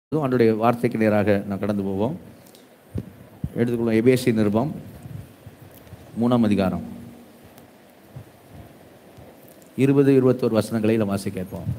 இதுவும் அவருடைய வார்த்தைக்கு நேராக நான் கடந்து போவோம் எடுத்துக்கொள்வோம் எபேசி நிருபம் மூணாம் அதிகாரம் இருபது இருபத்தோரு வசனங்களை நம்ம வாசி கேட்போம்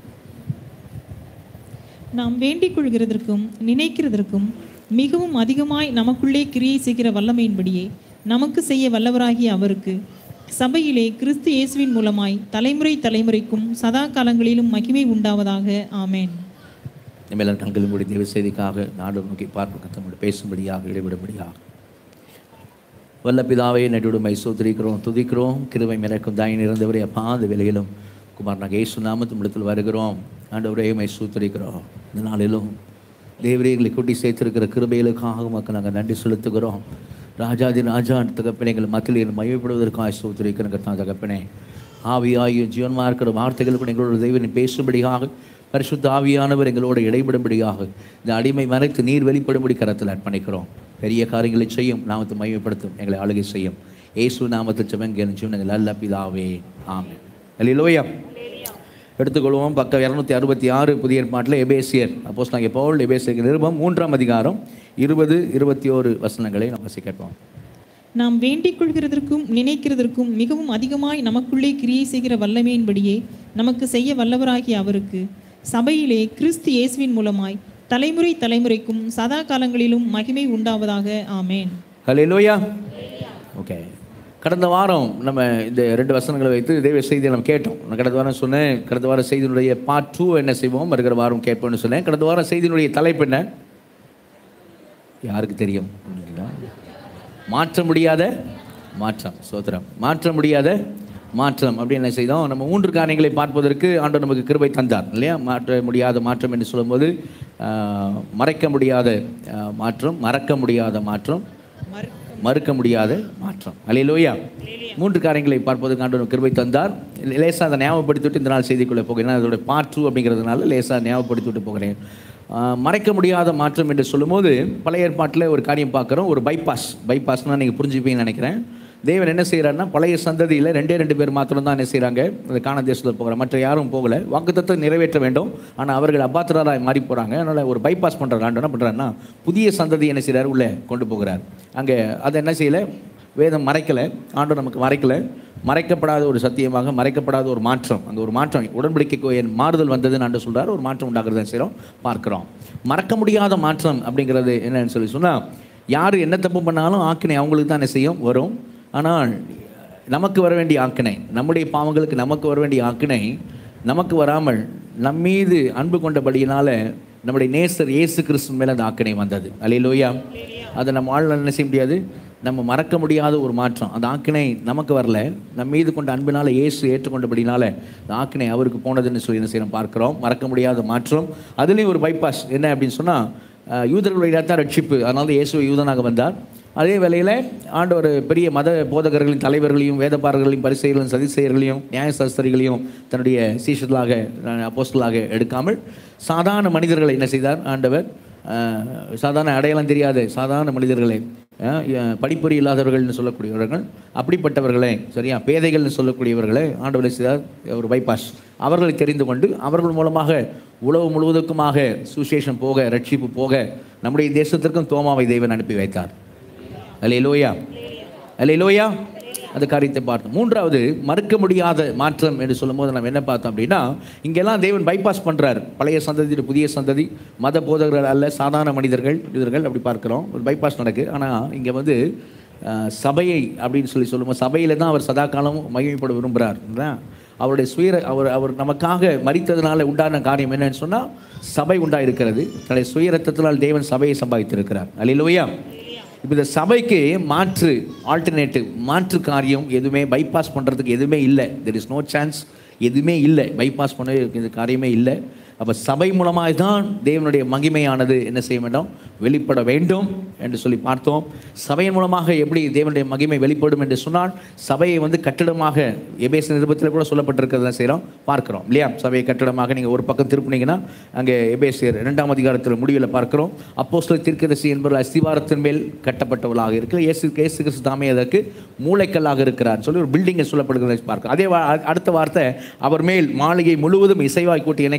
நாம் வேண்டிக் கொள்கிறதற்கும் நினைக்கிறதற்கும் மிகவும் அதிகமாய் நமக்குள்ளே கிரியை செய்கிற வல்லமையின்படியே நமக்கு செய்ய வல்லவராகிய அவருக்கு சபையிலே கிறிஸ்து இயேசுவின் மூலமாய் தலைமுறை தலைமுறைக்கும் சதா காலங்களிலும் மகிமை உண்டாவதாக ஆமென் நம்ம கண்கள் மூடி தேவ செய்திக்காக நாடு நோக்கி பார்க்க கத்தமோடு பேசும்படியாக இடைவிடும்படியாக வல்ல பிதாவை நடுவுமை சோதரிக்கிறோம் துதிக்கிறோம் கிருவை மிரக்கும் தாயின் இருந்தவரை அப்பா அந்த வேலையிலும் குமார் நாங்கள் ஏசு நாமத்து இடத்தில் வருகிறோம் ஆண்டவரே மை சூத்தரிக்கிறோம் இந்த நாளிலும் தேவரே எங்களை கூட்டி சேர்த்திருக்கிற கிருபைகளுக்காக மக்கள் நாங்கள் நன்றி செலுத்துகிறோம் ராஜாதி ராஜா தகப்பனை எங்கள் மத்தியில் மையப்படுவதற்காக சூத்திரிக்கிறங்க தான் தகப்பனே ஆவியாயும் ஜீவன்மா இருக்கிற வார்த்தைகள் கூட எங்களோட தெய்வனை பேசும்படியாக பரிசுத்த ஆவியானவர் எங்களோட இடைபடும்படியாக இந்த அடிமை மறைத்து நீர் வெளிப்படும்படி கரத்தில் அர்ப்பணிக்கிறோம் பெரிய காரியங்களை செய்யும் நாமத்தை மையப்படுத்தும் எங்களை ஆளுகை செய்யும் ஏசு நாமத்தில் செவங்க ஜீவனங்கள் அல்ல பிதாவே ஆமே அல்லையிலோயா எடுத்துக்கொள்வோம் பக்கம் இரநூத்தி அறுபத்தி ஆறு புதிய ஏற்பாட்டில் எபேசியர் அப்போஸ் நாங்கள் பவுல் எபேசியர் நிருபம் மூன்றாம் அதிகாரம் இருபது இருபத்தி ஓரு வசனங்களை நம்ம வாசி கேட்போம் நாம் வேண்டிக் கொள்கிறதற்கும் நினைக்கிறதற்கும் மிகவும் அதிகமாய் நமக்குள்ளே கிரியை செய்கிற வல்லமையின்படியே நமக்கு செய்ய வல்லவராகிய அவருக்கு சபையிலே கிறிஸ்து இயேசுவின் மூலமாய் தலைமுறை தலைமுறைக்கும் சதா காலங்களிலும் மகிமை உண்டாவதாக ஆமென் ஹalleluya ஓகே கடந்த வாரம் நம்ம இந்த ரெண்டு வசனங்களை வைத்து தெய்வ செய்தியை நம்ம கேட்டோம் நான் கடந்த வாரம் சொன்னேன் கடந்த வாரம் செய்தியினுடைய பார்ட் டூ என்ன செய்வோம் வருகிற வாரம் கேட்போம்னு சொன்னேன் கடந்த வாரம் செய்தியினுடைய தலைப்பு என்ன யாருக்கு தெரியும் மாற்ற முடியாத மாற்றம் சோத்திரம் மாற்ற முடியாத மாற்றம் அப்படின்னு என்ன செய்தோம் நம்ம மூன்று காரியங்களை பார்ப்பதற்கு ஆண்டவர் நமக்கு கிருபை தந்தார் இல்லையா மாற்ற முடியாத மாற்றம் என்று சொல்லும்போது ஆஹ், மறைக்க முடியாத ஆஹ், மாற்றம் மறக்க முடியாத மாற்றம் மறுக்க முடியாத மாற்றம் அல்லையிலோயா மூன்று காரியங்களை பார்ப்பதற்கு ஆண்டவர் கிருபை தந்தார் லேசாக அதை ஞாபகப்படுத்திவிட்டு இந்த நாள் செய்திக்குள்ளே போகிறேன் அதோட பார்ட் டூ அப்படிங்கிறதுனால லேசாக ஞாபகப்படுத்திவிட்டு போகிறேன் ஆஹ், மறைக்க முடியாத மாற்றம் என்று சொல்லும்போது பழைய ஏற்பாட்டில் ஒரு காரியம் பார்க்குறோம் ஒரு பைபாஸ் பைபாஸ்னால் நீங்கள் புரிஞ்சுப்பீங்கன்னு நினைக்கிறேன் தேவன் என்ன செய்கிறாருன்னா பழைய சந்ததியில் ரெண்டே ரெண்டு பேர் மாத்திரம் தான் என்ன செய்கிறாங்க இந்த காண தேசத்தில் போகிற மற்ற யாரும் போகல வாக்குத்தத்தை நிறைவேற்ற வேண்டும் ஆனால் அவர்கள் அப்பாத்திரராக மாறி போகிறாங்க அதனால் ஒரு பைபாஸ் பண்ணுறாரு ஆண்டு என்ன பண்ணுறாருன்னா புதிய சந்ததி என்ன செய்கிறார் உள்ளே கொண்டு போகிறார் அங்கே அதை என்ன செய்யலை வேதம் மறைக்கலை ஆண்டு நமக்கு மறைக்கலை மறைக்கப்படாத ஒரு சத்தியமாக மறைக்கப்படாத ஒரு மாற்றம் அங்கே ஒரு மாற்றம் உடன்படிக்கைக்கு என் மாறுதல் வந்ததுன்னு ஆண்டு சொல்கிறார் ஒரு மாற்றம் உண்டாகிறத செய்கிறோம் பார்க்குறோம் மறக்க முடியாத மாற்றம் அப்படிங்கிறது என்னன்னு சொல்லி சொன்னால் யார் என்ன தப்பு பண்ணாலும் ஆக்கினை அவங்களுக்கு தான் என்ன செய்யும் வரும் ஆனால் நமக்கு வர வேண்டிய ஆக்கினை நம்முடைய பாவங்களுக்கு நமக்கு வர வேண்டிய ஆக்கினை நமக்கு வராமல் நம்மீது அன்பு கொண்டபடியினால நம்முடைய நேசர் இயேசு கிறிஸ்து மேலே அந்த ஆக்கினை வந்தது அல்லையிலோயா அதை நம்ம ஆள் என்ன செய்ய முடியாது நம்ம மறக்க முடியாத ஒரு மாற்றம் அந்த ஆக்கினை நமக்கு வரல நம்ம மீது கொண்ட அன்பினால இயேசு ஏற்றுக்கொண்டபடினால அந்த ஆக்கினை அவருக்கு போனதுன்னு சொல்லி என்ன செய்யணும் பார்க்கிறோம் மறக்க முடியாத மாற்றம் அதுலேயும் ஒரு பைபாஸ் என்ன அப்படின்னு சொன்னால் யூதர்களுடைய தான் ரட்சிப்பு அதனால தான் இயேசு யூதனாக வந்தார் அதே வேளையில் ஆண்டவர் பெரிய மத போதகர்களின் தலைவர்களையும் வேதப்பாரர்களையும் பரிசெயர்களையும் சதிசெயர்களையும் நியாயசாஸ்திரிகளையும் தன்னுடைய சீஷர்களாக அப்போஸ்தலாக எடுக்காமல் சாதாரண மனிதர்களை என்ன செய்தார் ஆண்டவர் அஹ், சாதாரண அடையாளம் தெரியாத சாதாரண மனிதர்களை அஹ், அஹ், படிப்பறி இல்லாதவர்கள்னு சொல்லக்கூடியவர்கள் அப்படிப்பட்டவர்களை சரியா பேதைகள்னு சொல்லக்கூடியவர்களை ஆண்டவர் செய்தார் ஒரு பைபாஸ் அவர்களை தெரிந்து கொண்டு அவர்கள் மூலமாக உலகம் முழுவதுக்குமாக சுசேஷம் போக ரட்சிப்பு போக நம்முடைய தேசத்திற்கும் தோமாவை தேவன் அனுப்பி வைத்தார் அல்லேலூயா அல்லேலூயா அந்த காரியத்தை பார்த்தோம் மூன்றாவது மறுக்க முடியாத மாற்றம் என்று சொல்லும்போது நம்ம என்ன பார்த்தோம் அப்படின்னா இங்கெல்லாம் தேவன் பைபாஸ் பண்ணுறார் பழைய சந்ததி புதிய சந்ததி மத போதகர்கள் அல்ல சாதாரண மனிதர்கள் மனிதர்கள் அப்படி பார்க்குறோம் ஒரு பைபாஸ் நடக்கு ஆனால் இங்கே வந்து அஹ், சபையை அப்படின்னு சொல்லி சொல்லும்போது சபையில் தான் அவர் சதா காலமும் மகிமைப்பட விரும்புகிறார் இல்லையா? அவருடைய சுய அவர் அவர் நமக்காக மறித்ததுனால உண்டான காரியம் என்னன்னு சொன்னால் சபை உண்டாயிருக்கிறது தன்னுடைய சுய ரத்தத்தினால் தேவன் சபையை சம்பாதித்திருக்கிறார் அல்லையிலோயா இப்போ இந்த சபைக்கு மாற்று ஆல்டர்னேட்டிவ் மாற்று காரியம் எதுவுமே பைபாஸ் பண்ணுறதுக்கு எதுவுமே இல்லை தெர் இஸ் நோ சான்ஸ் எதுவுமே இல்லை பைபாஸ் பண்ண இந்த காரியமே இல்லை அப்போ சபை மூலமாக தான் தேவனுடைய மகிமையானது என்ன செய்ய வேண்டும் வெளிப்பட வேண்டும் என்று சொல்லி பார்த்தோம் சபையின் மூலமாக எப்படி தேவனுடைய மகிமை வெளிப்படும் என்று சொன்னால் சபையை வந்து கட்டிடமாக எபேச நிருபத்தில் கூட சொல்லப்பட்டிருக்கிறத செய்கிறோம் பார்க்கிறோம் இல்லையா சபையை கட்டிடமாக நீங்கள் ஒரு பக்கம் திருப்பினீங்கன்னா அங்கே எபேசியர் இரண்டாம் அதிகாரத்தில் முடிவில் பார்க்கிறோம் அப்போ சில தீர்க்கதரிசி என்பவர் அஸ்திவாரத்தின் மேல் கட்டப்பட்டவளாக இருக்கு இயேசு இயேசு கிறிஸ்து தாமே அதற்கு மூளைக்கல்லாக இருக்கிறார் சொல்லி ஒரு பில்டிங்கை சொல்லப்படுகிறதை பார்க்கிறோம் அதே வா- அடுத்த வார்த்தை அவர் மேல் மாளிகை முழுவதும் இசைவாய் கூட்டி இணைக்கப்பட்ட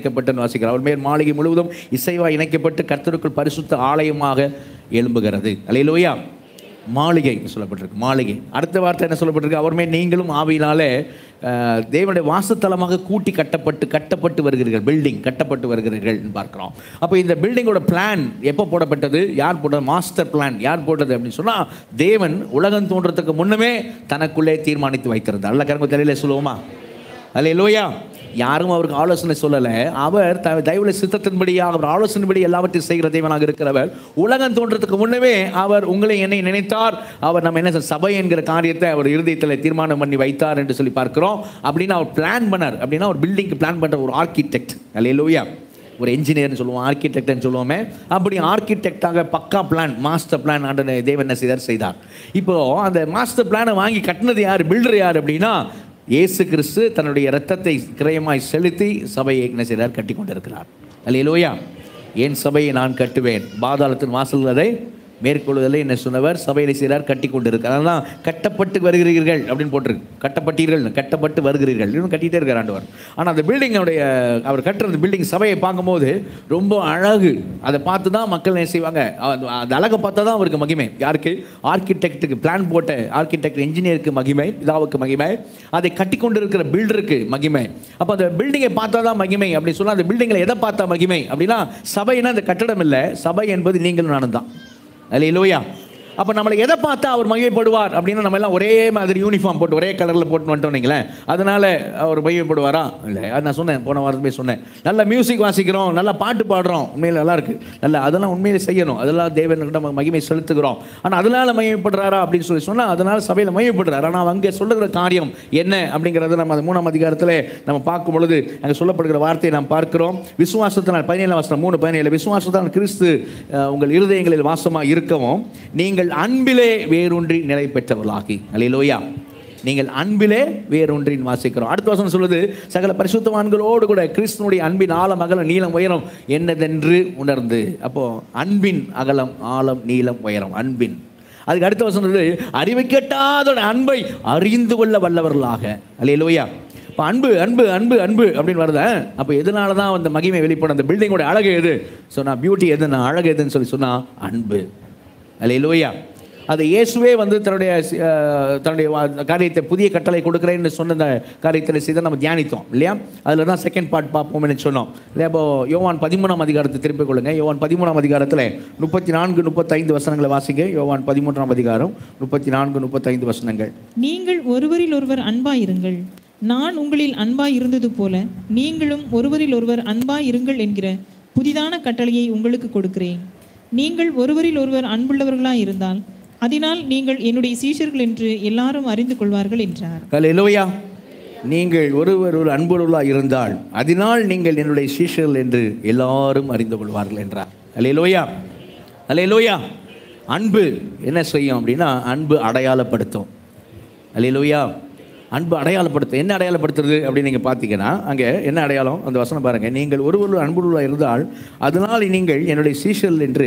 வாசிக்கிறோம் அவர் மேல் மாளிகை முழுவதும் இசைவாய் இணைக்கப்பட்டு கர்த்தருக்குள் பரிசுத்த ஆலயமாக எழும்புகிறது அல்லையிலோயா மாளிகை சொல்லப்பட்டிருக்கு மாளிகை அடுத்த வார்த்தை என்ன சொல்லப்பட்டிருக்கு அவர் மேல் நீங்களும் ஆவியினாலே அஹ், தேவனுடைய வாசத்தலமாக கூட்டி கட்டப்பட்டு கட்டப்பட்டு வருகிறீர்கள் பில்டிங் கட்டப்பட்டு வருகிறீர்கள் பார்க்கிறோம் அப்போ இந்த பில்டிங்கோட பிளான் எப்போ போடப்பட்டது யார் போட்டது மாஸ்டர் பிளான் யார் போட்டது அப்படின்னு சொன்னால் தேவன் உலகம் தோன்றதுக்கு முன்னமே தனக்குள்ளே தீர்மானித்து வைத்திருந்தார் அல்ல கருங்க தெரியல சொல்லுவோமா அல்ல லோயா யாரும் அவருக்கு ஆலோசனை சொல்லலை அவர் த தயவுல சித்தத்தின்படி அவர் ஆலோசனைப்படி எல்லாவற்றையும் செய்கிற தேவனாக இருக்கிறவர் உலகம் தோன்றதுக்கு முன்னமே அவர் உங்களை என்னை நினைத்தார் அவர் நம்ம என்ன சொல்ல- சபை என்கிற காரியத்தை அவர் இருதயத்தில் தீர்மானம் பண்ணி வைத்தார் என்று சொல்லி பார்க்கிறோம் அப்படின்னு அவர் பிளான் பண்ணார் அப்படின்னா ஒரு பில்டிங்க்கு பிளான் பண்ணுற ஒரு ஆர்கிடெக்ட் அல்ல லோயா ஒரு என்ஜினியர்னு சொல்லுவோம் ஆர்கிடெக்ட்னு சொல்லுவோமே அப்படி ஆர்கிடெக்டாக பக்கா பிளான் மாஸ்டர் பிளான் ஆண்டு தேவன் என்ன செய்தார் செய்தார் இப்போ அந்த மாஸ்டர் பிளானை வாங்கி கட்டினது யார் பில்டர் யார் அப்படின்னா இயேசு கிறிஸ்து தன்னுடைய இரத்தத்தை கிரயமாய் செலுத்தி சபையை என்ன செய்தார் கட்டி கொண்டிருக்கிறார் அல்லையிலோயா என் சபையை நான் கட்டுவேன் பாதாளத்தின் வாசல் அதை மேற்கொள்வதில் என்ன சொன்னவர் சபையில செய்கிறார் கட்டி கொண்டிருக்கிறார் அதனால் கட்டப்பட்டு வருகிறீர்கள் அப்படின்னு போட்டிருக்கு கட்டப்பட்டீர்கள் கட்டப்பட்டு வருகிறீர்கள் இன்னும் கட்டிகிட்டே இருக்கார் ஆண்டவர் ஆனால் அந்த பில்டிங்கோடைய அவர் கட்டுற பில்டிங் சபையை பார்க்கும்போது ரொம்ப அழகு அதை பார்த்து தான் மக்கள் என்ன செய்வாங்க அந்த- அந்த அழகை பார்த்தா தான் அவருக்கு மகிமை யாருக்கு ஆர்கிடெக்ட்டுக்கு பிளான் போட்ட ஆர்கிடெக்ட் இன்ஜினியருக்கு மகிமை பிதாவுக்கு மகிமை அதை கட்டி கொண்டிருக்கிற பில்டருக்கு மகிமை அப்போ அந்த பில்டிங்கை பார்த்தா தான் மகிமை அப்படி சொன்னால் அந்த பில்டிங்கில் எதை பார்த்தா மகிமை அப்படின்னா சபைனா அந்த கட்டடம் இல்லை சபை என்பது நீங்களும் நானும் தான் அல்லையிலோயா அப்போ நம்மளை எதை பார்த்தா அவர் மகிமைப்படுவார் அப்படின்னா நம்ம எல்லாம் ஒரே மாதிரி யூனிஃபார்ம் போட்டு ஒரே கலரில் போட்டு வந்துட்டோம் வைங்களேன் அதனால அவர் மகிமைப்படுவாரா இல்லை அது நான் சொன்னேன் போன வாரத்து போய் சொன்னேன் நல்ல மியூசிக் வாசிக்கிறோம் நல்லா பாட்டு பாடுறோம் உண்மையில் நல்லா இருக்கு நல்ல அதெல்லாம் உண்மையிலே செய்யணும் அதெல்லாம் தேவன்கிட்ட நம்ம மகிமை செலுத்துகிறோம் ஆனால் அதனால மகிமைப்படுறாரா அப்படின்னு சொல்லி சொன்னால் அதனால சபையில் மகிமைப்படுறாரு ஆனால் அங்கே சொல்லுகிற காரியம் என்ன அப்படிங்கிறத நம்ம அந்த மூணாம் அதிகாரத்தில் நம்ம பார்க்கும் பொழுது அங்கே சொல்லப்படுகிற வார்த்தையை நாம் பார்க்கிறோம் விசுவாசத்தினால் பதினேழாம் வசனம் மூணு பதினேழு விசுவாசத்தினால் கிறிஸ்து அஹ், உங்கள் இருதயங்களில் வாசமாக இருக்கவும் நீங்கள் அன்பிலே வேரூன்றி நிலை பெற்றவர்களாகி அல்லேலூயா நீங்கள் அன்பிலே வேரொன்றின் வாசிக்கிறோம் அடுத்த வசனம் சொல்லுது சகல பரிசுத்தவான்களோடு கூட கிறிஸ்துனுடைய அன்பின் ஆழம் அகலம் நீளம் உயரம் என்னதென்று உணர்ந்து அப்போ அன்பின் அகலம் ஆழம் நீளம் உயரம் அன்பின் அதுக்கு அடுத்த வசனம் சொல்லுது அறிவை கேட்டாதோட அன்பை அறிந்து கொள்ள வல்லவர்களாக அல்லேலூயா இப்போ அன்பு அன்பு அன்பு அன்பு அப்படின்னு வருதா அப்போ எதனால தான் அந்த மகிமை வெளிப்படும் அந்த பில்டிங்கோட அழகு எது சொன்னா பியூட்டி எதுனா அழகு எதுன்னு சொல்லி சொன்னா அன்பு அல்லேலூயா அது இயேசுவே வந்து தன்னுடைய அஹ், தன்னுடைய வா- காரியத்தை புதிய கட்டளை கொடுக்குறேன்னு சொன்ன அந்த காரியத்தில் செய்த நம்ம தியானித்தோம் இல்லையா அதில் தான் செகண்ட் பார்ட் பார்ப்போம்னு சொன்னோம் இல்லையா இப்போ யோவான் பதிமூணாம் அதிகாரத்தை திருப்பிக் கொள்ளுங்க யோவான் பதிமூணாம் அதிகாரத்தில் முப்பத்தி நான்கு முப்பத்தைந்து வசனங்களை வாசிங்க யோவான் பதிமூன்றாம் அதிகாரம் முப்பத்தி நான்கு முப்பத்தைந்து வசனங்கள் நீங்கள் ஒருவரில் ஒருவர் அன்பாயிருங்கள் நான் உங்களில் அன்பாய் இருந்தது போல நீங்களும் ஒருவரில் ஒருவர் அன்பாய் இருங்கள் என்கிற புதிதான கட்டளையை உங்களுக்கு கொடுக்கிறேன் நீங்கள் ஒருவரில் ஒருவர் அன்புள்ளவர்களாய் இருந்தால் அதனால் நீங்கள் என்னுடைய சீஷர்கள் என்று எல்லாரும் அறிந்து கொள்வார்கள் என்றார் ஹalleluya நீங்கள் ஒருவர் ஒரு அன்புள்ளவர்களாக இருந்தால் அதனால் நீங்கள் என்னுடைய சீஷர்கள் என்று எல்லாரும் அறிந்து கொள்வார்கள் என்றார் ஹalleluya ஹalleluya அன்பு என்ன செய்யும் அப்படின்னா அன்பு அடையாளப்படுத்தும் ஹalleluya அன்பு அடையாளப்படுத்தும் என்ன அடையாளப்படுத்துறது அப்படின்னு நீங்கள் பார்த்தீங்கன்னா அங்கே என்ன அடையாளம் அந்த வசனம் பாருங்கள் நீங்கள் ஒருவர் அன்புள்ளவர்களாக இருந்தால் அதனால் நீங்கள் என்னுடைய சீஷர்கள் என்று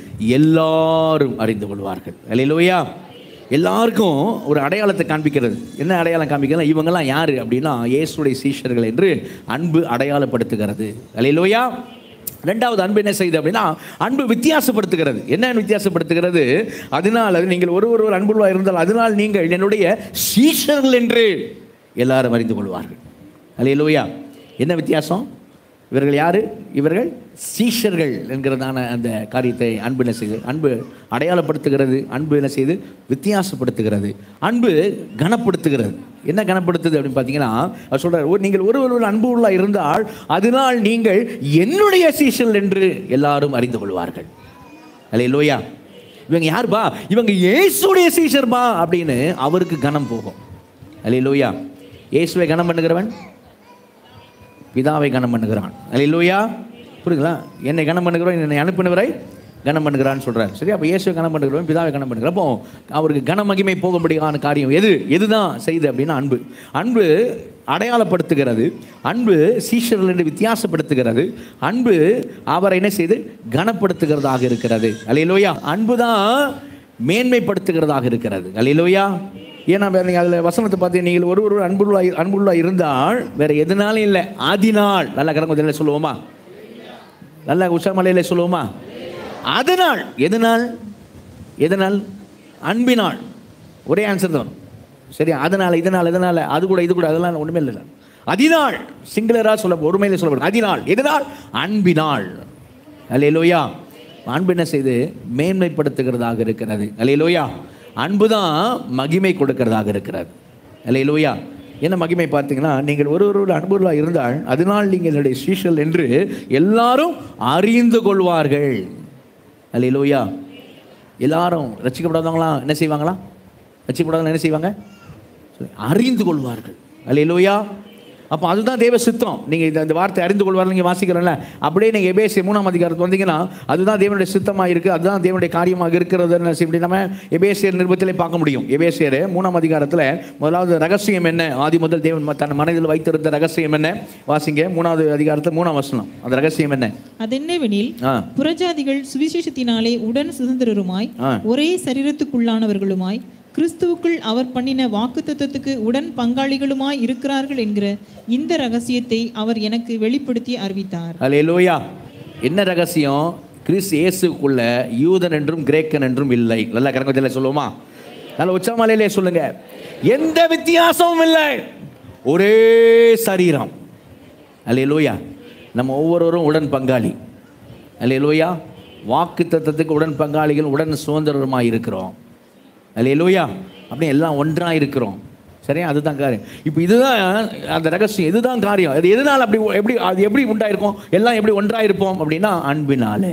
எல்லாரும் அறிந்து கொள்வார்கள் ஹalleluya எல்லாருக்கும் ஒரு அடையாளத்தை காண்பிக்கிறது என்ன அடையாளம் காண்பிக்கிறது இவங்கெல்லாம் யார் அப்படின்னா இயேசுடைய சீஷர்கள் என்று அன்பு அடையாளப்படுத்துகிறது அல்லையிலோயா ரெண்டாவது அன்பு என்ன செய்யுது அப்படின்னா அன்பு வித்தியாசப்படுத்துகிறது என்ன வித்தியாசப்படுத்துகிறது அதனால் நீங்கள் ஒரு ஒருவர் அன்புள்ளா இருந்தால் அதனால் நீங்கள் என்னுடைய சீஷர்கள் என்று எல்லாரும் அறிந்து கொள்வார்கள் அல்லையிலோயா என்ன வித்தியாசம் இவர்கள் யாரு இவர்கள் சீஷர்கள் என்கிறதான அந்த காரியத்தை அன்பு என்ன செய்யுது அன்பு அடையாளப்படுத்துகிறது அன்பு என்ன செய்யுது வித்தியாசப்படுத்துகிறது அன்பு கனப்படுத்துகிறது என்ன கனப்படுத்துது அப்படின்னு பார்த்தீங்கன்னா அவர் சொல்றார் "ஓ, நீங்கள் ஒரு ஒரு அன்பு உள்ள இருந்தால் அதனால் நீங்கள் என்னுடைய சீஷர்கள் என்று எல்லாரும் அறிந்து கொள்வார்கள் அல்ல லோயா இவங்க யாருப்பா இவங்க இயேசுடைய சீஷர்பா அப்படின்னு அவருக்கு கனம் போகும் அல்ல லோயா இயேசுவை கனம் பண்ணுகிறவன் பிதாவை கனம் பண்ணுகிறான் அல்லேலூயா புரியுங்களா என்னை கனம் பண்ணுகிறோம் என்னை அனுப்பினவரை கனம் பண்ணுகிறான்னு சொல்றார் சரி அப்போ இயேசுவை கனம் பண்ணுகிறவன் பிதாவை கனம் பண்ணுகிறார் அப்போ அவருக்கு கன மகிமை போகும்படியான காரியம் எது எதுதான் செய்து அப்படின்னா அன்பு அன்பு அடையாளப்படுத்துகிறது அன்பு சீஷர்கள் என்று வித்தியாசப்படுத்துகிறது அன்பு அவரை என்ன செய்து கனப்படுத்துகிறதாக இருக்கிறது அல்லேலூயா அன்பு தான் மேன்மைப்படுத்துகிறதாக இருக்கிறது அல்லேலூயா ஏன்னா வேற நீங்கள் அதில் வசனத்தை பார்த்து நீங்கள் ஒரு ஒரு அன்புள்ள அன்புள்ள இருந்தால் வேற எதுனாலும் இல்லை ஆதினால் நல்ல கடமை சொல்லுவோமா நல்ல உஷாமலையில சொல்லுவோமா அதனால் எதனால் எதனால் அன்பினால் ஒரே ஆன்சர் தான் சரி அதனால் இதனால் இதனால் அது கூட இது கூட அதெல்லாம் ஒன்றுமே இல்லை அதனால் சிங்களராக சொல்ல ஒருமையில சொல்லப்படும் அதனால் எதனால் அன்பினால் அல்லேலூயா அன்பு என்ன செய்து மேன்மைப்படுத்துகிறதாக இருக்கிறது அல்லேலூயா அன்பு தான் மகிமை கொடுக்கிறதாக இருக்கிறது அல்லேலூயா என்ன மகிமை பார்த்தீங்கன்னா நீங்கள் ஒரு ஒரு அன்புள்ளா இருந்தால் அதனால் நீங்கள் என்னுடைய சீஷல் என்று எல்லாரும் அறிந்து கொள்வார்கள் அல்லேலூயா எல்லாரும் ரசிக்கப்படாதவங்களா என்ன செய்வாங்களா ரசிக்கப்படாதவங்க என்ன செய்வாங்க சொல்லி, அறிந்து கொள்வார்கள் அல்லேலூயா அப்போ அதுதான் தேவ சித்தம் நீங்கள் இந்த இந்த வார்த்தை அறிந்து கொள்வார்கள் நீங்கள் வாசிக்கிறோம்ல அப்படியே நீங்கள் எபேசிய மூணாம் அதிகாரத்து வந்தீங்கன்னா அதுதான் தேவனுடைய சித்தமாக இருக்குது அதுதான் தேவனுடைய காரியமாக இருக்கிறது இப்படி நம்ம எபேசியர் நிருபத்திலே பார்க்க முடியும் எபேசியர் மூணாம் அதிகாரத்தில் முதலாவது ரகசியம் என்ன ஆதி முதல் தேவன் ம- தன் மனதில் வைத்திருந்த ரகசியம் என்ன வாசிங்க மூணாவது அதிகாரத்தில் மூணாம் வசனம் அந்த ரகசியம் என்ன அதென்னவெனில் ஆ புறஜாதிகள் சுவிசேஷத்தினாலே உடன் சுதந்திரருமாய் ஆ. ஒரே சரீரத்துக்குள்ளானவர்களுமாய் கிறிஸ்துவுக்குள் அவர் பண்ணின வாக்குத்தத்தத்துக்கு உடன் பங்காளிகளுமாய் இருக்கிறார்கள் என்கிற இந்த ரகசியத்தை அவர் எனக்கு வெளிப்படுத்தி அறிவித்தார் அல்லேலூயா என்ன ரகசியம் கிறிஸ் இயேசுக்குள்ள யூதன் என்றும் கிரேக்கன் என்றும் இல்லை நல்ல கரங்கத்தில் சொல்லுவோமா நல்ல உச்சமலையிலே சொல்லுங்க எந்த வித்தியாசமும் இல்லை ஒரே சரீரம் அல்லேலூயா நம்ம ஒவ்வொருவரும் உடன் பங்காளி அல்லேலூயா வாக்கு தத்தத்துக்கு உடன் பங்காளிகள் உடன் சுதந்திரமாக இருக்கிறோம் அல்லேலூயா அப்படி எல்லாம் ஒன்றாக இருக்கிறோம் சரியா அதுதான் காரியம் இப்போ இதுதான் அந்த ரகசியம் இதுதான் காரியம் அது எதனால் அப்படி எப்படி அது எப்படி உண்டாயிருக்கும் எல்லாம் எப்படி ஒன்றாக இருப்போம் அப்படின்னா அன்பினாலே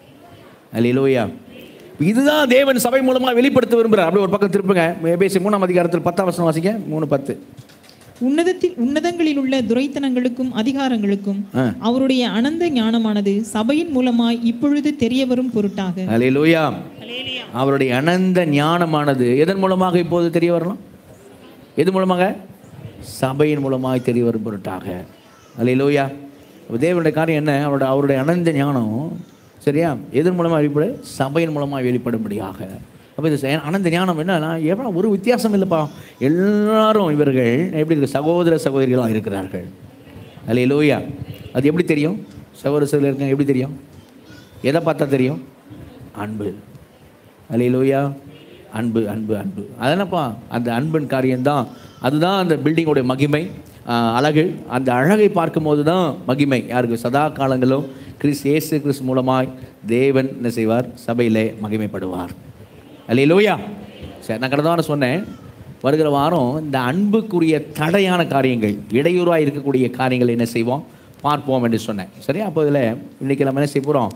அல்லேலூயா இதுதான் தேவன் சபை மூலமாக வெளிப்படுத்த விரும்புகிறார் அப்படி ஒரு பக்கம் திருப்புங்க பேசி மூணாம் அதிகாரத்தில் பத்தாம் வசனம் வாசிங்க மூணு பத்து உன்னதத்தில் உன்னதங்களில் உள்ள துரைத்தனங்களுக்கும் அதிகாரங்களுக்கும் ஆ. அவருடைய அனந்த ஞானமானது சபையின் மூலமாய் இப்பொழுது தெரிய வரும் பொருட்டாக அல்லேலூயா அவருடைய அனந்த ஞானமானது எதன் மூலமாக இப்போது தெரிய வரலாம் எது மூலமாக சபையின் மூலமாக தெரிய வரும் பொருட்டாக அல்லேலூயா அப்ப தேவனுடைய காரியம் என்ன அவருடைய அவருடைய அனந்த ஞானம் சரியா எதன் மூலமாக வெளிப்படு சபையின் மூலமாக வெளிப்படும்படியாக அப்போ இது ச- அனந்த ஞானம் என்னன்னா எவ்வளோ ஒரு வித்தியாசம் இல்லைப்பா எல்லாரும் இவர்கள் எப்படி இருக்கு சகோதர சகோதரிகளாக இருக்கிறார்கள் அல்லேலூயா அது எப்படி தெரியும் சகோதர சகோதரி இருக்காங்க எப்படி தெரியும் எதை பார்த்தா தெரியும் அன்பு அல்லேலூயா அன்பு அன்பு அன்பு அதென்னப்பா அந்த அன்பின் காரியம்தான் அதுதான் அந்த பில்டிங்கோட மகிமை ஆஹ், அழகு அந்த அழகை பார்க்கும்போது தான் மகிமை யாருக்கு சதா காலங்களும் கிறிஸ் இயேசு கிறிஸ் மூலமாய் தேவன் என்ன செய்வார் சபையிலே மகிமைப்படுவார் அல்லேலூயா சரி நான் கடந்த வாரம் சொன்னேன் வருகிற வாரம் இந்த அன்புக்குரிய தடையான காரியங்கள் இடையூறாக இருக்கக்கூடிய காரியங்களை என்ன செய்வோம் பார்ப்போம் என்று சொன்னேன் சரியா அப்போ இதில் இன்றைக்கி நம்ம என்ன செய்ய போகிறோம்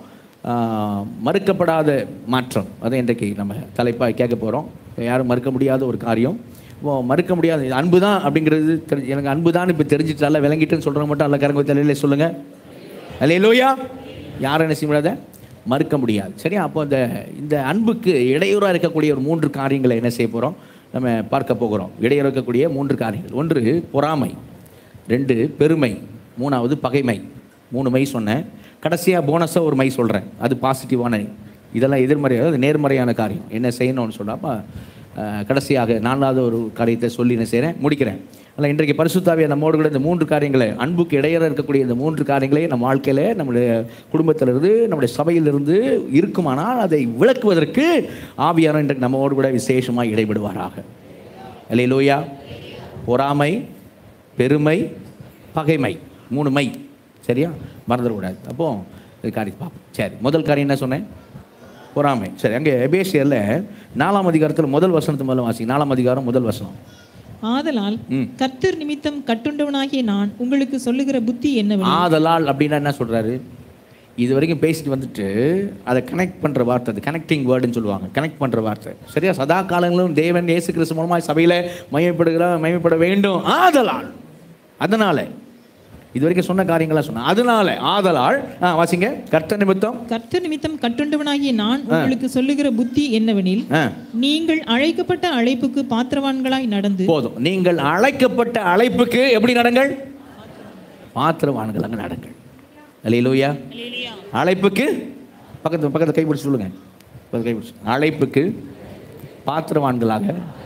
மறுக்கப்படாத மாற்றம் அதை இன்றைக்கு நம்ம தலைப்பாக கேட்க போகிறோம் யாரும் மறுக்க முடியாத ஒரு காரியம் இப்போ மறுக்க முடியாத இது அன்பு தான் அப்படிங்கிறது தெரிஞ்சு எனக்கு அன்பு தான் இப்போ தெரிஞ்சிட்டால விளங்கிட்டுன்னு சொல்கிறவங்க மட்டும் அல்ல கரங்க தலையில சொல்லுங்கள் அல்லேலூயா யாரும் என்ன செய்ய முடியாத மறுக்க முடியாது சரியா அப்போ இந்த இந்த அன்புக்கு இடையூறாக இருக்கக்கூடிய ஒரு மூன்று காரியங்களை என்ன செய்ய போகிறோம் நம்ம பார்க்க போகிறோம் இடையூறு இருக்கக்கூடிய மூன்று காரியங்கள் ஒன்று பொறாமை ரெண்டு பெருமை மூணாவது பகைமை மூணு மை சொன்னேன் கடைசியாக போனஸாக ஒரு மை சொல்கிறேன் அது பாசிட்டிவான இதெல்லாம் எதிர்மறையாக அது நேர்மறையான காரியம் என்ன செய்யணும்னு சொல்லாப்ப கடைசியாக நாலாவது ஒரு காரியத்தை சொல்லி என்ன செய்கிறேன் முடிக்கிறேன் அதில் இன்றைக்கு பரிசுத்தாவிய நம்மோடு கூட இந்த மூன்று காரியங்களை அன்புக்கு இடையற இருக்கக்கூடிய இந்த மூன்று காரியங்களை நம்ம வாழ்க்கையில் நம்முடைய குடும்பத்திலிருந்து நம்முடைய சபையிலிருந்து இருக்குமானால் அதை விளக்குவதற்கு ஆவியாரம் இன்றைக்கு நம்மோடு கூட விசேஷமாக இடைபடுவாராக அல்லேலூயா பொறாமை பெருமை பகைமை மூணு மை சரியா மறந்துடக்கூடாது அப்போ இது காரியம் பார்ப்போம் சரி முதல் காரியம் என்ன சொன்னேன் பொறாமை சரி அங்கே எபேசியரில் நாலாம் அதிகாரத்தில் முதல் வசனத்து முதல்ல வாசிங்க நாலாம் அதிகாரம் முதல் வசனம் ஆதலால் ம். கர்த்தர் நிமித்தம் கட்டுண்டவனாகிய நான் உங்களுக்கு சொல்லுகிற புத்தி என்னவெனில் ஆதலால் அப்படின்னா என்ன சொல்கிறாரு இது வரைக்கும் பேசிட்டு வந்துட்டு அதை கனெக்ட் பண்ணுற வார்த்தை அது கனெக்டிங் வேர்டுன்னு சொல்லுவாங்க கனெக்ட் பண்ணுற வார்த்தை சரியா சதா காலங்களும் தேவன் இயேசு கிறிஸ்து மூலமாக சபையில் மையப்படுகிற மையப்பட வேண்டும் ஆதலால் அதனால இது வரைக்கும் சொன்ன காரியங்களா சொன்ன அதனால ஆதலால் ஆ வாசிங்க கர்த்த நிமித்தம் கர்த்தர் நிமித்தம் கட்டுண்டவனாகிய நான் உங்களுக்கு சொல்லுகிற புத்தி என்னவெனில் ஆ நீங்கள் அழைக்கப்பட்ட அழைப்புக்கு பாத்திரவான்களாய் நடந்து போதும் நீங்கள் அழைக்கப்பட்ட அழைப்புக்கு எப்படி நடங்கள் பாத்திரவான்களாக நடங்கள் அல்லேலூயா அழைப்புக்கு பக்கத்து பக்கத்தில் கை பிடிச்சு சொல்லுங்க பக்கத்துல கை பிடிச்சு அழைப்புக்கு பாத்திரவான்களாக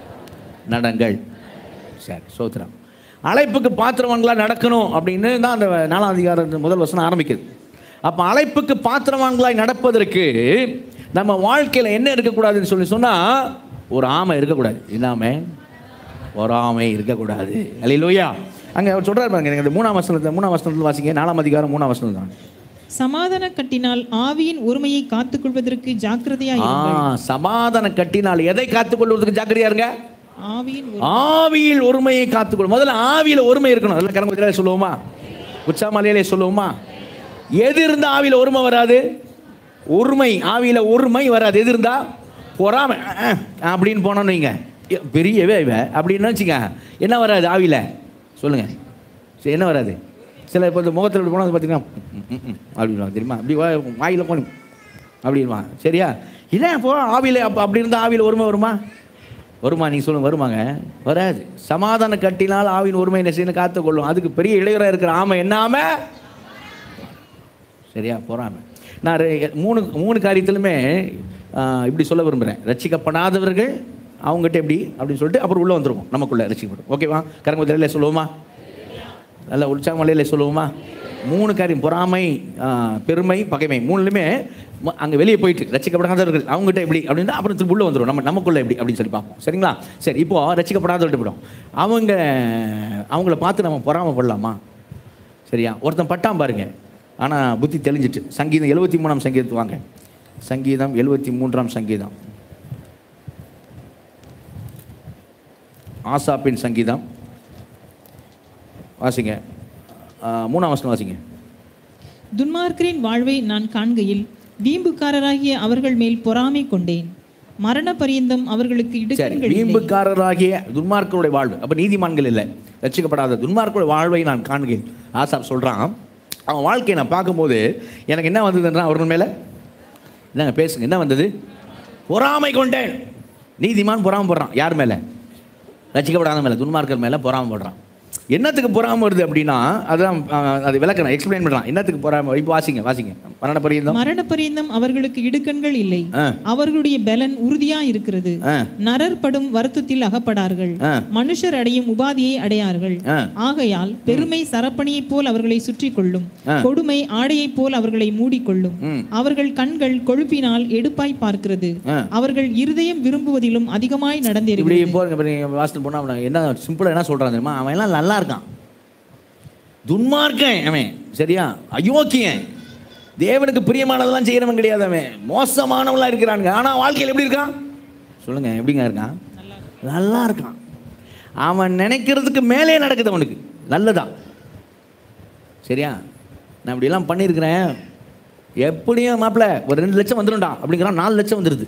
நடங்கள் சரி சோத்திரம் அழைப்புக்கு பாத்திரவான்களாக நடக்கணும் அப்படின்னு தான் அந்த நாலாம் அதிகாரம் முதல் வசனம் ஆரம்பிக்குது அப்போ அழைப்புக்கு பாத்திரவான்களாய் நடப்பதற்கு நம்ம வாழ்க்கையில் என்ன இருக்கக்கூடாதுன்னு சொல்லி சொன்னால் ஒரு ஆமை இருக்கக்கூடாது இல்லாம பொறாமை இருக்கக்கூடாது அல்லையா அங்கே அவர் சொல்கிறார் பாருங்க எனக்கு இந்த மூணாம் வசனத்தை மூணாம் வசனத்தில் வாசிங்க நாலாம் அதிகாரம் மூணாம் வசனம் தான் சமாதான கட்டினால் ஆவியின் ஒருமையை காத்துக்கொள்வதற்கு ஜாக்கிரதையாய் ஆ சமாதான கட்டினால் எதை காத்துக்கொள்வதற்கு ஜாக்கிரதையா இருங்க ஆவியின் ஒரு- ஆவியில் ஒருமையை காத்துக்கொள்ளும் முதல்ல ஆவியில் ஒருமை இருக்கணும் அதெல்லாம் கிளம்பத்திலே சொல்லுவோமா உச்சாமலையிலே சொல்லுவோமா எது இருந்தா ஆவியில் ஒருமை வராது ஒருமை ஆவியில ஒருமை வராது எது இருந்தா பொறாமை அஹ், அஹ், அப்படின்னு போனோம்னு வைங்க எ, பெரியவே இவ அப்படின்னு வச்சுங்க என்ன வராது ஆவியில சொல்லுங்க சரி என்ன வராது சில இப்போ இந்த முகத்தில் இப்படி போனால் பார்த்தீங்கன்னா ம், ம், ம், அப்படின்வாங்க தெரியுமா அப்படி வா- வாயில போகணும் அப்படின்வாங்க சரியா இல்லை போ ஆவியில் அப்போ அப்படி இருந்தால் ஆவியில் ஒருமை வருமா வருமா நீங்கள் சொல்லுங்க வருமாங்க வராது சமாதான கட்டினால் ஆவின் ஒருமை என்ன செய்யணும் காத்துக்கொள்ளும் அதுக்கு பெரிய இடையூறாக இருக்கிற ஆமை என்ன ஆமை சரியா பொறாமை நான் ரெ- மூணு மூணு காரியத்திலுமே ஆ, இப்படி சொல்ல விரும்புகிறேன் ரட்சிக்கப்படாதவர்கள் அவங்ககிட்ட எப்படி அப்படின்னு சொல்லிட்டு அப்புறம் உள்ளே வந்துருவோம் நமக்குள்ளே ரட்சிக்கப்படும் ஓகேவா கரங்குதிரையில் சொல்லுவோமா நல்ல உற்சாகமலையில் சொல்லுவோமா மூணு காரியம் பொறாமை ஆ, பெருமை பகைமை மூணுலையுமே அங்கே வெளியே போயிட்டு ரசிக்கப்படாதவர்கள் அவங்ககிட்ட எப்படி அப்படின்னா அப்புறம் திரும்ப உள்ளே வந்துடும் நம்ம நமக்குள்ளே எப்படி அப்படின்னு சொல்லி பார்ப்போம் சரிங்களா சரி இப்போ ரசிக்கப்படாதவர்கிட்ட போயிடும் அவங்க அவங்கள பார்த்து நம்ம பொறாமைப்படலாமா சரியா ஒருத்தன் பட்டான் பாருங்க ஆனால் புத்தி தெளிஞ்சிட்டு சங்கீதம் எழுபத்தி மூணாம் சங்கீதத்து வாங்க சங்கீதம் எழுபத்தி மூன்றாம் சங்கீதம் ஆசாப்பின் சங்கீதம் வாசிங்க ஆ, மூணாம் வசனம் வாசிங்க துன்மார்க்கரின் வாழ்வை நான் காண்கையில் வீம்புக்காரராகிய அவர்கள் மேல் பொறாமை கொண்டேன் மரண பரியந்தம் அவர்களுக்கு சரி இடுக்கண்கள் இல்லை. வீம்புக்காரராகிய துன்மார்க்கருடைய வாழ்வு அப்போ நீதிமான்கள் இல்லை ரட்சிக்கப்படாத துன்மார்க்கருடைய வாழ்வை நான் காண்கிறேன் ஆசாப் சொல்கிறான் அவன் வாழ்க்கையை நான் பார்க்கும்போது எனக்கு என்ன வந்ததுன்றா அவர்கள் மேலே என்னங்க பேசுங்க என்ன வந்தது பொறாமை கொண்டேன் நீதிமான் பொறாமை போடுறான் யார் மேலே ரசிக்கப்படாத மேலே துன்மார்க்கர் மேலே பொறாமை போடுறான் என்னத்துக்கு பொறாமை வருது அப்படின்னா அதான் ஆ, அது விளக்கணும் எக்ஸ்பிளைன் பண்ணுறான் என்னத்துக்கு பொறாமை இப்போ வாசிங்க வாசிங்க மரண பரியந்தம் மரண பரியந்தம் அவர்களுக்கு இடுக்கண்கள் இல்லை ஆ அவர்களுடைய பலன் உறுதியா இருக்கிறது ஆ நரர் படும் வருத்தத்தில் அகப்படார்கள் ஆ. மனுஷர் அடையும் உபாதியை அடையார்கள் ஆ ஆகையால் பெருமை சரப்பணியைப் போல் அவர்களை சுற்றி கொள்ளும் ஆ. கொடுமை ஆடையைப் போல் அவர்களை மூடிக்கொள்ளும் ம் அவர்கள் கண்கள் கொழுப்பினால் எடுப்பாய் பார்க்கிறது ஆ. அவர்கள் இருதயம் விரும்புவதிலும் அதிகமாய் இப்படி நடந்தேறுகிறது போறீங்க இப்போ நீங்கள் வாசல் போனால் அவன் என்ன சிம்பிளாக என்ன சொல்கிறான் தெரியுமா அவன் எல்லாம் நல்லா இருக்கான் துன்மார்க்கன் அவன் சரியா அயோக்கியன் தேவனுக்கு பிரியமானதெல்லாம் செய்கிறவன் கிடையாது அவன் மோசமானவங்களா இருக்கிறானுங்க ஆனால் வாழ்க்கையில் எப்படி இருக்கான் சொல்லுங்க எப்படிங்க இருக்கான் நல்லா இருக்கான் அவன் நினைக்கிறதுக்கு மேலே நடக்குது அவனுக்கு நல்லதா சரியா நான் இப்படியெல்லாம் பண்ணியிருக்கிறேன் எப்படியும் மாப்பிள்ள ஒரு ரெண்டு லட்சம் வந்துடும்டா அப்படிங்கிறான் நாலு லட்சம் வந்துடுது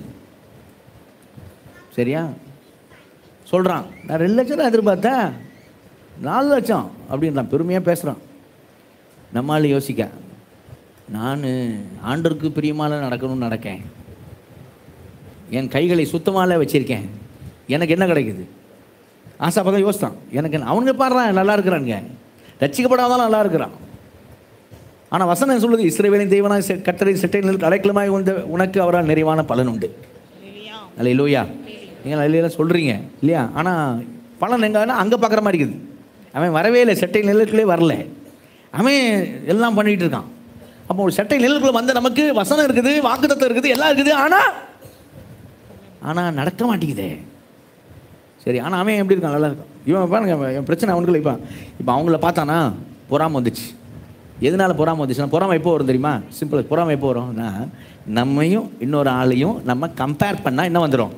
சரியா சொல்கிறான் நான் ரெண்டு லட்சம் தான் எதிர்பார்த்தேன் நாலு லட்சம் அப்படின்றான் பெருமையாக பேசுகிறான் நம்மால் யோசிக்க நான் ஆண்டருக்கு பிரியமால நடக்கணும்னு நடக்கேன் என் கைகளை சுத்தமால வச்சிருக்கேன் எனக்கு என்ன கிடைக்குது ஆசை அப்போ தான் யோசித்தான் எனக்கு என்ன- அவனுங்க பாடுறான் நல்லா இருக்கிறானுங்க ரட்சிக்கப்படாதான் நல்லா இருக்கிறான் ஆனால் வசனம் சொல்லுது இஸ்ரேவேலின் தெய்வனாய் செ- கர்த்தரை செட்டையில் அடைக்கலமாய் உந்த உனக்கு அவரால் நிறைவான பலன் உண்டு அல்ல இல்லையா நீங்கள் அல்லையா சொல்கிறீங்க இல்லையா ஆனால் பலன் எங்கன்னா அங்கே பார்க்குற மாதிரி இருக்குது அவன் வரவே இல்லை செட்டை நிழலுக்குள்ளே வரல அவன் எல்லாம் பண்ணிகிட்டு இருக்கான் அப்போ ஒரு செட்டை நிழலுக்குள்ளே வந்த நமக்கு வசனம் இருக்குது வாக்குத்தத்தம் இருக்குது எல்லாம் இருக்குது ஆனால் ஆனால் நடக்க மாட்டேங்குதே சரி ஆனால் அவன் எப்படி இருக்கான் நல்லா இருக்கான் இவன் பாருங்க அவன் என் பிரச்சனை அவனுக்குள்ள இப்போ இப்போ அவங்கள பார்த்தானா பொறாம வந்துச்சு எதனால பொறாம வந்துச்சுன்னா பொறாமை எப்போ வரும் தெரியுமா சிம்பிள் பொறாமை எப்போ வரும்னா நம்மையும் இன்னொரு ஆளையும் நம்ம கம்பேர் பண்ணால் என்ன வந்துடும்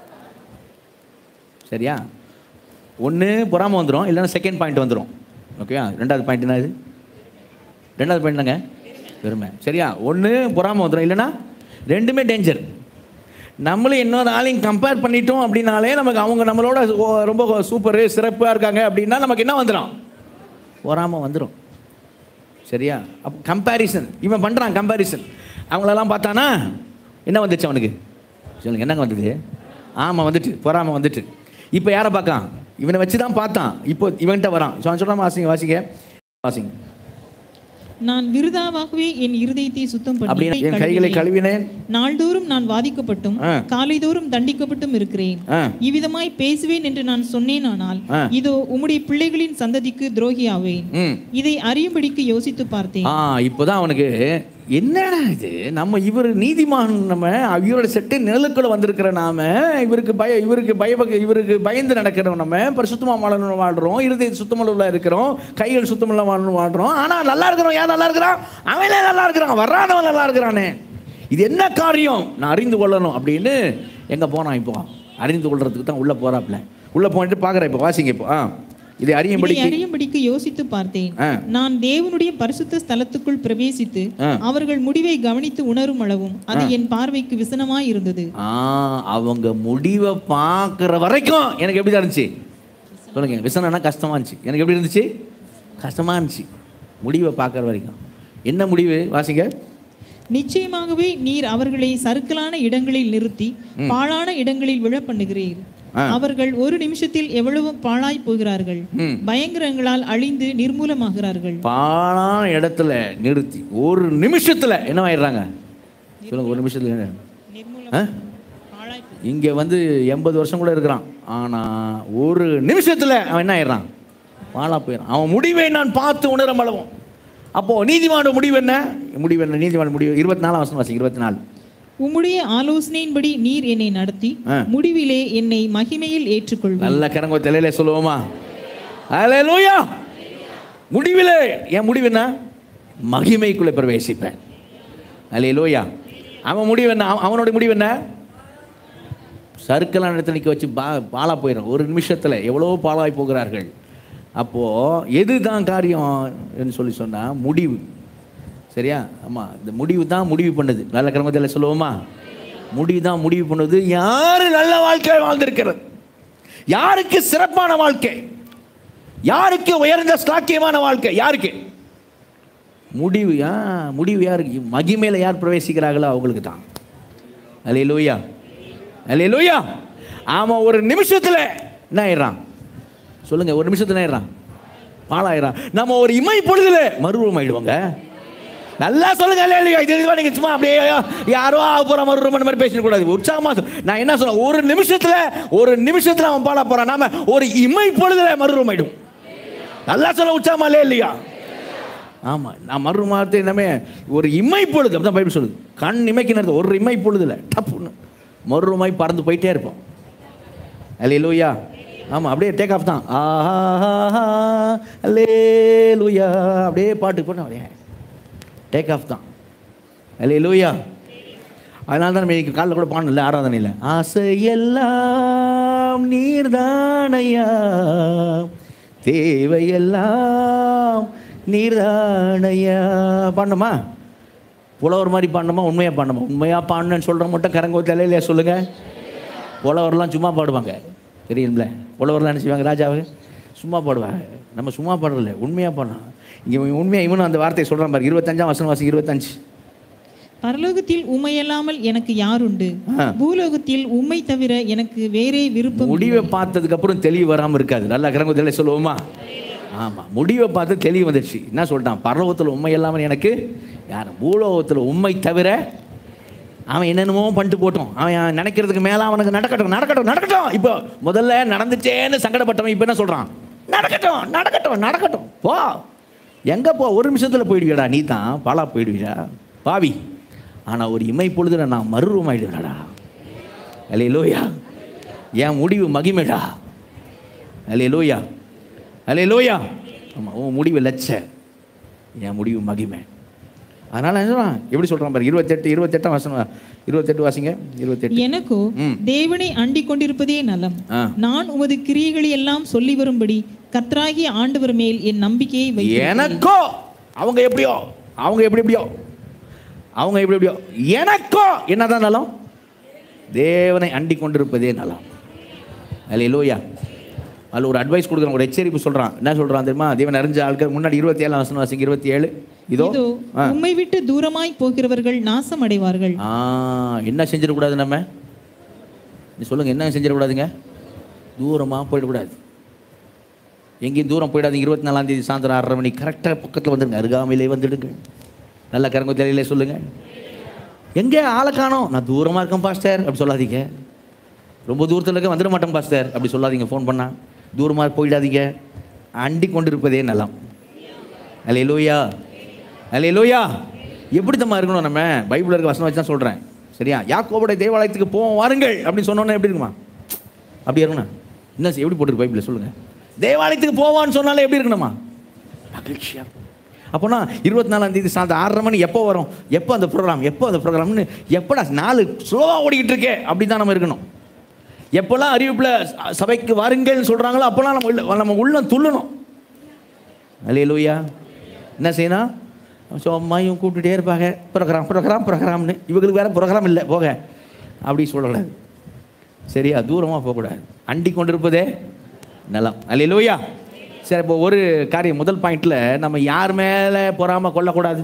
சரியா ஒன்று பொறாம வந்துடும் இல்லைன்னா செகண்ட் பாயிண்ட் வந்துடும் ஓகேவா ரெண்டாவது பாயிண்ட் என்ன இது ரெண்டாவது பாயிண்ட் என்னங்க பெருமை சரியா ஒன்று பொறாம வந்துடும் இல்லைன்னா ரெண்டுமே டேஞ்சர் நம்மளும் இன்னொரு ஆளையும் கம்பேர் பண்ணிட்டோம் அப்படின்னாலே நமக்கு அவங்க நம்மளோட ஓ- ரொம்ப சூப்பரு சிறப்பாக இருக்காங்க அப்படின்னா நமக்கு என்ன வந்துடும் பொறாம வந்துடும் சரியா அப்போ கம்பேரிசன் இவன் பண்ணுறான் கம்பேரிசன் அவங்களெல்லாம் பார்த்தானா என்ன வந்துச்சு அவனுக்கு சொல்லுங்க என்னங்க வந்தது ஆமாம் வந்துட்டு பொறாம வந்துட்டு இப்போ யாரை பார்க்கான் இவனை வச்சு தான் பார்த்தான் இப்போ இவன்கிட்ட வரான் ஸோ அவன் சொல்கிறான் வாசிங்க வாசிங்க வாசிங்க நான் விருதாவாகவே என் இருதயத்தை சுத்தம் பண்ணி அப்படின்னா என் கைகளை கழுவினேன் நாள்தோறும் நான் வாதிக்கப்பட்டும் ஆ. காலைதோறும் தண்டிக்கப்பட்டும் இருக்கிறேன் ஆ இவ்விதமாய் பேசுவேன் என்று நான் சொன்னேனானால் ஆ. இதோ உம்முடைய பிள்ளைகளின் சந்ததிக்கு துரோகியாவேன் ம் இதை அறியும்படிக்கு யோசித்து பார்த்தேன் ஆ இப்போதான் அவனுக்கு என்னடா இது நம்ம இவர் நீதிமான் நம்ம இவரோட செட்டு நிழலுக்குள்ள வந்திருக்கிற நாம இவருக்கு பய இவருக்கு பய இவருக்கு பயந்து நடக்கிறோம் நம்ம பரிசுத்தமா வாழணும் வாழ்றோம் இறுதி சுத்தமுள்ள இருக்கிறோம் கைகள் சுத்தமுள்ள வாழணும் வாழ்றோம் ஆனா நல்லா இருக்கிறோம் யார் நல்லா இருக்கிறான் அவனே நல்லா இருக்கிறான் வர்றானவன் நல்லா இருக்கிறானே இது என்ன காரியம் நான் அறிந்து கொள்ளணும் அப்படின்னு எங்க போனான் இப்போ அறிந்து கொள்றதுக்கு தான் உள்ள போறாப்ல உள்ள போயிட்டு பார்க்குறேன் இப்போ வாசிங்க இப்போ ஆ இதை இதை அறியும்படிக்கு அறியும்படிக்கு யோசித்து பார்த்தேன் ஆ. நான் தேவனுடைய பரிசுத்த ஸ்தலத்துக்குள் பிரவேசித்து ஆ. அவர்கள் முடிவை கவனித்து உணரும் அளவும் அது என் பார்வைக்கு விசனமாய் இருந்தது ஆ அவங்க முடிவை பார்க்குற வரைக்கும் எனக்கு எப்படி தான் இருந்துச்சு சொல்லுங்க விசனம்னா கஷ்டமா இருந்துச்சு எனக்கு எப்படி இருந்துச்சு கஷ்டமா இருந்துச்சு முடிவை பார்க்குற வரைக்கும் என்ன முடிவு வாசிங்க நிச்சயமாகவே நீர் அவர்களை சறுக்கலான இடங்களில் நிறுத்தி பாழான இடங்களில் விழ பண்ணுகிறீர் ஆ. அவர்கள் ஒரு நிமிஷத்தில் எவ்வளவு பாழாய் போகிறார்கள் ம். பயங்கரங்களால் அழிந்து நிர்மூலமாகிறார்கள் பாழான இடத்துல நிறுத்தி ஒரு நிமிஷத்துல என்னவாயிடுறாங்க சொல்லுங்க ஒரு நிமிஷத்துல என்ன நிர்மூலம் ஆ? பாழாய் போ- இங்க வந்து எண்பது வருஷம் கூட இருக்கிறான் ஆனா ஒரு நிமிஷத்துல அவன் என்ன ஆயிடுறான் வாழா போயிடறான் அவன் முடிவை நான் பார்த்து உணர அளவும் அப்போ நீதிமான முடிவு என்ன முடிவு என்ன நீதிமான முடிவு இருபத்தி நாலாம் வருஷம் வாசி இருபத்தி நாலு உம்முடைய ஆலோசனையின்படி நீர் என்னை நடத்தி ஆ. முடிவிலே என்னை மகிமையில் ஏற்றுக்கொள்வீர் நல்ல கரங்க தலையில சொல்லுவோமா அல்லேலூயா முடிவிலே என் முடிவு என்ன மகிமைக்குள்ளே பிரவேசிப்பேன் அல்லேலூயா அவன் முடிவு என்ன அவன் அவனோட முடிவு என்ன சர்க்கலான இடத்துல நிற்க வச்சு பா பாலா போயிடும் ஒரு நிமிஷத்தில் எவ்வளோ பாலாய் போகிறார்கள் அப்போது எது தான் காரியம் என்று சொல்லி சொன்னால் முடிவு சரியா ஆமாம் இந்த முடிவு தான் முடிவு பண்ணுது நல்ல கிரமத்தில் சொல்லுவோமா முடிவு தான் முடிவு பண்ணுது யார் நல்ல வாழ்க்கை வாழ்ந்திருக்கிறது யாருக்கு சிறப்பான வாழ்க்கை யாருக்கு உயர்ந்த ஸ்லாக்கியமான வாழ்க்கை யாருக்கு முடிவு ஆ முடிவு யாருக்கு மகிமையில் யார் பிரவேசிக்கிறார்களோ அவங்களுக்கு தான் அலே லூயா அலே லூயா ஆமாம் ஒரு நிமிஷத்தில் என்ன ஆயிடுறான் சொல்லுங்க ஒரு நிமிஷத்துல என்ன ஆயிடுறான் பாலாயிரம் நம்ம ஒரு இமை பொழுதுல மறுரூபம் ஆயிடுவாங்க நல்லா சொல்லுங்க இல்லையா இல்லையா இது இதுவா நீங்க சும்மா அப்படியே யாரோ ஆக போற மறுரூபம் அந்த மாதிரி பேசக்கூடாது கூடாது உற்சாகமா சொல். நான் என்ன சொல்றேன் ஒரு நிமிஷத்துல ஒரு நிமிஷத்துல அவன் பாட போறான் நாம ஒரு இமை பொழுதுல மறுரூபம் ஆயிடும் நல்லா சொல்ல உற்சாகமா இல்லையா இல்லையா ஆமா நான் மறுமார்த்தை என்னமே ஒரு இமை பொழுது அப்படிதான் பைபிள் சொல்லுது கண் இமைக்கு நேரத்து ஒரு இமை பொழுதுல டப்புன்னு மறுமாய் பறந்து போயிட்டே இருப்போம் அல்லேலூயா ஆமா அப்படியே டேக் ஆஃப் தான் ஆஹா அல்லேலூயா அப்படியே பாட்டு போட்டோம் அப்படியே டேக் ஆஃப் தான் அல்லேலூயா அதனால தான் நம்ம இன்னைக்கு காலைல கூட பாடல ஆராதனையில் ஆசையெல்லாம் நீர்தானையா தேவையெல்லாம் நீர்தானையா பாடணுமா புலவர் மாதிரி பாடணுமா உண்மையாக பாடணுமா உண்மையாக பாடணுன்னு சொல்கிற மட்டும் கரங்கோ தலையிலையா சொல்லுங்கள் புலவர்லாம் சும்மா பாடுவாங்க தெரியும்ல புலவர்லாம் என்ன செய்வாங்க ராஜாவை சும்மா பாடுவாங்க நம்ம சும்மா பாடுறதில்ல உண்மையாக பாடலாம் இங்கே உண்மையாக இவனும் அந்த வார்த்தையை சொல்கிறான் பாரு இருபத்தஞ்சாம் வசனம் வாசி இருபத்தஞ்சு பரலோகத்தில் உம்மையல்லாமல் எனக்கு யாருண்டு ஆ. பூலோகத்தில் உம்மை தவிர எனக்கு வேறே விருப்பம் முடிவை பார்த்ததுக்கு அப்புறம் தெளிவு வராமல் இருக்காது நல்லா கிரகம் தெளிவு சொல்லுவோமா ஆமாம் முடிவை பார்த்து தெளிவு வந்துடுச்சு என்ன சொல்லிட்டான் பரலோகத்தில் உண்மை இல்லாமல் எனக்கு யார் பூலோகத்தில் உண்மை தவிர அவன் என்னென்னமோ பண்ணிட்டு போட்டோம் அவன் நினைக்கிறதுக்கு மேலே அவனுக்கு நடக்கட்டும் நடக்கட்டும் நடக்கட்டும் இப்போ முதல்ல நடந்துச்சேன்னு சங்கடப்பட்டவன் இப்போ என்ன சொல்கிறான் நடக்கட்டும் நடக்கட்டும் நடக்கட்டும் போ எங்கே போ ஒரு நிமிஷத்தில் போயிடுவியடா நீ தான் பாலா போயிடுவியா பாவி ஆனால் ஒரு இமை பொழுதுல நான் மறுரூமாயிடுவேடா அலையிலோயா என் முடிவு மகிமைடா அலையிலோயா அலையிலோயா ஆமாம் உன் முடிவு லட்ச என் முடிவு மகிமை அதனால என்ன சொல்றான் எப்படி சொல்றான் பாரு இருபத்தெட்டு இருபத்தெட்டாம் வசனம் இருபத்தெட்டு வாசிங்க இருபத்தெட்டு எனக்கோ ம். தேவனை அண்டிக் கொண்டிருப்பதே நலம் ஆ நான் உமது கிரியைகளை எல்லாம் சொல்லி வரும்படி கர்த்தராகிய ஆண்டவர் மேல் என் நம்பிக்கையை வைத்து எனக்கோ அவங்க எப்படியோ அவங்க எப்படி எப்படியோ அவங்க எப்படி எப்படியோ எனக்கோ என்னதான் நலம் தேவனை அண்டி கொண்டிருப்பதே நலம் அல்லேலூயா அதில் ஒரு அட்வைஸ் கொடுக்குறான் ஒரு எச்சரிப்பு சொல்றான் என்ன சொல்றான் தெரியுமா தேவன் அறிஞ்ச ஆட்கள் முன்னாடி இருபத்தி ஏழாம் வசனம் வாசிங்க இருபத்தி ஏழு இதோ இதோ ஆ. உம்மை விட்டு தூரமாய் போகிறவர்கள் நாசம் அடைவார்கள் ஆ என்ன செஞ்சிடக்கூடாது நம்ம நீ சொல்லுங்க என்ன செஞ்சிடக்கூடாதுங்க தூரமாக போயிடக்கூடாது எங்கேயும் தூரம் போயிடாதீங்க இருபத்தி நாலாம் தேதி சாயந்தரம் ஆறரை மணி கரெக்டாக பக்கத்தில் வந்துடுங்க அருகாமையிலே வந்துடுங்க நல்ல கரங்க தலையிலே சொல்லுங்க எங்கே ஆளை காணோம் நான் தூரமாக இருக்கேன் பாஸ்டர் அப்படி சொல்லாதீங்க ரொம்ப தூரத்தில் இருக்க வந்துட மாட்டேன் பாஸ்டர் அப்படி சொல்லாதீங்க ஃபோன் பண்ணா தூரமாக போயிடாதீங்க அண்டி கொண்டு இருப்பதே நலம் அலே லோயா அலே லோயா எப்படி தம்மா இருக்கணும் நம்ம பைபிள் இருக்க வசனம் வச்சு தான் சொல்கிறேன் சரியா யாக்கோபுடைய தேவாலயத்துக்கு போவோம் வாருங்கள் அப்படின்னு சொன்னோன்னே எப்படி இருக்குமா அப்படி இருக்கணும் என்ன எப்படி போட்டிருக்கு பைபிளில் சொல்லுங்கள் தேவாலயத்துக்கு போவான்னு சொன்னாலே எப்படி இருக்கணுமா மகிழ்ச்சியா அப்போனா இருபத்தி நாலாம் தேதி சாயந்தரம் ஆறரை மணி எப்போ வரும் எப்போ அந்த ப்ரோக்ராம் எப்போ அந்த ப்ரோக்ராம்னு எப்படா நாலு ஸ்லோவாக ஓடிக்கிட்டு இருக்கே அப்படி தான் நம்ம இருக்கணும் எப்போல்லாம் அறிவிப்பில் சபைக்கு வாருங்கள்னு சொல்கிறாங்களோ அப்போல்லாம் நம்ம உள்ள நம்ம உள்ளம் துள்ளணும் அல்லே லூயா என்ன செய்யணும் சும்மா இவங்க கூப்பிட்டுட்டே இருப்பாங்க ப்ரோக்ராம் ப்ரோக்ராம் ப்ரோக்ராம்னு இவங்களுக்கு வேறு ப்ரோக்ராம் இல்லை போக அப்படி சொல்லக்கூடாது சரியா தூரமாக போகக்கூடாது அண்டி கொண்டிருப்பதே நலம் அல்லே லூயா சரி இப்போ ஒரு காரியம் முதல் பாயிண்ட்ல நம்ம யார் மேலே பொறாம கொள்ளக்கூடாது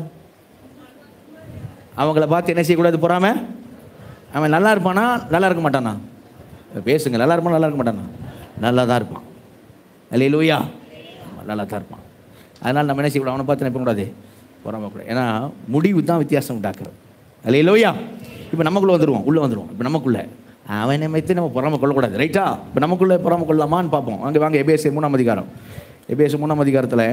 அவங்கள பார்த்து என்ன செய்யக்கூடாது பொறாம அவன் நல்லா இருப்பானா நல்லா இருக்க மாட்டானா பேசுங்க நல்லா இருப்பானா நல்லா இருக்க மாட்டானா நல்லா தான் இருப்பான் அல்ல லூயா நல்லா தான் இருப்பான் அதனால் நம்ம என்ன செய்யக்கூடாது அவனை பார்த்து நினைப்ப கூடாது பொறாம கூடாது ஏன்னா முடிவு தான் வித்தியாசம் உண்டாக்குறது அல்ல லூயா இப்போ நமக்குள்ளே வந்துடுவோம் உள்ளே வந்துடுவோம் இப்போ நமக்குள்ளே அவனை வைத்து நம்ம பொறாம கொள்ளக்கூடாது ரைட்டா இப்போ நமக்குள்ளே பொறாம கொள்ளலாமான்னு பார்ப்போம் அங்கே வாங்க எபேசிய மூணாம் அதிகாரம் எபேசிய மூணாம் அதிகாரத்தில்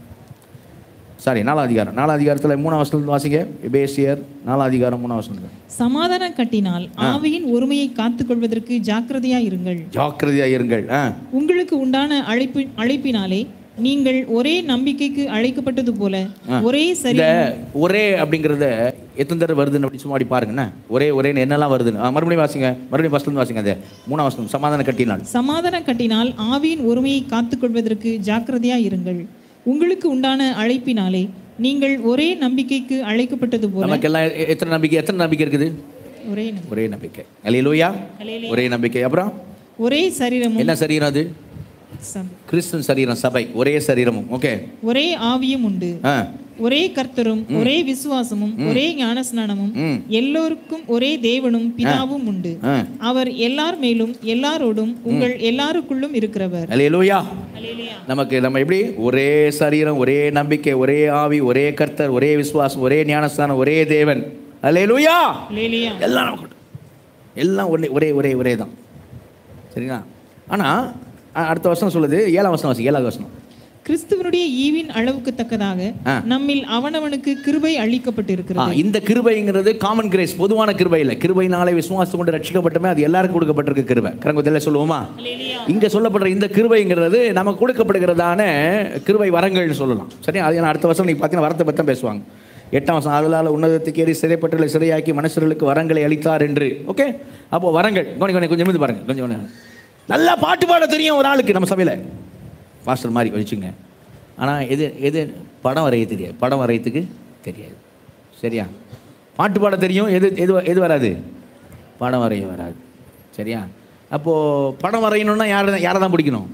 சாரி நாலாம் அதிகாரம் நாலாம் அதிகாரத்தில் மூணாம் வசனம் வாசிங்க எபேசியர் நாலாம் அதிகாரம் மூணாம் வசனம் சமாதானம் கட்டினால் ஆவியின் ஒருமையை காத்துக்கொள்வதற்கு ஜாக்கிரதையா இருங்கள் ஜாக்கிரதையாக இருங்கள் ஆ உங்களுக்கு உண்டான அழைப்பு அழைப்பினாலே நீங்கள் ஒரே நம்பிக்கைக்கு அழைக்கப்பட்டது போல ஒரே சரி இந்த ஒரே அப்படிங்கிறத எத்தனை தடவை வருதுன்னு அப்படி சும்மா அப்படி பாருங்கண்ணே ஒரே ஒரேன்னு என்னெல்லாம் வருதுன்னு ஆ, மறுபடியும் வாசிங்க மறுபடியும் ஃபஸ்ட்லேருந்து வாசிங்க அது மூணாம் வசனம் சமாதான கட்டினால் சமாதானம் கட்டினால் ஆவியின் ஒருமையை காத்துக்கொள்வதற்கு ஜாக்கிரதையா இருங்கள் உங்களுக்கு உண்டான அழைப்பினாலே நீங்கள் ஒரே நம்பிக்கைக்கு அழைக்கப்பட்டது போல நமக்கெல்லாம் எ- எத்தனை நம்பிக்கை எத்தனை நம்பிக்கை இருக்குது ஒரே நம்பி- ஒரே நம்பிக்கை அல்லையிலூயா ஒரே நம்பிக்கை அப்புறம் ஒரே சரீரமும் என்ன சரீரம் அது சம்- கிறிஸ்தன் சரீரம் சபை ஒரே சரீரமும் ஓகே ஒரே ஆவியும் உண்டு ஆ ஒரே கர்த்தரும் ஒரே விசுவாசமும் ஒரே ஞானஸ்நானமும் ம் எல்லோருக்கும் ஒரே தேவனும் பிதாவும் உண்டு ஆ அவர் எல்லார் மேலும் எல்லாரோடும் உங்கள் எல்லாருக்குள்ளும் இருக்கிறவர் அல்லையிலூயா நமக்கு நம்ம எப்படி ஒரே சரீரம் ஒரே நம்பிக்கை ஒரே ஆவி ஒரே கர்த்தர் ஒரே விசுவாசம் ஒரே ஞானஸ்தானம் ஒரே தேவன் அல்லேலூயா லேலியா எல்லாம் நமக்கு உண்டு. எல்லாம் ஒரே ஒரே ஒரே ஒரே தான் சரிங்களா ஆனால் அடுத்த வருஷம் சொல்லுது ஏழாம் வருஷம் வாசி ஏழாவது வருஷம் கிறிஸ்துவனுடைய ஈவின் அளவுக்கு தக்கதாக ஆ. நம்மில் அவனவனுக்கு கிருபை ஆ, அளிக்கப்பட்டிருக்கிறது இந்த கிருபைங்கிறது காமன் கிரேஸ் பொதுவான கிருபை இல்லை கிருபையினாலே விசுவாசம் கொண்டு ரட்சிக்கப்பட்டமே அது எல்லாருக்கும் கொடுக்கப்பட்டிருக்க கிருபை கரங்கத்தில் சொல்லுவோமா இங்க சொல்லப்படுற இந்த கிருபைங்கிறது நமக்கு கொடுக்கப்படுகிறதான கிருபை வரங்கள்னு சொல்லலாம் சரி அது ஏன்னா அடுத்த வருஷம் நீங்க பார்த்தீங்கன்னா வரத்தை பற்றி தான் பேசுவாங்க எட்டாம் வருஷம் அதனால உன்னதத்துக்கு ஏறி சிறைப்பட்டுள்ள சிறையாக்கி மனுஷர்களுக்கு வரங்களை அளித்தார் என்று ஓகே அப்போ வரங்கள் கொஞ்சம் கொஞ்சம் கொஞ்சம் நிமிர்ந்து பாருங்க கொஞ்சம் கொஞ்சம் நல்லா பாட்டு பாட தெரியும் ஒரு ஆளுக்கு நம்ம சபையில் பாஸ்டர் மாதிரி வச்சுங்க ஆனால் எது எது படம் வரைய தெரியாது படம் வரையத்துக்கு தெரியாது சரியா பாட்டு பாட தெரியும் எது எது எது வராது படம் வரைய வராது சரியா அப்போது படம் வரையணும்னா யாரை தான் யாரை தான் பிடிக்கணும்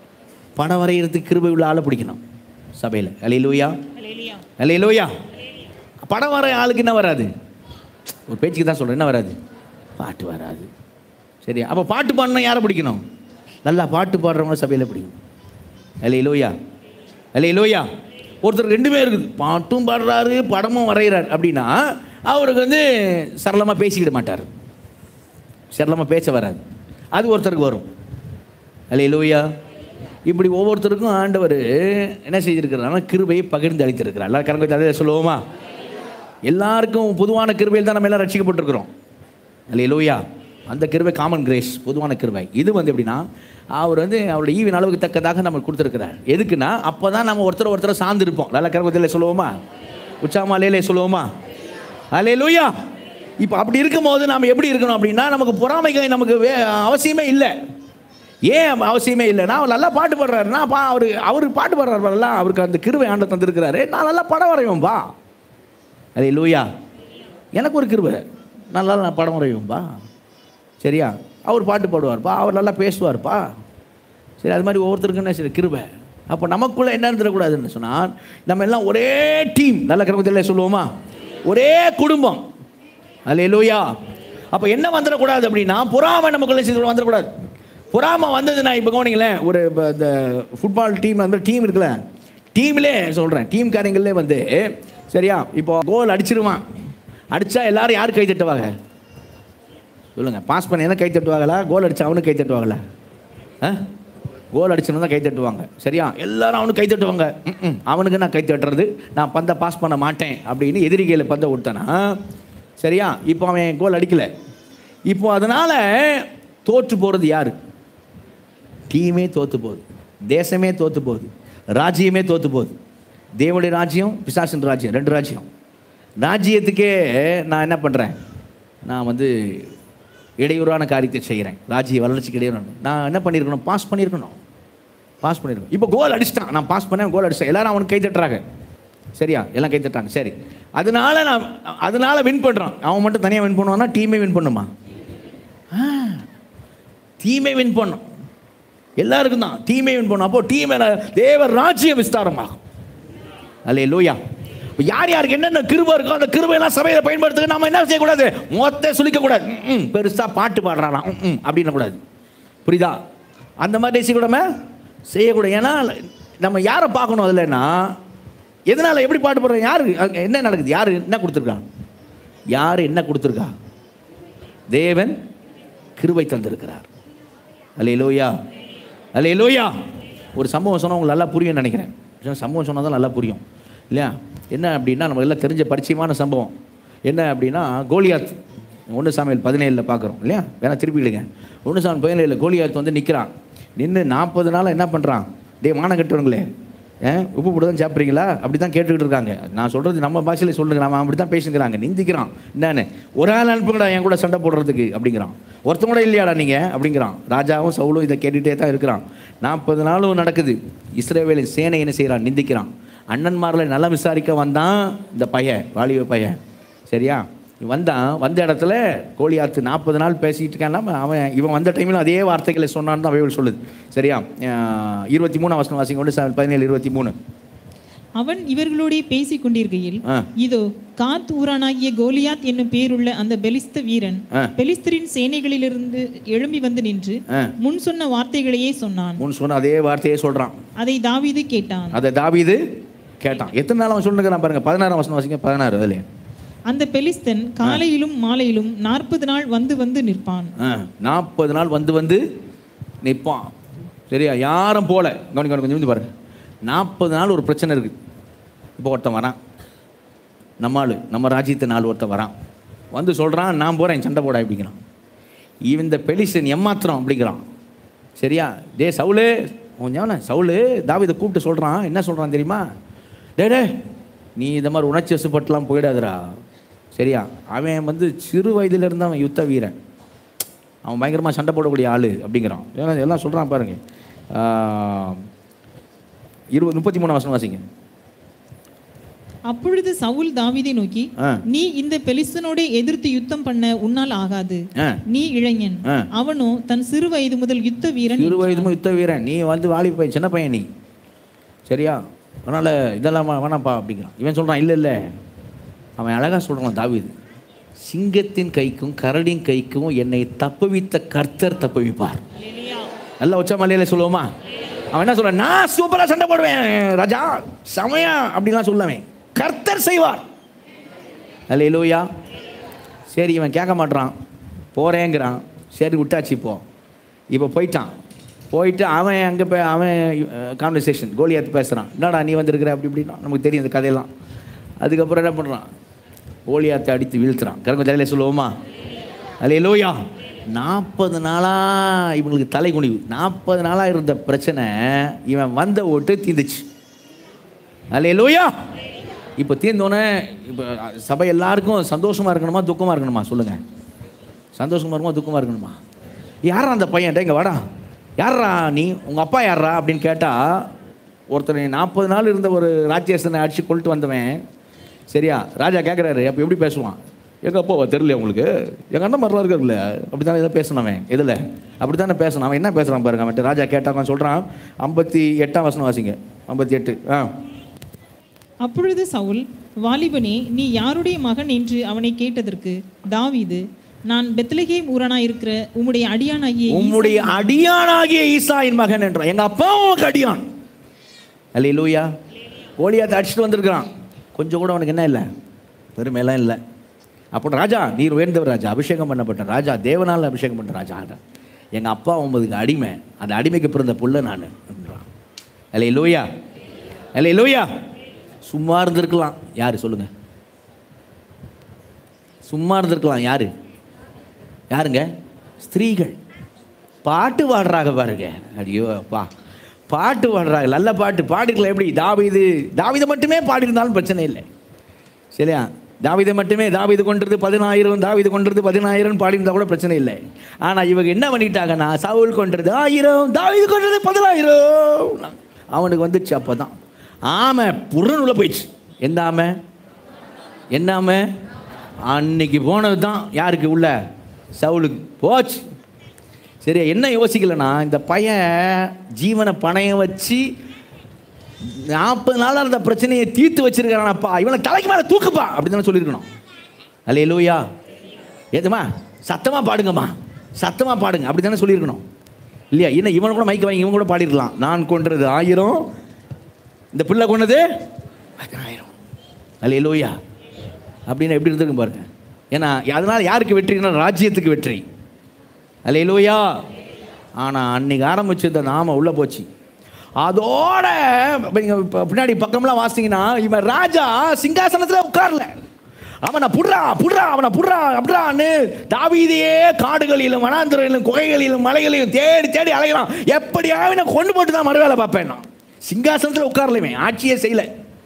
படம் வரைகிறதுக்கு கிருபை உள்ள ஆளை பிடிக்கணும் சபையில் அலையிலூயா அலையிலூயா படம் வரைய ஆளுக்கு என்ன வராது ஒரு பேச்சுக்கு தான் சொல்கிறேன் என்ன வராது பாட்டு வராது சரியா அப்போ பாட்டு பாடணும் யாரை பிடிக்கணும் நல்லா பாட்டு பாடுறவங்க சபையில் பிடிக்கணும் அலையிலூயா அலையிலூயா ஒருத்தர் ரெண்டுமே இருக்குது பாட்டும் பாடுறாரு படமும் வரைகிறார் அப்படின்னா அவருக்கு வந்து சரளமாக பேசிக்கிட மாட்டார் சரளமாக பேச வராது அது ஒருத்தருக்கு வரும் அல்லேலூயா இப்படி ஒவ்வொருத்தருக்கும் ஆண்டவர் என்ன செய்திருக்கிறாருன்னா கிருபையை பகிர்ந்து அளித்திருக்கிறார் எல்லாரும் கரங்க அதை சொல்லுவோமா எல்லாருக்கும் பொதுவான கிருபையில் தான் நம்ம எல்லாம் ரட்சிக்கப்பட்டிருக்கிறோம் அல்லேலூயா அந்த கிருபை காமன் கிரேஸ் பொதுவான கிருபை இது வந்து எப்படின்னா அவர் வந்து அவருடைய ஈவின் அளவுக்கு தக்கதாக நம்ம கொடுத்துருக்கிறார் எதுக்குன்னா அப்போ தான் நம்ம ஒருத்தர் ஒருத்தர் சார்ந்து இருப்போம் நல்ல கரங்கத்தில் சொல்லுவோமா உச்சாமாலேலே சொல்லுவோமா அல்லேலூயா இப்போ அப்படி இருக்கும்போது நாம் எப்படி இருக்கணும் அப்படின்னா நமக்கு பொறாமைகள் நமக்கு வே அவசியமே இல்லை ஏன் அவசியமே இல்லை நான் நல்லா பாட்டு பாடுறாரு நான் பா அவர் அவர் பாட்டு பாடுறாரு நல்லா அவருக்கு அந்த கிருவை ஆண்ட தந்திருக்கிறாரு நான் நல்லா படம் வரைவேன்பா அதே லூயா எனக்கு ஒரு கிருவை நல்லா நான் படம் வரைவேன்பா சரியா அவர் பாட்டு பாடுவார்ப்பா அவர் நல்லா பேசுவார்ப்பா சரி அது மாதிரி ஒவ்வொருத்தருக்கும் என்ன சரி கிருபை அப்போ நமக்குள்ளே என்ன இருந்துடக்கூடாதுன்னு சொன்னால் நம்ம எல்லாம் ஒரே டீம் நல்ல கிரமத்தில் சொல்லுவோமா ஒரே குடும்பம் அல்ல லூயா அப்போ என்ன வந்துடக்கூடாது அப்படின்னா பொறாமை நமக்குள்ளே செய்து வந்துடக்கூடாது பொறாமை வந்ததுன்னா இப்போ கவனிங்களேன் ஒரு இப்போ இந்த ஃபுட்பால் டீம் அந்த டீம் இருக்குல்ல டீம்லே சொல்கிறேன் டீம் காரியங்களே வந்து சரியா இப்போ கோல் அடிச்சிருவான் அடித்தா எல்லாரும் யார் கை தட்டுவாங்க சொல்லுங்கள் பாஸ் பண்ண என்ன கை தட்டுவாங்களா கோல் அடிச்சா அவனுக்கு கை தட்டுவாங்களா ஆ கோல் அடிச்சுன்னு தான் கை தட்டுவாங்க சரியா எல்லாரும் அவனுக்கு கை தட்டுவாங்க ம்ம். அவனுக்கு நான் கை தட்டுறது நான் பந்தை பாஸ் பண்ண மாட்டேன் அப்படின்னு எதிரிகையில் பந்தை விட்டனா சரியா இப்போ அவன் கோல் அடிக்கல இப்போ அதனால தோற்று போகிறது யாரு டீமே தோத்து போகுது தேசமே தோத்து போகுது ராஜ்யமே தோத்து போகுது தேவனுடைய ராஜ்யம் பிசாசின் ராஜ்யம் ரெண்டு ராஜ்யம் ராஜ்யத்துக்கே நான் என்ன பண்ணுறேன் நான் வந்து இடையூறான காரியத்தை செய்கிறேன் ராஜ்ய வளர்ச்சிக்கு இடையூறான நான் என்ன பண்ணியிருக்கணும் பாஸ் பண்ணியிருக்கணும் பாஸ் பண்ணியிருக்கணும் இப்போ கோல் அடிச்சிட்டான் நான் பாஸ் பண்ணேன் கோல் அடிச்சிட்டேன் எல்லாரும் அவனுக்கு கை தட்டுறாங்க சரியா எல்லாம் கை தட்டுறாங்க சரி அதனால நான் அதனால வின் பண்ணுறான் அவன் மட்டும் தனியாக வின் பண்ணுவான்னா டீமே வின் பண்ணுமா டீமே வின் பண்ணும் எல்லாருக்கும் தான் டீமே வின் பண்ணும் அப்போ டீம் தேவ ராஜ்யம் விஸ்தாரமாகும் அல்லே லூயா இப்போ யார் யாருக்கு என்னென்ன கிருபை இருக்கோ அந்த கிருபையெல்லாம் சபையில் பயன்படுத்துக்க நம்ம என்ன செய்யக்கூடாது மொத்த சொல்லிக்கக்கூடாது ம் பெருசாக பாட்டு பாடுறாராம் ம், ம் அப்படின்னு கூடாது புரியுதா அந்த மாதிரி செய்யக்கூடாம செய்யக்கூடாது ஏன்னா நம்ம யாரை பார்க்கணும் அதுலன்னா எதனால் எப்படி பாட்டு பாடுறோம் யாரு அங்க என்ன நடக்குது யார் என்ன கொடுத்துருக்காங்க யார் என்ன கொடுத்துருக்கா தேவன் கிருபை தந்திருக்கிறார் அல்லே லோயா அல்லே லோயா ஒரு சம்பவம் சொன்னால் உங்களுக்கு நல்லா புரியும்னு நினைக்கிறேன் சம்பவம் சொன்னால் தான் நல்லா புரியும் இல்லையா என்ன அப்படின்னா நம்ம எல்லாம் தெரிஞ்ச பரிச்சயமான சம்பவம் என்ன அப்படின்னா கோலியாத் ஒன்று சாமியல் பதினேழில் பார்க்குறோம் இல்லையா வேணா திருப்பிடுங்க ஒன்று சாமியல் பதினேழில் கோலியாத் வந்து நிற்கிறான் நின்று நாற்பது நாள் என்ன பண்ணுறான் டே மானம் கட்டுவங்களே ஏன் உப்பு போட்டு தான் சாப்பிட்றீங்களா அப்படி தான் கேட்டுக்கிட்டு இருக்காங்க நான் சொல்கிறது நம்ம பாஷையில் சொல்லுங்க நம்ம அப்படி தான் பேசிக்கிறாங்க நிந்திக்கிறான் என்னன்னு ஒரு ஆள் அனுப்புங்கடா என் கூட சண்டை போடுறதுக்கு அப்படிங்கிறான் ஒருத்தன் கூட இல்லையாடா நீங்கள் அப்படிங்கிறான் ராஜாவும் சவுலும் இதை கேட்டுகிட்டே தான் இருக்கிறான் நாற்பது நாளும் நடக்குது இஸ்ரேவேலின் சேனை என்ன செய்கிறான் நிந்திக்கிறான் அண்ணன்மார்களை நல்லா விசாரிக்க வந்தான் இந்த பையன் வாலிப பையன் சரியா வந்தான் வந்த இடத்துல கோழியாத்து நாற்பது நாள் பேசிக்கிட்டு இருக்கான் அவன் இவன் வந்த டைமில் அதே வார்த்தைகளை சொன்னான்னு தான் பைபிள் சொல்லுது சரியா அஹ் இருபத்தி மூணாம் வசனம் வாசிங்க ஒன்று பதினேழு இருபத்தி மூணு அவன் இவர்களோடே பேசிக் கொண்டிருக்கையில் ஆ. இதோ காத் ஊரானாகிய கோலியாத் என்னும் பேருள்ள அந்த பெலிஸ்த வீரன் ஆ. பெலிஸ்தரின் சேனைகளிலிருந்து எழும்பி வந்து நின்று ஆ. முன் சொன்ன வார்த்தைகளையே சொன்னான் முன் சொன்ன அதே வார்த்தையே சொல்கிறான் அதை தாவீது கேட்டான் அதை தாவீது கேட்டான் எத்தனை நாள் அவன் சொல்லுங்கிறான் பாருங்க பதினாறாம் வசனம் வாசிங்க பதினாறு அதில் அந்த பெலிஸ்தன் காலையிலும் மாலையிலும் நாற்பது நாள் வந்து வந்து நிற்பான் நாற்பது நாள் வந்து வந்து நிற்பான் சரியா யாரும் போல கவனி கவனி கொஞ்சம் நிமிந்து பாருங்க நாற்பது நாள் ஒரு பிரச்சனை இருக்குது இப்போ ஒருத்தன் வரான் நம்ம ஆளு நம்ம ராஜ்யத்தை நாள் ஒருத்தன் வரான் வந்து சொல்கிறான் நான் போகிறேன் சண்டை போட அப்படிங்கிறான் இவன் இந்த பெலிசன் எம்மாத்திரம் அப்படிங்கிறான் சரியா டே சவுலு உன் ஞாபகம் சவுலு தாவிதை கூப்பிட்டு சொல்கிறான் என்ன சொல்கிறான் தெரியுமா டே டே நீ இந்த மாதிரி உணர்ச்சி வசப்பட்டுலாம் போயிடாதடா சரியா அவன் வந்து சிறு வயதிலிருந்து அவன் யுத்த வீரன் அவன் பயங்கரமாக சண்டை போடக்கூடிய ஆள் அப்படிங்கிறான் ஏன்னா எல்லாம் சொல்கிறான் பாருங்க ஆஹ், இருபது முப்பத்தி மூணு வருஷம் வாசிங்க அப்பொழுது சவுல் தாவீதை நோக்கி ஆ நீ இந்த பெலிஸ்தனோடே எதிர்த்து யுத்தம் பண்ண உன்னால் ஆகாது ஆ நீ இளைஞன் ஆ. அவனோ தன் சிறு வயது முதல் யுத்த வீரன் சிறு வயதும் யுத்த வீரன் நீ வந்து வாலி பையன் சின்ன பையன் நீ சரியா அதனால் இதெல்லாம் வே- வேணாம்ப்பா அப்படிங்கிறான் இவன் சொல்கிறான் இல்லை இல்லை அவன் அழகாக சொல்கிறான் தாவீது சிங்கத்தின் கைக்கும் கரடின் கைக்கும் என்னை தப்புவித்த கர்த்தர் தப்புவிப்பார் நல்லா உச்ச மலையில சொல்லுவோமா அவன் என்ன சொல்றான் நான் சூப்பராக சண்டை போடுவேன் ராஜா சமயா அப்படிலாம் சொல்லுவேன் கர்த்தர் செய்வார் அல்ல லூயா சரி இவன் கேட்க மாட்றான் போகிறேங்கிறான் சரி விட்டாச்சு இப்போ இப்போ போயிட்டான் போயிட்டு அவன் அங்கே போய் அவன் கான்வர்சேஷன் கோலியாத்து பேசுகிறான் என்னடா நீ வந்திருக்கிற அப்படி இப்படின்னா நமக்கு தெரியும் இந்த கதையெல்லாம் அதுக்கப்புறம் என்ன பண்ணுறான் கோலியாத்தை அடித்து வீழ்த்துறான் கரங்க தலையில் சொல்லுவோமா அல்ல லோயா நாற்பது நாளாக இவங்களுக்கு தலை குனிவு நாற்பது நாளாக இருந்த பிரச்சனை இவன் வந்த ஓட்டு தீந்துச்சு அல்ல லோயா இப்போ தீர்ந்தோன்னே இப்போ சபை எல்லாருக்கும் சந்தோஷமாக இருக்கணுமா துக்கமாக இருக்கணுமா சொல்லுங்கள் சந்தோஷமாக இருக்குமா துக்கமாக இருக்கணுமா யாரா அந்த பையன் இங்கே வாடா யாரா நீ உங்கள் அப்பா யாரா அப்படின்னு கேட்டால் ஒருத்தனை நாற்பது நாள் இருந்த ஒரு ராஜ்யசனை அடித்து கொண்டுட்டு வந்தவன் சரியா ராஜா கேட்குறாரு அப்போ எப்படி பேசுவான் எங்கள் அப்பாவா தெரியல உங்களுக்கு எங்கள் அண்ணன் மாதிரிலாம் இருக்காருல்ல அப்படி தானே இதை பேசினவன் இதில் அப்படி தானே பேசணும் அவன் என்ன பேசுகிறான் பாருங்க அவன்கிட்ட ராஜா கேட்டான் சொல்கிறான் ஐம்பத்தி எட்டாம் வசனம் வாசிங்க ஐம்பத்தி எட்டு ஆ அப்பொழுது சவுல் வாலிபனே நீ யாருடைய மகன் என்று அவனை கேட்டதற்கு தாவீது நான் பெத்லகேம் ஊரானா இருக்கிற உம்முடைய அடியானாகிய ஈசா- உம்முடைய அடியானாகிய ஈசாயின் மகன் என்றான் எங்க அப்பா உனக்கு அடியான் அல்ல லூயா கோலியாத்தை அடிச்சுட்டு வந்திருக்கிறான் கொஞ்சம் கூட அவனுக்கு என்ன இல்லை பெருமையெல்லாம் இல்லை அப்போ ராஜா நீர் உயர்ந்தவர் ராஜா அபிஷேகம் பண்ணப்பட்ட ராஜா தேவனால் அபிஷேகம் பண்ண ராஜா எங்கள் அப்பா ஒன்பதுக்கு அடிமை அந்த அடிமைக்கு பிறந்த புள்ள நான் அல்ல லோயா அல்ல லோயா சும்மா இருந்திருக்கலாம் யார் சொல்லுங்க சும்மா இருந்திருக்கலாம் யாரு யாருங்க ஸ்திரீகள் பாட்டு பாடுறாங்க பாருங்க ஐயோ அப்பா பாட்டு பாடுறாங்க நல்ல பாட்டு பாடிருக்கலாம் எப்படி தாவீது தாவீதை மட்டுமே பாடியிருந்தாலும் பிரச்சனை இல்லை சரியா தாவீதை மட்டுமே தாவீது கொன்றது பதினாயிரம் தாவீது கொன்றது பதினாயிரம் பாடியிருந்தா கூட பிரச்சனை இல்லை ஆனால் இவங்க என்ன பண்ணிட்டாங்கன்னா சவுல் கொன்றது ஆயிரம் தாவீது கொன்றது பதினாயிரம் அவனுக்கு வந்துச்சு அப்போ தான் ஆமை புறன் உள்ள போயிடுச்சு எந்த ஆமை என்ன ஆமை அன்னைக்கு போனது தான் யாருக்கு உள்ள சவுலுக்கு போச்சு சரி என்ன யோசிக்கலனா இந்த பையன் ஜீவனை பணையம் வச்சு நாற்பது நாளாக இருந்த பிரச்சனையை தீர்த்து வச்சிருக்கிறானப்பா இவனை தலைக்கு மேலே தூக்குப்பா அப்படின்னு தானே சொல்லியிருக்கணும் அல்ல லூயா ஏதுமா சத்தமாக பாடுங்கம்மா சத்தமாக பாடுங்க அப்படி தானே சொல்லியிருக்கணும் இல்லையா என்ன இவனை கூட மைக்க வாங்கி இவன் கூட பாடிருக்கலாம் நான் கொன்றது ஆயிரம் இந்த பிள்ளை கொண்டது ஆயிரம் அல்ல லூயா அப்படின்னு எப்படி இருந்திருக்கும் பாருங்க ஏன்னா அதனால் யாருக்கு வெற்றினா ராஜ்யத்துக்கு வெற்றி அல்ல லூயா ஆனால் அன்னைக்கு ஆரம்பிச்சது நாம உள்ளே போச்சு அதோட நீங்க இப்ப பின்னாடி பக்கம்லாம் வாசிங்கன்னா இவன் ராஜா சிங்காசனத்தில் உட்காரல அவனை புடுறா புடுறா அவனை புடுறா அப்படிறான்னு தாவீதையே காடுகளிலும் வனாந்திரங்களிலும் குகைகளிலும் மலைகளிலும் தேடி தேடி அலைகிறான் எப்படியாவது நான் கொண்டு போட்டு தான் மறுவேலை பார்ப்பேன் நான் சிங்காசனத்தில் உட்காரலைமே ஆட்சியே செய்யல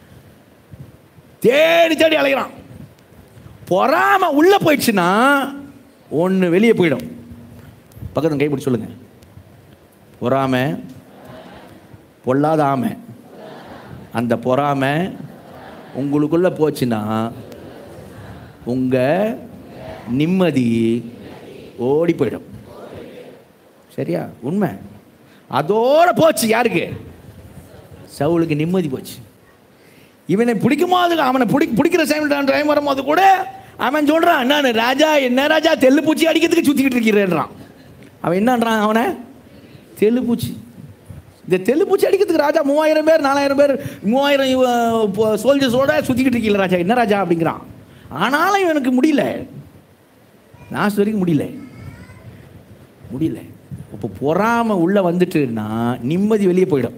தேடி தேடி அலைகிறான் பொறாம உள்ள போயிடுச்சுன்னா ஒன்று வெளியே போயிடும் பக்கத்தில் கைப்பிடி சொல்லுங்க பொறாமை பொல்லாத ஆமை அந்த பொறாமை உங்களுக்குள்ள போச்சுன்னா உங்க நிம்மதி ஓடி போயிடும் சரியா உண்மை அதோட போச்சு யாருக்கு சவுலுக்கு நிம்மதி போச்சு இவனை பிடிக்கும் போது அவனை பிடி பிடிக்கிற டைம் டைம் வரும்போது கூட அவன் சொல்றான் என்ன ராஜா என்ன ராஜா தெல்லு பூச்சி அடிக்கிறதுக்கு சுத்திக்கிட்டு இருக்கிறேன்றான் அவன் என்னன்றான் அவனை தெல்லு பூச்சி இந்த தெல்லு பூச்சி அடிக்கிறதுக்கு ராஜா மூவாயிரம் பேர் நாலாயிரம் பேர் மூவாயிரம் சோல்ஜர்ஸோட சுற்றிக்கிட்டு இருக்கீங்கள ராஜா என்ன ராஜா அப்படிங்கிறான் ஆனாலும் இவனுக்கு முடியல லாஸ்ட் வரைக்கும் முடியல முடியல இப்போ பொறாம உள்ள வந்துட்டுன்னா நிம்மதி வெளியே போயிடும்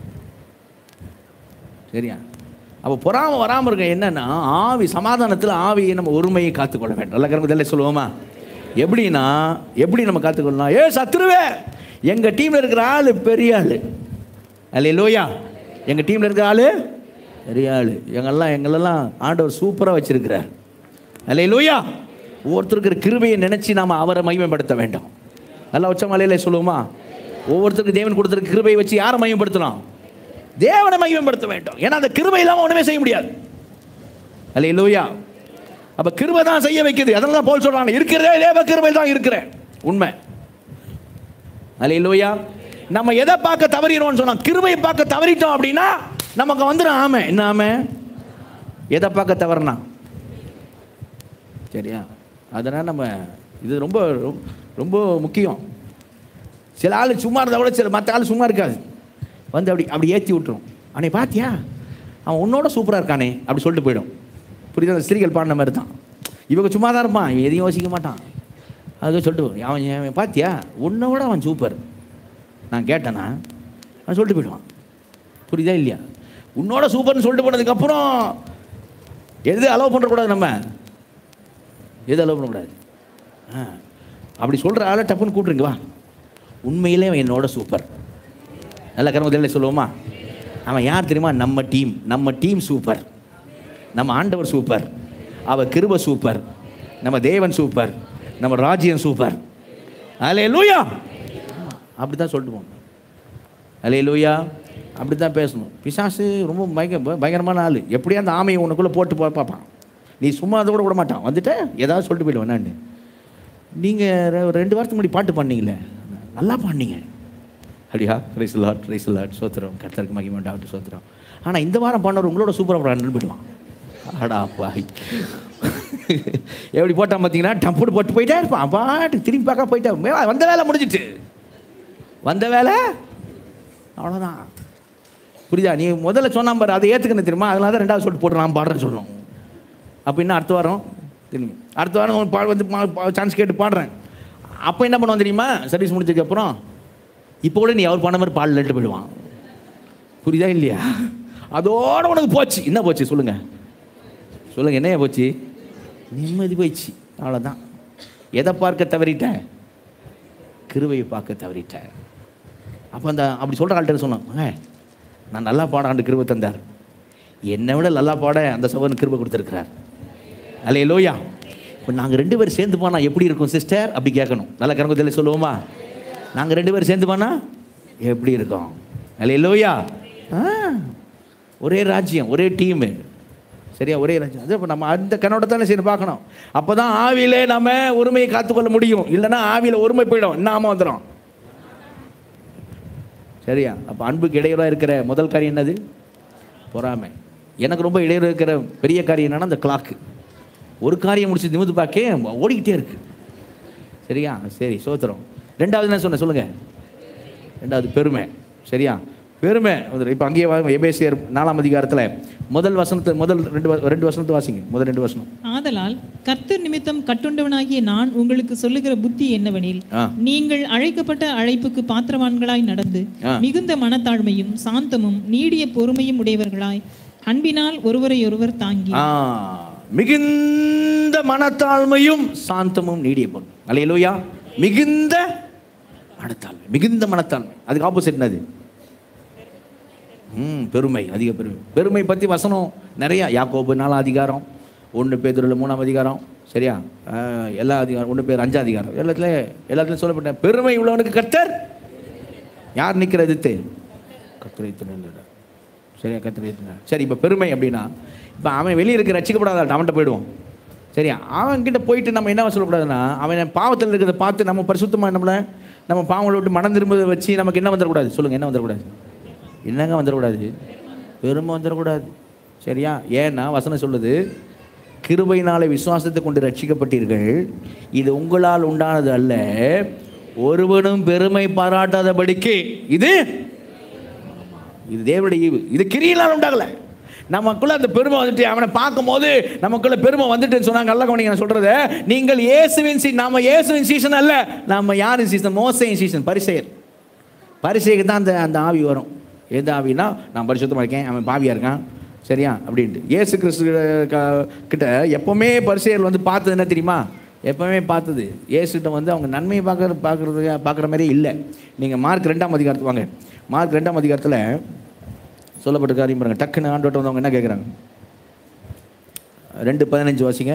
சரியா அப்போ பொறாம வராமல் இருக்க என்னன்னா ஆவி சமாதானத்தில் ஆவியை நம்ம ஒருமையை காத்துக்கொள்ள வேண்டும் நல்ல கரும்பு இதெல்லாம் சொல்லுவோமா எப்படின்னா எப்படி நம்ம காத்துக்கொள்ளலாம் ஏ சத்துருவே எங்கள் டீமில் இருக்கிற ஆள் பெரிய ஆள் அல்ல லோயா எங்கள் டீமில் இருக்கிற ஆள் பெரிய ஆள் எங்கெல்லாம் எங்களெல்லாம் ஆண்டவர் சூப்பராக வச்சிருக்கிறார் அல்ல லோயா ஒவ்வொருத்தருக்கு இருக்கிற கிருபையை நினச்சி நாம் அவரை மகிமைப்படுத்த வேண்டும் நல்லா உச்ச மலையில சொல்லுவோமா ஒவ்வொருத்தருக்கு தேவன் கொடுத்துருக்க கிருபையை வச்சு யாரை மகிமைப்படுத்தணும் தேவனை மகிமைப்படுத்த வேண்டும் ஏன்னா அந்த கிருபை இல்லாமல் ஒன்றுமே செய்ய முடியாது அல்ல லோயா அப்ப கிருபை தான் செய்ய வைக்குது அதனால தான் போல் சொல்றாங்க இருக்கிறதே தேவ கிருபை தான் இருக்கிறேன் உண்மை அல்லையா நம்ம எதை பார்க்க தவறினோம்னு சொன்னா கிருபையை பார்க்க தவறிட்டோம் அப்படின்னா நமக்கு வந்துடும் ஆமை என்ன ஆமை எதை பார்க்க தவறுனா சரியா அதனால் நம்ம இது ரொம்ப ரொம்ப முக்கியம் சில ஆள் சும்மா இருந்தால் கூட சில மற்ற ஆள் சும்மா இருக்காது வந்து அப்படி அப்படி ஏற்றி விட்டுரும் அன்னை பாத்தியா அவன் உன்னோட சூப்பராக இருக்கானே அப்படி சொல்லிட்டு போயிடும் புரியுதா அந்த ஸ்திரீகள் பாடின மாதிரி தான் இவங்க சும்மா தான் இருப்பான் இவன் எதையும் யோசிக்க மாட்டான் அது சொல்லிட்டு அவன் அவன் பாத்தியா உன்னை விட அவன் சூப்பர் நான் கேட்டேனா அவன் சொல்லிட்டு போயிடுவான் புரியுதா இல்லையா உன்னோட சூப்பர்னு சொல்லிட்டு போனதுக்கப்புறம் எது அலோவ் பண்ணுறக்கூடாது நம்ம எது அலோவ் பண்ணக்கூடாது ஆ அப்படி சொல்கிற ஆளை டப்புன்னு கூப்பிட்ருங்க வா உண்மையிலே அவன் என்னோட சூப்பர் நல்ல கர்மத்தில் சொல்லுவோமா அவன் யார் தெரியுமா நம்ம டீம் நம்ம டீம் சூப்பர் நம்ம ஆண்டவர் சூப்பர் அவ கிருப சூப்பர் நம்ம தேவன் சூப்பர் நம்ம ராஜ்யம் சூப்பர் அலே லூயா அப்படி தான் சொல்லிட்டு போகணும் அலே லூயா அப்படி தான் பேசணும் பிசாசு ரொம்ப பயங்க பயங்கரமான ஆள் எப்படியா அந்த ஆமையை உனக்குள்ளே போட்டு பா பார்ப்பான் நீ சும்மா அதை கூட விட மாட்டான் வந்துட்டு ஏதாவது சொல்லிட்டு போயிடுவேன் நான் நீங்கள் ரெண்டு வாரத்துக்கு முன்னாடி பாட்டு பண்ணீங்களே நல்லா பாடினீங்க அப்படியா ரைஸ் லாட் ரைஸ் லாட் சோத்திரம் கர்த்தருக்கு மகிமை டாக்டர் சோத்திரம் ஆனால் இந்த வாரம் பண்ணவர் உங்களோட சூப்பராக பாடுறான்னு போயிடுவான் அடா பாய் எப்படி போட்டான் பார்த்தீங்கன்னா டம்போடு போட்டு போயிட்டே இருப்பான் பாட்டு திரும்பி பார்க்க போயிட்டேன் மே- வந்த வேலை முடிஞ்சிட்டு வந்த வேலை அவ்வளோதான் புரியுதா நீ முதல்ல சொன்னான் பாரு அதை ஏற்றுக்கணும் தெரியுமா அதனால தான் ரெண்டாவது சொல்லிட்டு போட்டு நான் பாடுறேன்னு சொல்கிறோம் அப்போ இன்னும் அடுத்த வாரம் திரும்பி அடுத்த வாரம் ஒரு பா வந்து சான்ஸ் கேட்டு பாடுறேன் அப்போ என்ன பண்ணுவான் தெரியுமா சர்வீஸ் முடிஞ்சதுக்கு அப்புறம் இப்போ கூட நீ அவர் பண்ண மாதிரி பால் லட்டு போயிடுவான் புரியுதா இல்லையா அதோட உனக்கு போச்சு என்ன போச்சு சொல்லுங்க சொல்லுங்க என்ன போச்சு நிம்மதி போயிடுச்சு அவ்வளோதான் எதை பார்க்க தவறிட்டேன் கிருவையை பார்க்க தவறிட்டேன் அப்போ அந்த அப்படி சொல்கிற ஆள்கிட்ட சொன்னான் "ஏய், நான் நல்லா பாட ஆண்டு கிருபை தந்தார் என்னை விட நல்லா பாட அந்த சகோதரன் கிருபை கொடுத்துருக்கிறார் அல்லே லோயா இப்போ நாங்கள் ரெண்டு பேரும் சேர்ந்து போனால் எப்படி இருக்கும் சிஸ்டர் அப்படி கேட்கணும் நல்லா கரங்கத்தில் சொல்லுவோமா நாங்கள் ரெண்டு பேரும் சேர்ந்து போனால் எப்படி இருக்கும் அல்லே லோயா ஆ ஒரே ராஜ்யம் ஒரே டீமு சரியா ஒரே ராஜ்யம் அது இப்போ நம்ம அந்த கண்ணோட்டத்தானே சரி பார்க்கணும் அப்போ தான் ஆவியிலே நம்ம உரிமையை காத்துக்கொள்ள முடியும் இல்லைன்னா ஆவியில் ஒருமை போயிடும் நாம வந்துடும் சரியா அப்போ அன்புக்கு இடையூறாக இருக்கிற முதல் காரியம் என்னது பொறாமை எனக்கு ரொம்ப இடையூறு இருக்கிற பெரிய காரியம் என்னன்னா அந்த கிளாக்கு ஒரு காரியம் முடிச்சு நிமிந்து பார்க்க ஓடிக்கிட்டே இருக்கு சரியா சரி சோத்திரம் ரெண்டாவது என்ன சொன்ன சொல்லுங்க ரெண்டாவது பெருமை சரியா பெருமை இப்போ அங்கேயே வாங்க எபேசியர் நாலாம் அதிகாரத்தில் முதல் வசனத்தை முதல் ரெண்டு வ- ரெண்டு வசனத்தை வாசிங்க முதல் ரெண்டு வசனம் ஆதலால் கர்த்தர் நிமித்தம் கட்டுண்டவனாகிய நான் உங்களுக்கு சொல்லுகிற புத்தி என்னவெனில் ஆ நீங்கள் அழைக்கப்பட்ட அழைப்புக்கு பாத்திரவான்களாய் நடந்து ஆ. மிகுந்த மனத்தாழ்மையும் சாந்தமும் நீடிய பொறுமையும் உடையவர்களாய் அன்பினால் ஒருவரையொருவர் தாங்கி ஆ மிகுந்த மனத்தாழ்மையும் சாந்தமும் நீடிய பொருள் அலையலூயா மிகுந்த மனத்தாழ்மை மிகுந்த மனத்தாழ்மை அதுக்கு ஆப்போசிட் என்னது ம் பெருமை அதிக பெருமை பெருமை பற்றி வசனம் நிறையா யாக்கோபு நாலாம் அதிகாரம் ஒன்று பேதுருல மூணாம் அதிகாரம் சரியா ஆ, எல்லா அதிகாரம் ஒன்று பேர் அஞ்சாம் அதிகாரம் எல்லாத்துலேயும் எல்லாத்துலையும் சொல்லப்பட்ட பெருமை உள்ளவனுக்கு கர்த்தர் யார் நிற்கிற எதிர்த்து கர்த்தரை துணைந்தார் சரியா கர்த்தரை துணைந்தார் சரி இப்போ பெருமை அப்படின்னா இப்போ அவன் வெளியே இருக்க ரசிக்கப்படாத அவன்கிட்ட போயிடுவோம் சரியா அவன்கிட்ட போயிட்டு நம்ம என்ன சொல்லக்கூடாதுன்னா அவன் பாவத்தில் இருக்கிறத பார்த்து நம்ம பரிசுத்தமாக நம்மளை நம்ம பாவங்களை விட்டு மனம் திரும்பதை வச்சு நமக்கு என்ன வந்துடக்கூடாது சொல்லுங்கள் என்ன வந்துடக்கூடாது என்னங்க வந்துடக்கூடாது பெருமை வந்துடக்கூடாது சரியா ஏன்னா வசனம் சொல்லுது கிருபையினாலே விசுவாசத்தை கொண்டு ரட்சிக்கப்பட்டீர்கள் இது உங்களால் உண்டானது அல்ல ஒருவனும் பெருமை பாராட்டாதபடிக்கு இது இது தேவனுடைய ஈவு இது கிரியினால் உண்டாகல நமக்குள்ள அந்த பெருமை வந்துட்டு அவனை பார்க்கும்போது நமக்குள்ள பெருமை வந்துட்டுன்னு சொன்னாங்க நல்லா கவனிங்க நான் சொல்றது நீங்கள் இயேசுவின் சீ நாம இயேசுவின் சீசன் அல்ல நம்ம யாரின் சீசன் மோசையின் சீசன் பரிசெயர் பரிசைக்கு தான் அந்த அந்த ஆவி வரும் எந்த ஆவினா நான் பரிசுத்தமாக இருக்கேன் அவன் பாவியாக இருக்கான் சரியா அப்படின்ட்டு இயேசு கிறிஸ்து க- கிட்ட எப்பவுமே பரிசெயர் வந்து பார்த்தது என்ன தெரியுமா எப்பவுமே பார்த்தது இயேசுகிட்ட வந்து அவங்க நன்மையை பார்க்குற பார்க்குறது பார்க்குற மாதிரியே இல்லை நீங்கள் மார்க் ரெண்டாம் அதிகாரத்துக்கு வாங்க மார்க் ரெண்டாம் அதிகாரத்தில் சொல்லப்பட்ட காரியம் பாருங்க டக்குன்னு ஆண்டோட்ட வந்தவங்க என்ன கேட்குறாங்க ரெண்டு பதினஞ்சு வாசிங்க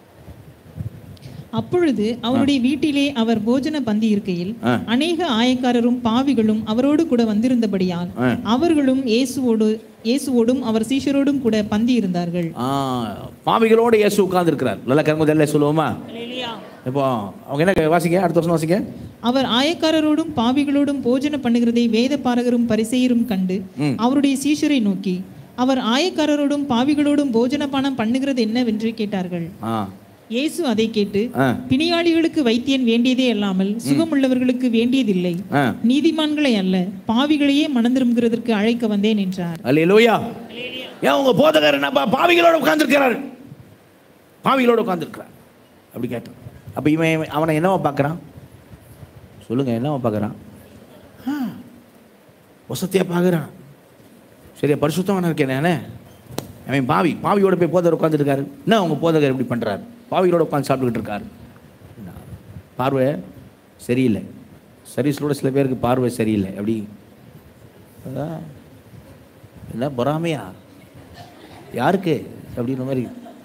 அப்பொழுது அவருடைய வீட்டிலே அவர் போஜன பந்தி இருக்கையில் ஆ. அநேக ஆயக்காரரும் பாவிகளும் அவரோடு கூட வந்திருந்தபடியால் ஆ. அவர்களும் இயேசுவோடு இயேசுவோடும் அவர் சீஷரோடும் கூட பந்தி இருந்தார்கள் ஆ, பாவிகளோடு இயேசு உட்கார்ந்துருக்கிறார் நல்லா கரும்பு சொல்லுவோமா இப்போ அவங்க என்ன வாசிங்க அடுத்த வருஷம் வாசிங்க அவர் ஆயக்காரரோடும் பாவிகளோடும் போஜன பண்ணுகிறதை வேத பாரகரும் பரிசெயரும் கண்டு ம். அவருடைய சீஷரை நோக்கி அவர் ஆயக்காரரோடும் பாவிகளோடும் போஜனபானம் பண்ணுகிறது என்னவென்று கேட்டார்கள் ஆ இயேசு அதை கேட்டு ஆ பிணியாளிகளுக்கு வைத்தியன் வேண்டியதே அல்லாமல் சுகமுள்ளவர்களுக்கு வேண்டியதில்லை ஆ நீதிமான்களை அல்ல பாவிகளையே மனம் திரும்புகிறதற்கு அழைக்க வந்தேன் என்றார் அல்லேலூயா ஏன் உங்க போதகர் என்னப்பா பாவிகளோட உட்கார்ந்துருக்கிறார் பாவிகளோட உட்கார்ந்துருக்கிறார் அப்படி கேட்டான் அப்போ இவன் இவன் அவனை என்னவா பார்க்குறான் சொல்லுங்க என்னவா பார்க்குறான் வசத்தியாக பார்க்குறான் சரியா பரிசுத்தமான இருக்கேன் நானே அவன் பாவி பாவியோட போய் போதகர் உட்காந்துருக்காரு என்ன அவங்க போதகர் இப்படி பண்ணுறாரு பாவிகளோட உட்காந்து சாப்பிட்டுக்கிட்டு இருக்காரு பார்வை சரியில்லை சர்வீஸோட சில பேருக்கு பார்வை சரியில்லை எப்படி அதான் என்ன பொறாமையா யாருக்கு அப்படின்ற மாதிரி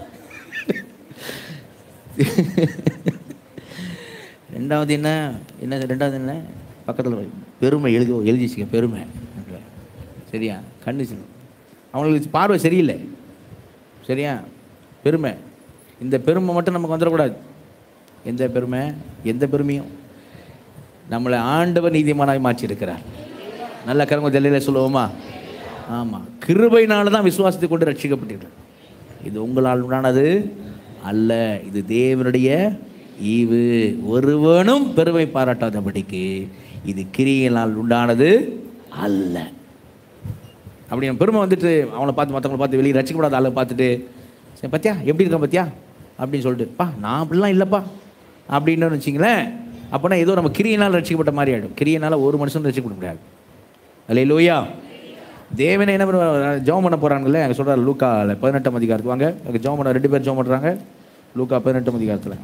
ரெண்டாவது என்ன என்ன ரெண்டாவது என்ன பக்கத்தில் பெருமை எழுதி எழுதி வச்சுக்க பெருமை சரியா கண்டிஷன் அவங்களுக்கு பார்வை சரியில்லை சரியா பெருமை இந்த பெருமை மட்டும் நமக்கு வந்துடக்கூடாது எந்த பெருமை எந்த பெருமையும் நம்மளை ஆண்டவர் நீதிமானாய் மாற்றியிருக்கிறார் நல்ல கரும தெல்லையில் சொல்லுவோமா ஆமாம் கிருபையினால தான் விசுவாசத்தை கொண்டு ரட்சிக்கப்பட்டீர்கள் இது உங்களால் உண்டானது அல்ல இது தேவனுடைய ஈவு ஒருவனும் பெருமை பாராட்டாதபடிக்கு இது கிரியினால் உண்டானது அல்ல அப்படி நம்ம பெருமை வந்துட்டு அவனை பார்த்து மற்றவங்களை பார்த்து வெளியே ரசிக்கப்படாத ஆளை பார்த்துட்டு சரி பத்தியா எப்படி இருக்கான் பத்தியா அப்படின்னு சொல்லிட்டு பா நான் அப்படிலாம் இல்லைப்பா அப்படின்னு வச்சிங்களேன் அப்போனா ஏதோ நம்ம கிரியினால் ரட்சிக்கப்பட்ட மாதிரி ஆகிடும் கிரியினால் ஒரு மனுஷன் ரட்சிக்கப்பட முடியாது அல்ல லோயா தேவனை என்ன பண்ணுவார் ஜெபம் பண்ண போகிறாங்கல்ல அங்கே சொல்கிறார் லூக்கா பதினெட்டாம் அதிகாரத்து வாங்க அங்கே ஜெபம் பண்ண ரெண்டு பேர் ஜெபம் பண்ணுறாங்க லூக்கா பதினெட்டாம் அதிகாரத்தில்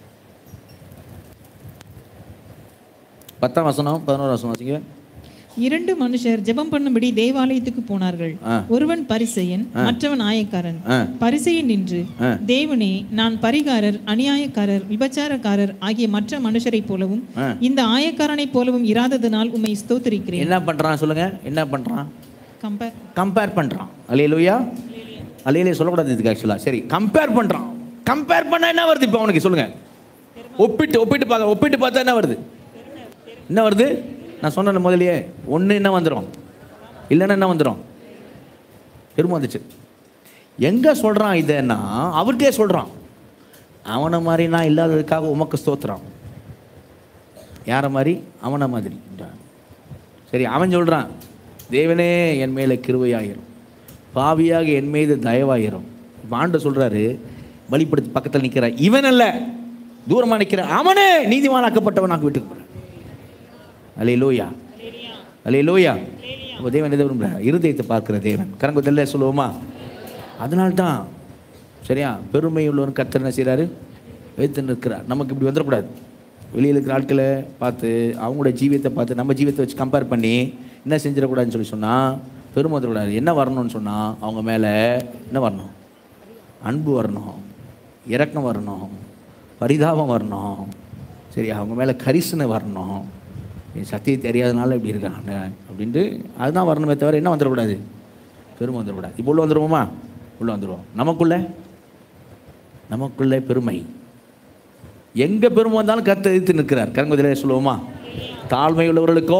பத்தாம் வசனம் பதினோரு வசனம் வாசிங்க இரண்டு மனுஷர் ஜெபம் பண்ணும்படி தேவாலயத்துக்கு போனார்கள் ஆ. ஒருவன் பரிசெயன் மற்றவன் ஆயக்காரன் ஆ பரிசெயன் நின்று ஆ. தேவனே நான் பரிகாரர் அநியாயக்காரர் விபச்சாரக்காரர் ஆகிய மற்ற மனுஷரைப் போலவும் ஆ. இந்த ஆயக்காரனைப் போலவும் இராததனால் உம்மை ஸ்தோத்திரிக்கிறேன் என்ன பண்ணுறான் சொல்லுங்க என்ன பண்ணுறான் கம்பேர் கம்பேர் பண்ணுறான் அலையிலுயா அலையிலே சொல்லக்கூடாது இதுக்கு ஆக்சுவலாக சரி கம்பேர் பண்ணுறான் கம்பேர் பண்ணால் என்ன வருது இப்போ அவனுக்கு சொல்லுங்க ஒப்பிட்டு ஒப்பிட்டு பார்க்க ஒப்பிட்டு பார்த்தா என்ன வருது என்ன வருது நான் சொன்னேன் முதல்லயே ஒன்று என்ன வந்துடும் இல்லைன்னா என்ன வந்துடும் பெருமை வந்துச்சு எங்கே சொல்கிறான் இதன்னா அவர்கிட்டே சொல்கிறான் அவனை மாதிரி நான் இல்லாததுக்காக உமக்கு ஸ்தோத்திரம் யாரை மாதிரி அவனை மாதிரி சரி அவன் சொல்கிறான் தேவனே என் மேலே கிருபையாயிரும் பாவியாக என் மீது தயவாயிரும் இப்போ ஆண்டு சொல்கிறாரு பலிப்படுத்தி பக்கத்தில் நிற்கிறான் இவன் அல்ல தூரமாக நிற்கிற அவனே நீதிமானாக்கப்பட்டவனாக வீட்டுக்கு போகிறான் அலே லோயா அலே லோயா அப்போ தேவன் எதை விரும்புகிறார் இருதயத்தை பார்க்கிற தேவன் கரங்குதல்ல சொல்லுவோமா அதனால்தான் சரியா பெருமை உள்ளவன் கர்த்தர் என்ன செய்கிறாரு வைத்து நிற்கிறார் நமக்கு இப்படி வந்துடக்கூடாது வெளியில் இருக்கிற ஆட்களை பார்த்து அவங்களோட ஜீவியத்தை பார்த்து நம்ம ஜீவியத்தை வச்சு கம்பேர் பண்ணி என்ன செஞ்சிடக்கூடாதுன்னு சொல்லி சொன்னால் பெருமை வந்துடக்கூடாது என்ன வரணும்னு சொன்னால் அவங்க மேலே என்ன வரணும் அன்பு வரணும் இரக்கம் வரணும் பரிதாபம் வரணும் சரி அவங்க மேலே கரிசனை வரணும் என் சத்தியை தெரியாதனால இப்படி இருக்காங்க அப்படின்ட்டு அதுதான் வரணுமே தவிர என்ன வந்துடக்கூடாது பெருமை வந்துடக்கூடாது இப்போ உள்ள வந்துடுவோமா உள்ள வந்துடுவோம் நமக்குள்ள நமக்குள்ள பெருமை எங்க பெருமை வந்தாலும் கத்த எதிர்த்து நிற்கிறார் கரங்குதிலே சொல்லுவோமா தாழ்மை உள்ளவர்களுக்கோ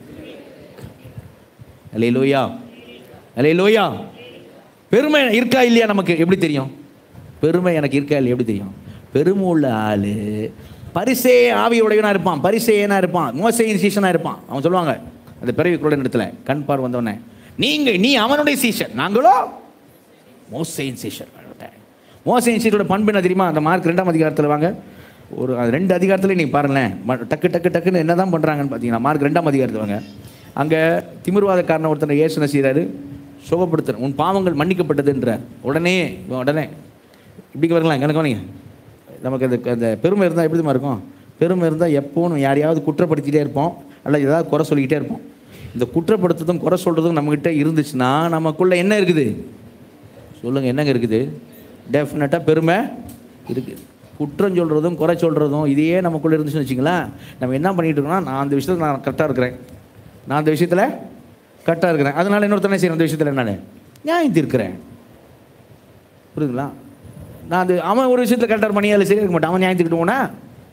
அலே லோயா அலே லோயா பெருமை இருக்கா இல்லையா நமக்கு எப்படி தெரியும் பெருமை எனக்கு இருக்கா இல்லையா எப்படி தெரியும் பெருமை உள்ள ஆளு பரிசே ஆவியுடையவனா இருப்பான் பரிசேயனா இருப்பான் மோசையின் சீசனா இருப்பான் அவன் சொல்லுவாங்க அந்த பிறவி கூட இடத்துல கண் பார் வந்தவனே நீங்க நீ அவனுடைய சீஷன் நாங்களோ மோசையின் சீஷர் மோசையின் சீஷரோட பண்பு என்ன தெரியுமா அந்த மார்க் ரெண்டாம் அதிகாரத்தில் வாங்க ஒரு அது ரெண்டு அதிகாரத்தில் நீங்கள் பாருங்களேன் ம- டக்கு டக்கு டக்குன்னு என்ன தான் பண்ணுறாங்கன்னு பார்த்தீங்கன்னா மார்க் ரெண்டாம் அதிகாரத்தில் வாங்க அங்கே திமிர்வாதக்காரனை ஒருத்தனை இயேசு என்ன செய்கிறாரு சுகப்படுத்துற உன் பாவங்கள் மன்னிக்கப்பட்டதுன்றார் உடனே இவன் உடனே இப்படி வரலாம் எனக்கு வரீங்க நமக்கு அந்த அந்த பெருமை இருந்தால் எப்படிமா இருக்கும் பெருமை இருந்தால் எப்போவும் யாரையாவது குற்றப்படுத்திட்டே இருப்போம் அல்லது ஏதாவது குறை சொல்லிக்கிட்டே இருப்போம் இந்த குற்றப்படுத்துறதும் குறை சொல்கிறதும் நம்மக்கிட்ட இருந்துச்சுன்னா நமக்குள்ள என்ன இருக்குது சொல்லுங்கள் என்னங்க இருக்குது டெஃபினட்டாக பெருமை இருக்குது குற்றம் சொல்கிறதும் குறை சொல்கிறதும் இதையே நமக்குள்ளே இருந்துச்சுன்னு வச்சுங்களேன் நம்ம என்ன பண்ணிட்டு இருக்கோம்னா நான் அந்த விஷயத்தில் நான் கரெக்டாக இருக்கிறேன் நான் அந்த விஷயத்தில் கரெக்டாக இருக்கிறேன் அதனால இன்னொருத்தனை செய்யணும் அந்த விஷயத்தில் நான் நியாயம் தீர்க்கிறேன் புரியுதுங்களா நான் அது அவன் ஒரு விஷயத்தில் கரெக்டாக பண்ணியா இல்லை சரியா இருக்க மாட்டான் அவன் நியாயம் தீர்க்கிட்டு போனா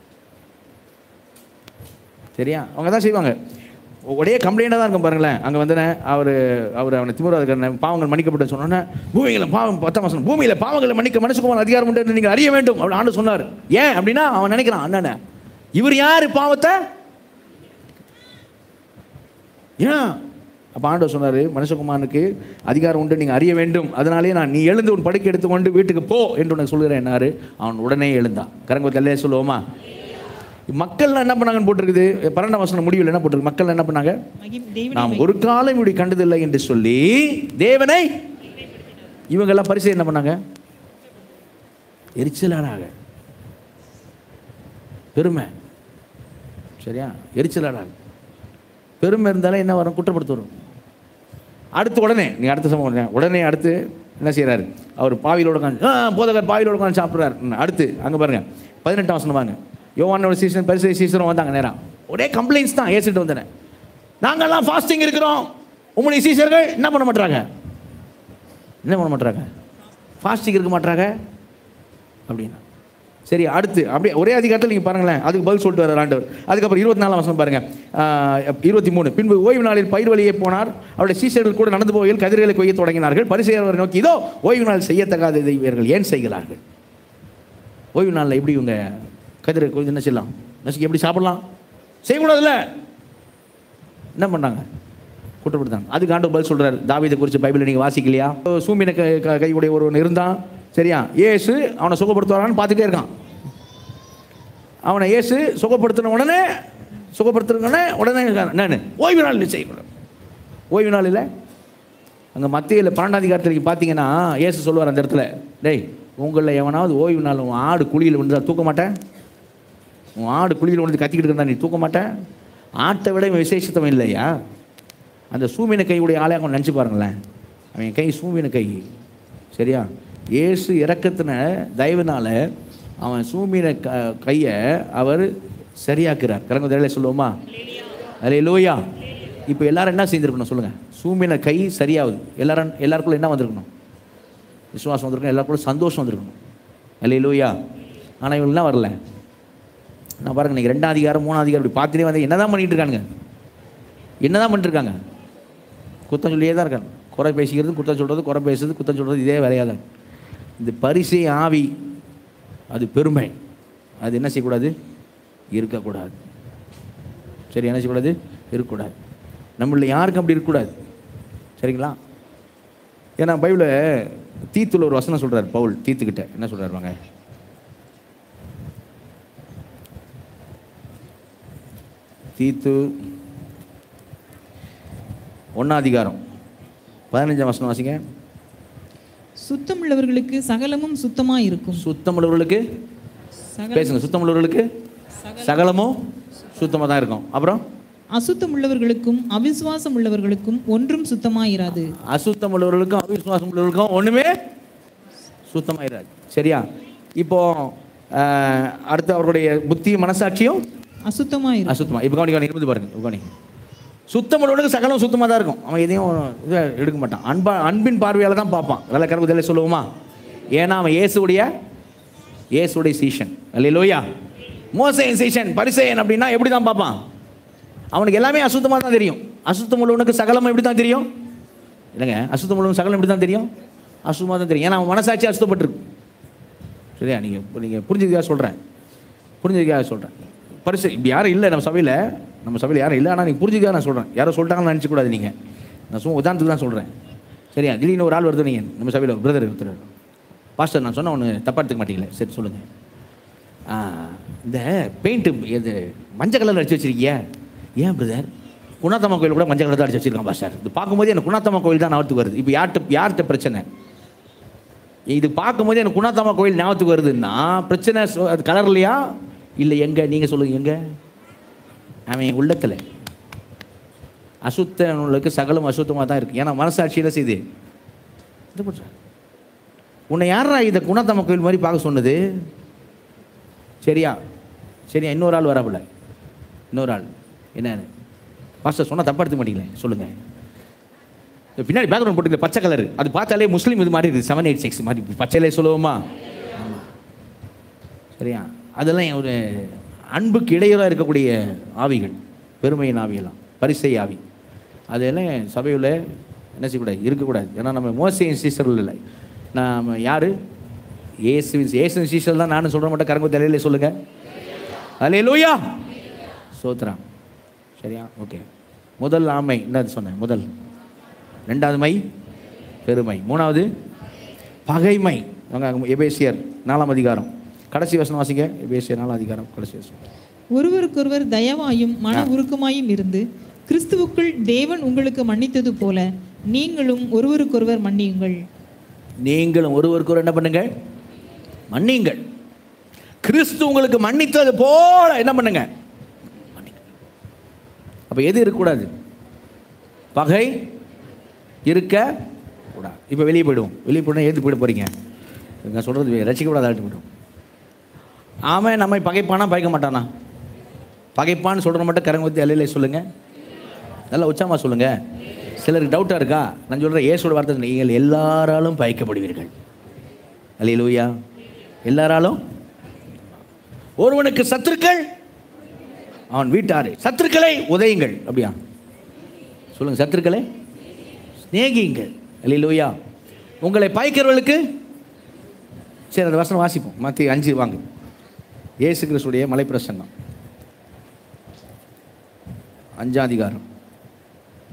சரியா அவங்க தான் செய்வாங்க ஒரே கம்ப்ளைண்டாக தான் இருக்கும் பாருங்களேன் அங்கே வந்தனே அவர் அவர் அவனை திமுறாதுக்காரன் பாவங்கள் மன்னிக்கப்பட்டு சொன்னோன்னே பூமியில் பாவம் பத்தாம் மாதம் பூமியில் பாவங்களை மன்னிக்க மனுஷகுமார் அதிகாரம் உண்டு என்று நீங்கள் அறிய வேண்டும் அப்படி ஆண்டு சொன்னார் ஏன் அப்படின்னா அவன் நினைக்கிறான் அண்ணனை இவர் யார் பாவத்தை ஏன் அப்போ ஆண்டவர் சொன்னார் மனுஷகுமாரனுக்கு அதிகாரம் உண்டு நீங்கள் அறிய வேண்டும் அதனாலே நான் நீ எழுந்து உன் படுக்கை எடுத்துக்கொண்டு வீட்டுக்கு போ என்று உனக்கு சொல்கிறேன் என்னாரு அவன் உடனே எழுந்தான் கரங்க தல்லையே சொல்லுவோமா மக்கள் என்ன பண்ணாங்கன்னு போட்டிருக்குது பன்னெண்டாம் வசனம் முடிவில் என்ன போட்டிருக்கு மக்கள் என்ன பண்ணாங்க மகிம் தேவனை நாம் ஒரு காலம் இப்படி கண்டதில்லை என்று சொல்லி தேவனை இவங்கெல்லாம் பரிசு என்ன பண்ணாங்க எரிச்சலானாங்க பெருமை சரியா எரிச்சலானாங்க பெருமை இருந்தாலும் என்ன வரும் குற்றப்படுத்த வரும் அடுத்து உடனே நீ அடுத்த சம்பவம் உடனே அடுத்து என்ன செய்றாரு அவர் பாவியிலோட உட்காந்து ஆ போதகர் பாவியிலோட உட்காந்து சாப்பிட்றாரு அடுத்து அங்கே பாருங்க பதினெட்டாம் வசனம் பாருங்க யோவானோட சீசன் பரிசு சீசனும் வந்தாங்க நேரம் ஒரே கம்ப்ளைண்ட்ஸ் தான் ஏசிட்டு வந்தேன் நாங்கெல்லாம் ஃபாஸ்டிங் இருக்கிறோம் உங்களுடைய சீசர்கள் என்ன பண்ண மாட்டாங்க என்ன பண்ண மாட்டாங்க ஃபாஸ்டிங் இருக்க மாட்டாங்க அப்படின்னா சரி அடுத்து அப்படியே ஒரே அதிகாரத்தில் நீங்கள் பாருங்களேன் அதுக்கு பதில் சொல்லிட்டு வர ஆண்டவர் அதுக்கப்புறம் இருபத்தி நாலாம் வருஷம் பாருங்க இருபத்தி மூணு பின்பு ஓய்வு நாளில் பயிர் வழியே போனார் அவருடைய சீசர்கள் கூட நடந்து போகையில் கதிர்களை கொய்ய தொடங்கினார்கள் பரிசெயவரை நோக்கி இதோ ஓய்வு நாள் செய்யத்தகாத இதை இவர்கள் ஏன் செய்கிறார்கள் ஓய்வு நாளில் எப்படி இவங்க கதிரை கொய்து என்ன செய்யலாம் நசுக்கி எப்படி சாப்பிடலாம் செய்யக்கூடாதுல்ல என்ன பண்ணாங்க குற்றப்படுத்தாங்க அதுக்கு ஆண்டு பதில் சொல்றாரு தாவீதை குறித்து பைபிளை நீங்கள் வாசிக்கலையா சூமின க க- கையுடைய ஒருவன் இருந்தான் சரியா ஏசு அவனை சுகப்படுத்துவாரான்னு பார்த்துட்டே இருக்கான் அவனை இயேசு சுகப்படுத்தின உடனே சுகப்படுத்தின உடனே உடனே நான் ஓய்வு நாள் செய்யக்கூடாது ஓய்வு நாள் இல்லை அங்கே மத்தியில் பன்னெண்டாதிகாரத்தில் பார்த்தீங்கன்னா இயேசு சொல்லுவார் அந்த இடத்துல டேய் உங்களில் எவனாவது ஓய்வு நாள் உன் ஆடு குழியில் விழுந்தா தூக்க மாட்டேன் உன் ஆடு குழியில் விழுந்து கத்திக்கிட்டு இருந்தா நீ தூக்க மாட்டேன் ஆட்டை விட இவன் விசேஷத்தவன் இல்லையா அந்த சூமின கையுடைய ஆளை அவங்க நினச்சி பாருங்களேன் அவன் கை சூமின கை சரியா இயேசு இறக்கத்தின தயவுனால அவன் சூமின க கையை அவர் சரியாக்குறார் கரங்க தெரியல சொல்லுவோமா அலே லோயா இப்போ எல்லாரும் என்ன செஞ்சுருக்கணும் சொல்லுங்கள் சூமின கை சரியாகுது எல்லாரும் எல்லாருக்குள்ள என்ன வந்திருக்கணும் விசுவாசம் வந்திருக்கணும் எல்லாருக்குள்ள சந்தோஷம் வந்திருக்கணும் அலே லோயா ஆனால் இவங்களாம் வரல நான் பாருங்க நீங்கள் ரெண்டாம் அதிகாரம் மூணாம் அதிகாரம் இப்படி பார்த்துட்டே வந்து என்ன தான் பண்ணிட்டு இருக்காங்க என்ன தான் பண்ணிட்டு இருக்காங்க குத்தம் சொல்லியே தான் இருக்காங்க குறை பேசிக்கிறது குத்தம் சொல்கிறது குறை பேசுறது குத்தம் சொல்கிறது இதே வேலையாக தான் இந்த பரிசை ஆவி அது பெருமை அது என்ன செய்யக்கூடாது இருக்கக்கூடாது சரி என்ன செய்யக்கூடாது இருக்கக்கூடாது நம்மள யாருக்கும் அப்படி இருக்கக்கூடாது சரிங்களா ஏன்னா பைபிளில் தீத்துல ஒரு வசனம் சொல்றார் பவுல் தீத்துக்கிட்ட என்ன சொல்றாரு வாங்க தீத்து ஒன்னாம் அதிகாரம் பதினஞ்சாம் வசனம் வாசிங்க சுத்தமுள்ளவர்களுக்கு சகலமும் சுத்தமாய் இருக்கும் சுத்தமுள்ளவர்களுக்கு சகல பேசுங்க சுத்தமுள்ளவர்களுக்கு சகலமும் சுத்தமாக தான் இருக்கும் அப்புறம் அசுத்தமுள்ளவர்களுக்கும் அவிசுவாசம் உள்ளவர்களுக்கும் ஒன்றும் சுத்தமாயிராது அசுத்தம் உள்ளவர்களுக்கும் அவிசுவாசம் உள்ளவர்களுக்கும் ஒன்றுமே சுத்தமாயிராது சரியா இப்போ ஆஹ், அடுத்து அவருடைய புத்தி மனசாட்சியும் அசுத்தமாயிரும் அசுத்தமா இப்போ கவனி கவனி இருந்து பாருங்க கவனி சுத்தம் உள்ளவனுக்கு சகலம் சுத்தமாக தான் இருக்கும் அவன் எதையும் இதை எடுக்க மாட்டான் அன்பா அன்பின் பார்வையால் தான் பார்ப்பான் நல்ல கருவு இதில் சொல்லுவோமா ஏன்னா அவன் இயேசுடைய இயேசுடைய சீஷன் அல்லையா மோசையன் சீஷன் பரிசேயன் அப்படின்னா எப்படி தான் பார்ப்பான் அவனுக்கு எல்லாமே அசுத்தமாக தான் தெரியும் அசுத்தம் உள்ளவனுக்கு சகலம் எப்படி தான் தெரியும் இல்லைங்க அசுத்தம் உள்ளவனுக்கு சகலம் எப்படி தான் தெரியும் அசுத்தமாக தான் தெரியும் ஏன்னா அவன் மனசாட்சி அசுத்தப்பட்டிருக்கு சரியா நீங்கள் நீங்கள் புரிஞ்சதுக்காக சொல்கிறேன் புரிஞ்சதுக்காக சொல்கிறேன் பரிசு இப்படி யாரும் இல்லை நம்ம சபையில் நம்ம சபையில் யாரும் இல்லை ஆனால் நீங்கள் புரிஞ்சுக்காக நான் சொல்கிறேன் யாரோ சொல்லிட்டாங்கன்னு நினச்சக்கூடாது நீங்கள் நான் சும்மா உதாரணத்துக்கு தான் சொல்கிறேன் சரியா திடீர்னு ஒரு ஆள் வருது நீங்கள் நம்ம சபையில் ஒரு பிரதர் ஒருத்தர் பாஸ்டர் நான் சொன்ன ஒன்று தப்பாக எடுத்துக்க மாட்டீங்களே சரி சொல்லுங்கள் இந்த பெயிண்ட்டு இது மஞ்சள் கலரில் அடிச்சு வச்சிருக்கீங்க ஏன் பிரதர் குணாத்தம்மா கோயில் கூட மஞ்சள் கலர் தான் அடிச்சு வச்சிருக்கான் பாஸ்டர் இது பார்க்கும்போது எனக்கு குணாத்தம்மா கோயில் தான் ஞாபகத்துக்கு வருது இப்போ யார்கிட்ட யார்கிட்ட பிரச்சனை இது பார்க்கும்போது எனக்கு குணாத்தம்மா கோயில் ஞாபகத்துக்கு வருதுன்னா பிரச்சனை சொ- அது கலர்லையா இல்லை எங்க நீங்கள் சொல்லுங்க எங்க அவன் உள்ளத்தில் அசுத்தனுக்கு சகலம் அசுத்தமாக தான் இருக்கு ஏன்னா மனசாட்சியில் செய்து இது பண்றான். உன்னை யாரா இதை குணாத்தம்மா கோயில் மாதிரி பார்க்க சொன்னது சரியா சரியா இன்னொரு ஆள் வராப்புல இன்னொரு ஆள் என்னன்னு பாஸ்டர் சொன்னால் தப்பா எடுத்துக்க மாட்டீங்களே சொல்லுங்கள் இந்த பின்னாடி பேக்ரவுண்ட் போட்டுக்கல பச்சை கலர் அது பார்த்தாலே முஸ்லீம் இது மாதிரி இருக்குது செவன் எயிட் சிக்ஸ் மாதிரி பச்சையிலே சொல்லுவோமா ஆமா. சரியா அதெல்லாம் ஒரு அன்புக்கு இடையூறாக இருக்கக்கூடிய ஆவிகள் பெருமையின் ஆவியெல்லாம் பரிசை ஆவி அதெல்லாம் சபையில் என்ன செய்யக்கூடாது இருக்கக்கூடாது ஏன்னா நம்ம மோசையின் சீசர்கள் இல்லை நாம் யார் ஏசு ஏசு சீசல் தான் நானும் சொல்கிற மாட்டேன் கரங்க தலையில சொல்லுங்கள் அலே லூயா சோத்ராம் சரியா ஓகே முதல் ஆமை என்னது சொன்னேன் முதல் ரெண்டாவது மை பெருமை மூணாவது பகைமை அவங்க எபேசியர் நாலாம் அதிகாரம் கடைசி வசனம் வாசிங்க எபேசியர் நாலாம் அதிகாரம் கடைசி வசனம் ஒருவருக்கொருவர் தயவாயும் மன உருக்கமாயும் இருந்து கிறிஸ்துவுக்குள் தேவன் உங்களுக்கு மன்னித்தது போல நீங்களும் ஒருவருக்கொருவர் மன்னியுங்கள் நீங்களும் ஒருவருக்கு ஒரு என்ன பண்ணுங்க மன்னிங்கள் கிறிஸ்து உங்களுக்கு மன்னித்தது போல என்ன பண்ணுங்க மன்னிங்க. அப்ப எது இருக்கக்கூடாது பகை இருக்க கூடாது இப்போ வெளியே போயிடுவோம் வெளியே போனால் ஏது போயிட போறீங்க நான் சொல்றது ரசிக்கப்படாத ஆட்டு போயிடும் அவன் நம்மை பகைப்பானா பகைக்க மாட்டானா பகைப்பான்னு சொல்கிற மட்டும் கரங்க பற்றி அலையில சொல்லுங்க நல்லா உச்சாமா சொல்லுங்க சிலருக்கு டவுட்டாக இருக்கா நான் சொல்கிறேன் ஏசோட வார்த்தை இல்லை. நீங்கள் எல்லாராலும் பயக்கப்படுவீர்கள் அல்லையிலூயா எல்லாராலும் ஒருவனுக்கு சத்துருக்கள் அவன் வீட்டாரே சத்துருக்களை உதயுங்கள் அப்படியா சொல்லுங்க சத்துருக்களை சிநேகியுங்கள் அல்லையிலூயா உங்களை பயக்கிறவர்களுக்கு சரி அந்த வசனம் வாசிப்போம் மத்திய அஞ்சு வாங்க இயேசு கிறிஸ்துடைய மலைப்பிரசங்கம் அஞ்சாம் அதிகாரம்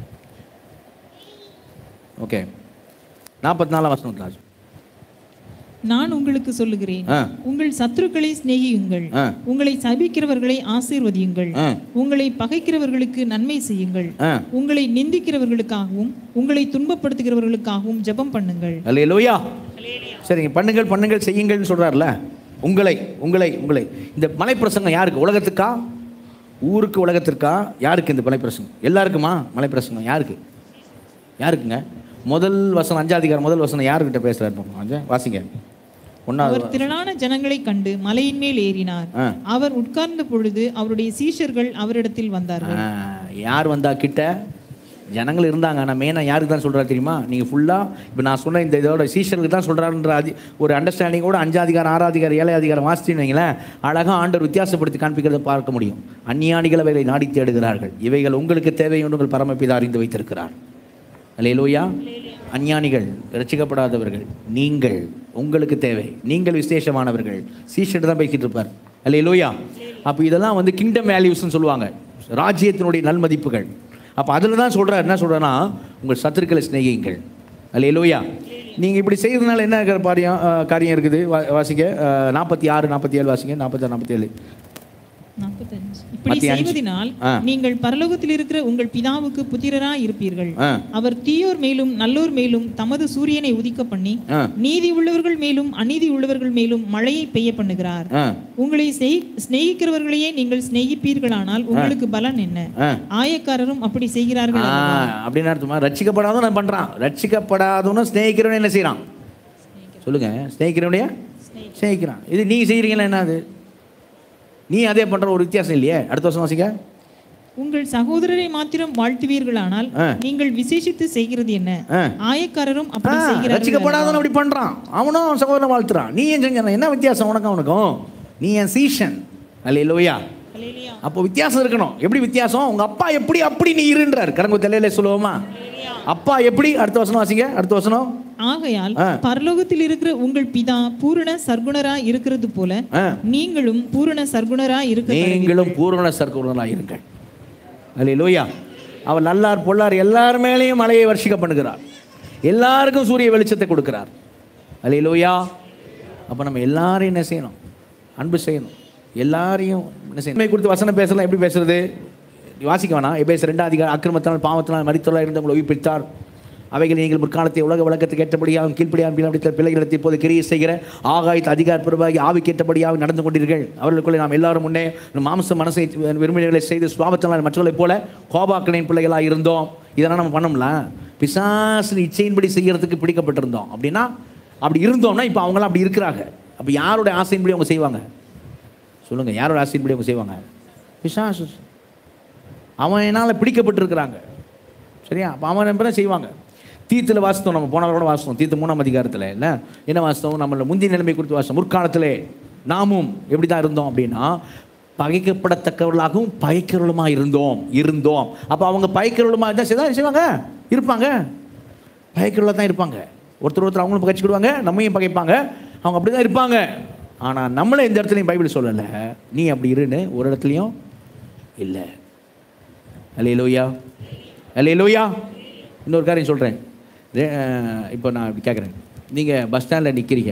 ஓகே நாற்பத்தி நாலாம் வசனம் ராஜ் நான் உங்களுக்கு சொல்லுகிறேன் ஆ உங்கள் சத்துருக்களை சிநேகியுங்கள் ஆ உங்களை சபிக்கிறவர்களை ஆசீர்வதியுங்கள் ஆ உங்களை பகைக்கிறவர்களுக்கு நன்மை செய்யுங்கள் ஆ உங்களை நிந்திக்கிறவர்களுக்காகவும் உங்களை துன்பப்படுத்துகிறவர்களுக்காகவும் ஜெபம் பண்ணுங்கள் அல்லேலூயா சரிங்க பண்ணுங்கள் பண்ணுங்கள் செய்யுங்கள்னு சொல்றாருல உங்களை உங்களை உங்களை இந்த மலைப்பிரசங்கம் யாருக்கு உலகத்துக்கா ஊருக்கு உலகத்திற்கா யாருக்கு இந்த மலைப்பிரசங்கம் எல்லாருக்குமா மலைப்பிரசங்கம் யாருக்கு யாருக்குங்க முதல் வசனம் அஞ்சாதிகாரம் முதல் வசனம் யாருக்கிட்ட பேசுறாரு பாப்போம். அஞ்சா வாசிங்க ஒன்றாவது அவர் திரளான ஜனங்களைக் கண்டு மலையின் மேல் ஏறினார் ஆ. அவர் உட்கார்ந்த பொழுது அவருடைய சீஷர்கள் அவரிடத்தில் வந்தார்கள் ஆ, யார் வந்தா கிட்ட ஜனங்கள் இருந்தாங்க ஆனால் மெயினாக யாருக்கு தான் சொல்கிறாரு தெரியுமா நீங்கள் ஃபுல்லாக இப்போ நான் சொன்ன இந்த இதோட சீஷருக்கு தான் சொல்கிறாருன்ற அதி ஒரு அண்டர்ஸ்டாண்டிங்கோட அஞ்சாதிகாரம் ஆறாதிகாரம் ஏழை அதிகாரம் வாசிச்சுன்னு வைங்களேன் அழகாக ஆண்டவர் வித்தியாசப்படுத்தி காண்பிக்கிறத பார்க்க முடியும் அந்நியானிகள் அவைகளை நாடி தேடுகிறார்கள் இவைகள் உங்களுக்கு தேவை என்று உங்கள் பரமபிதா அறிந்து வைத்திருக்கிறார் அல்லேலூயா அஞ்ஞானிகள் ரசிக்கப்படாதவர்கள் நீங்கள் உங்களுக்கு தேவை நீங்கள் விசேஷமானவர்கள் சீஷர் தான் பேசிட்டு இருப்பார் அல்லேலூயா அப்போ இதெல்லாம் வந்து கிங்டம் வேல்யூஸ்னு சொல்லுவாங்க ராஜ்யத்தினுடைய நல்மதிப்புகள் அப்போ அதில் தான் சொல்கிறார் என்ன சொல்கிறேன்னா உங்கள் சத்துருக்களை சிநேகியுங்கள் அல்லேலூயா நீங்கள் இப்படி செய்யறதுனால என்ன இருக்கிற பாரியம் அஹ், காரியம் இருக்குது வா- வாசிங்க நாற்பத்தி ஆறு நாற்பத்தி ஏழு வாசிங்க நாற்பத்தாறு நாற்பத்தி ஏழு நாற்பத்தஞ்சு. இப்படி மத்திய அஞ்சு. செய்வதினால் ஆ. நீங்கள் பரலோகத்தில் இருக்கிற உங்கள் பிதாவுக்கு புத்திரராய் இருப்பீர்கள் ஆ அவர் தீயோர் மேலும் நல்லோர் மேலும் தமது சூரியனை உதிக்க பண்ணி ஆ நீதி உள்ளவர்கள் மேலும் அநீதி உள்ளவர்கள் மேலும் மழையை பெய்ய பண்ணுகிறார் ஆ உங்களை செய்- சிநேகிக்கிறவர்களையே நீங்கள் சிநேகிப்பீர்களானால் உங்களுக்கு பலன் என்ன ஆ ஆயக்காரரும் அப்படி செய்கிறார்கள் ஆ, அப்படின்னு அர்த்தமா ரட்சிக்கப்படாதவன் நான் பண்றான் ரட்சிக்கப்படாதவனும் ஸ்நேகிக்கிறவனே என்ன செய்றான் சொல்லுங்க ஸ்நேகிக்கிறவனையா ஸ்நேகிக்கிறான் இது நீ செய்கிறீங்களா என்ன அது நீ அதே பண்ற ஒரு வித்தியாசம் இல்லையே அடுத்த வருஷம் வாசிக்க உங்கள் சகோதரரை மாத்திரம் வாழ்த்துவீர்களானால் ஆ. நீங்கள் விசேஷித்து செய்கிறது என்ன ஆ. ஆயக்காரரும் அப்படி ஆ, செய்கிறார்கள் ரட்சிக்கப்படாதவன் அப்படி பண்றான் அவனும் அவன் சகோதரன் வாழ்த்துறான் நீ ஏன் செஞ்ச என்ன வித்தியாசம் உனக்கும் அவனுக்கும் நீ என் சீஷன் அல்லையா அல்லேலூயா. அப்போ வித்தியாசம் இருக்கணும் எப்படி வித்தியாசம் உங்க அப்பா எப்படி அப்படி நீ இருன்றார் கரங்கு தெரியல சொல்லுவோமா அப்பா எப்படி அடுத்த வசனம் வாசிங்க அடுத்த வசனம் ஆகையால் ஆ. பரலோகத்தில் இருக்கிற உங்கள் பிதா பூரண சர்க்குணரா இருக்கிறது போல ஆ. நீங்களும் பூரண சர்க்குணரா இருக்க நீங்களும் பூரண சர்க்குணராக இருங்கள் அல்லேலூயா அவர் நல்லார் பொல்லார் எல்லார் மேலேயும் மலையை வர்ஷிக்க பண்ணுகிறார் எல்லாருக்கும் சூரிய வெளிச்சத்தை கொடுக்கிறார் அல்லேலூயா அப்போ நம்ம எல்லாரையும் என்ன செய்யணும் அன்பு செய்யணும் எல்லாரையும் என்ன செய்யணும் உண்மை குறித்து வசனம் பேசலாம் எப்படி பேசுறது வாசிக்க வேணாம் எபேஸ் ரெண்டாம் அதிகாரம் அக்கிரமத்தினால் பாவத்தினால் மறித்தொல்லா இருந்தவங்களை உயிர்ப்பித்தார் அவைகளை நீங்கள் முற்காலத்தை உலக வழக்கத்துக்கு ஏற்றபடியாகவும் கீழ்ப்படியாகவும் பின்னாடி பிள்ளைகளுக்கு இப்போது கிரியை செய்கிற ஆகாயத்து அதிகாரப்பூர்வமாகி ஆவிக்கு ஏற்றபடியாக நடந்து கொண்டீர்கள் அவர்களுக்குள்ளே நாம் எல்லாரும் முன்னே மாம்ச மனசை விரும்பிகளை செய்து சுவாபத்தினால் மற்றவர்களைப் போல கோபாக்களின் பிள்ளைகளாக இருந்தோம் இதெல்லாம் நம்ம பண்ணோம்ல பிசாசின் இச்சையின்படி செய்யறதுக்கு பிடிக்கப்பட்டிருந்தோம் அப்படின்னா அப்படி இருந்தோம்னா இப்போ அவங்களாம் அப்படி இருக்கிறாங்க அப்போ யாருடைய ஆசையின்படி அவங்க செய்வாங்க சொல்லுங்க யாரோட ஆசையின்படி அவங்க செய்வாங்க பிசாசு அவன் என்னால் பிடிக்கப்பட்டிருக்கிறாங்க சரியா அப்போ அவன் நம்ப தான் செய்வாங்க தீத்துல வாசித்தோம் நம்ம போன கூட வாசித்தோம் தீத்து மூணாம் அதிகாரத்தில் இல்லை என்ன வாசித்தோம் நம்மள முந்தைய நிலைமை குறித்து வாசித்தோம் முற்காலத்திலே நாமும் எப்படி தான் இருந்தோம் அப்படின்னா பகைக்கப்படத்தக்கவர்களாகவும் பகைக்கிறவர்களுமாக இருந்தோம் இருந்தோம் அப்போ அவங்க பகைக்கிறவர்களுமாக இருந்தால் செய்தா செய்வாங்க இருப்பாங்க பகைக்கிறவர்களாக தான் இருப்பாங்க ஒருத்தர் ஒருத்தர் அவங்களும் பகைச்சிக்கிடுவாங்க நம்மையும் பகைப்பாங்க அவங்க அப்படி தான் இருப்பாங்க ஆனால் நம்மளை எந்த இடத்துலையும் பைபிள் சொல்லலை நீ அப்படி இருன்னு ஒரு இடத்துலையும் இல்லை அலையலோயா அலையலோயா இன்னொரு காரியம் சொல்கிறேன் இப்போ நான் இப்படி கேட்குறேன் நீங்கள் பஸ் ஸ்டாண்டில் நிற்கிறீங்க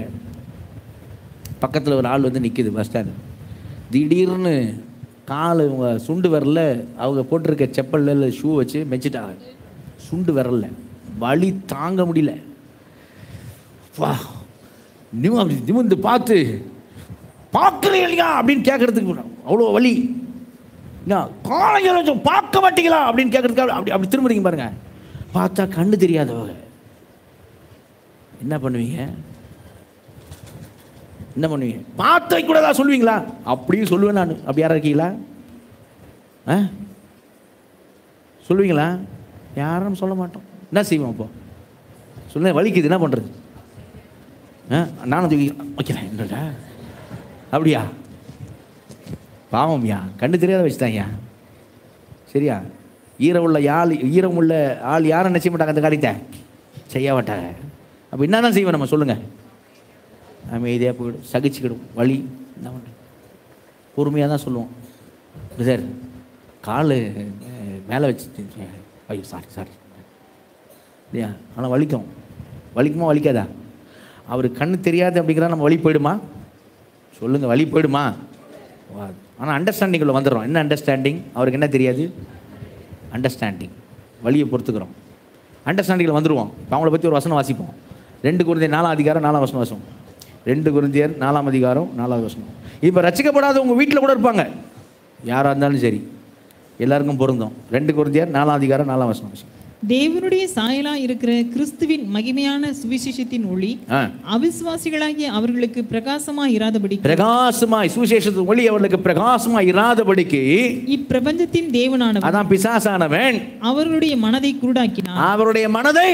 பக்கத்தில் ஒரு ஆள் வந்து நிற்கிது பஸ் ஸ்டாண்டு திடீர்னு கால் இவங்க சுண்டு விரல்ல அவங்க போட்டிருக்க செப்பல்ல இல்லை ஷூ வச்சு மெச்சிட்டாங்க சுண்டு விரல்ல வலி தாங்க முடியல வா நிம அப்படி நிமிந்து பார்த்து பார்க்கலையா இல்லையா அப்படின்னு கேட்கறதுக்கு அவ்வளோ வலி என்ன காலையில் வச்சு பார்க்க மாட்டீங்களா அப்படின்னு கேட்கறதுக்கு அப்படி அப்படி திரும்புறீங்க பாருங்க பார்த்தா கண்ணு தெரியாதவங்க என்ன பண்ணுவீங்க என்ன பண்ணுவீங்க பார்த்து வைக்க கூடாதா சொல்லுவீங்களா அப்படியும் சொல்லுவேன் நான் அப்படி யாரா இருக்கீங்களா ஆ சொல்லுவீங்களா யாரும் சொல்ல மாட்டோம் என்ன செய்வோம் அப்போ சொல்லுங்க வலிக்குது என்ன பண்ணுறது ஆ நானும் தூக்கி வைக்கிறேன் என்னடா அப்படியா பாவம்யா கண்ணு தெரியாத வச்சுட்டாங்கயா சரியா ஈரம் உள்ள ஆள் ஈரம் உள்ள ஆள் யாரும் என்ன செய்ய மாட்டாங்க அந்த காரியத்தை செய்ய மாட்டாங்க அப்போ என்ன தான் செய்வோம் நம்ம சொல்லுங்கள் அமைதியாக போயிடும் சகிச்சுக்கிடும் வலி என்ன பண்ணுறது பொறுமையாக தான் சொல்லுவோம் சார் கால் மேலே வச்சு ஐயோ சாரி சாரி இல்லையா ஆனால் வலிக்கும் வலிக்குமா வலிக்காதா அவருக்கு கண்ணு தெரியாது அப்படிங்கிறா நம்ம வழி போயிடுமா சொல்லுங்கள் வழி போயிடுமா ஆனால் அண்டர்ஸ்டாண்டிங்கில் வந்துடுறோம் என்ன அண்டர்ஸ்டாண்டிங் அவருக்கு என்ன தெரியாது அண்டர்ஸ்டாண்டிங் வழியை பொறுத்துக்கிறோம் அண்டர்ஸ்டாண்டிங்கில் வந்துடுவோம் இப்போ அவங்கள பற்றி ஒரு வசனம் வாசிப்போம் ரெண்டு குருந்தியர் நாலாம் அதிகாரம் நாலாம் வசனம் வாசம் ரெண்டு குருந்தியர் நாலாம் அதிகாரம் நாலாவது வசனம் இப்போ ரசிக்கப்படாத உங்கள் வீட்டில் கூட இருப்பாங்க யாராக இருந்தாலும் சரி எல்லாருக்கும் பொருந்தும் ரெண்டு குருந்தியர் நாலாம் அதிகாரம் நாலாம் வசனம் வாசம் தேவனுடைய சாயலா இருக்கிற கிறிஸ்துவின் மகிமையான சுவிசேஷத்தின் ஒளி ஆ அவிசுவாசிகளாகிய அவர்களுக்கு பிரகாசமா இராதபடி பிரகாசமாய் சுவிசேஷத்து ஒளி அவர்களுக்கு பிரகாசமாய் இராதபடிக்கு இப்பிரபஞ்சத்தின் தேவனானவர் அதான் பிசாசானவன் அவர்களுடைய மனதை குருடாக்கினார் அவருடைய மனதை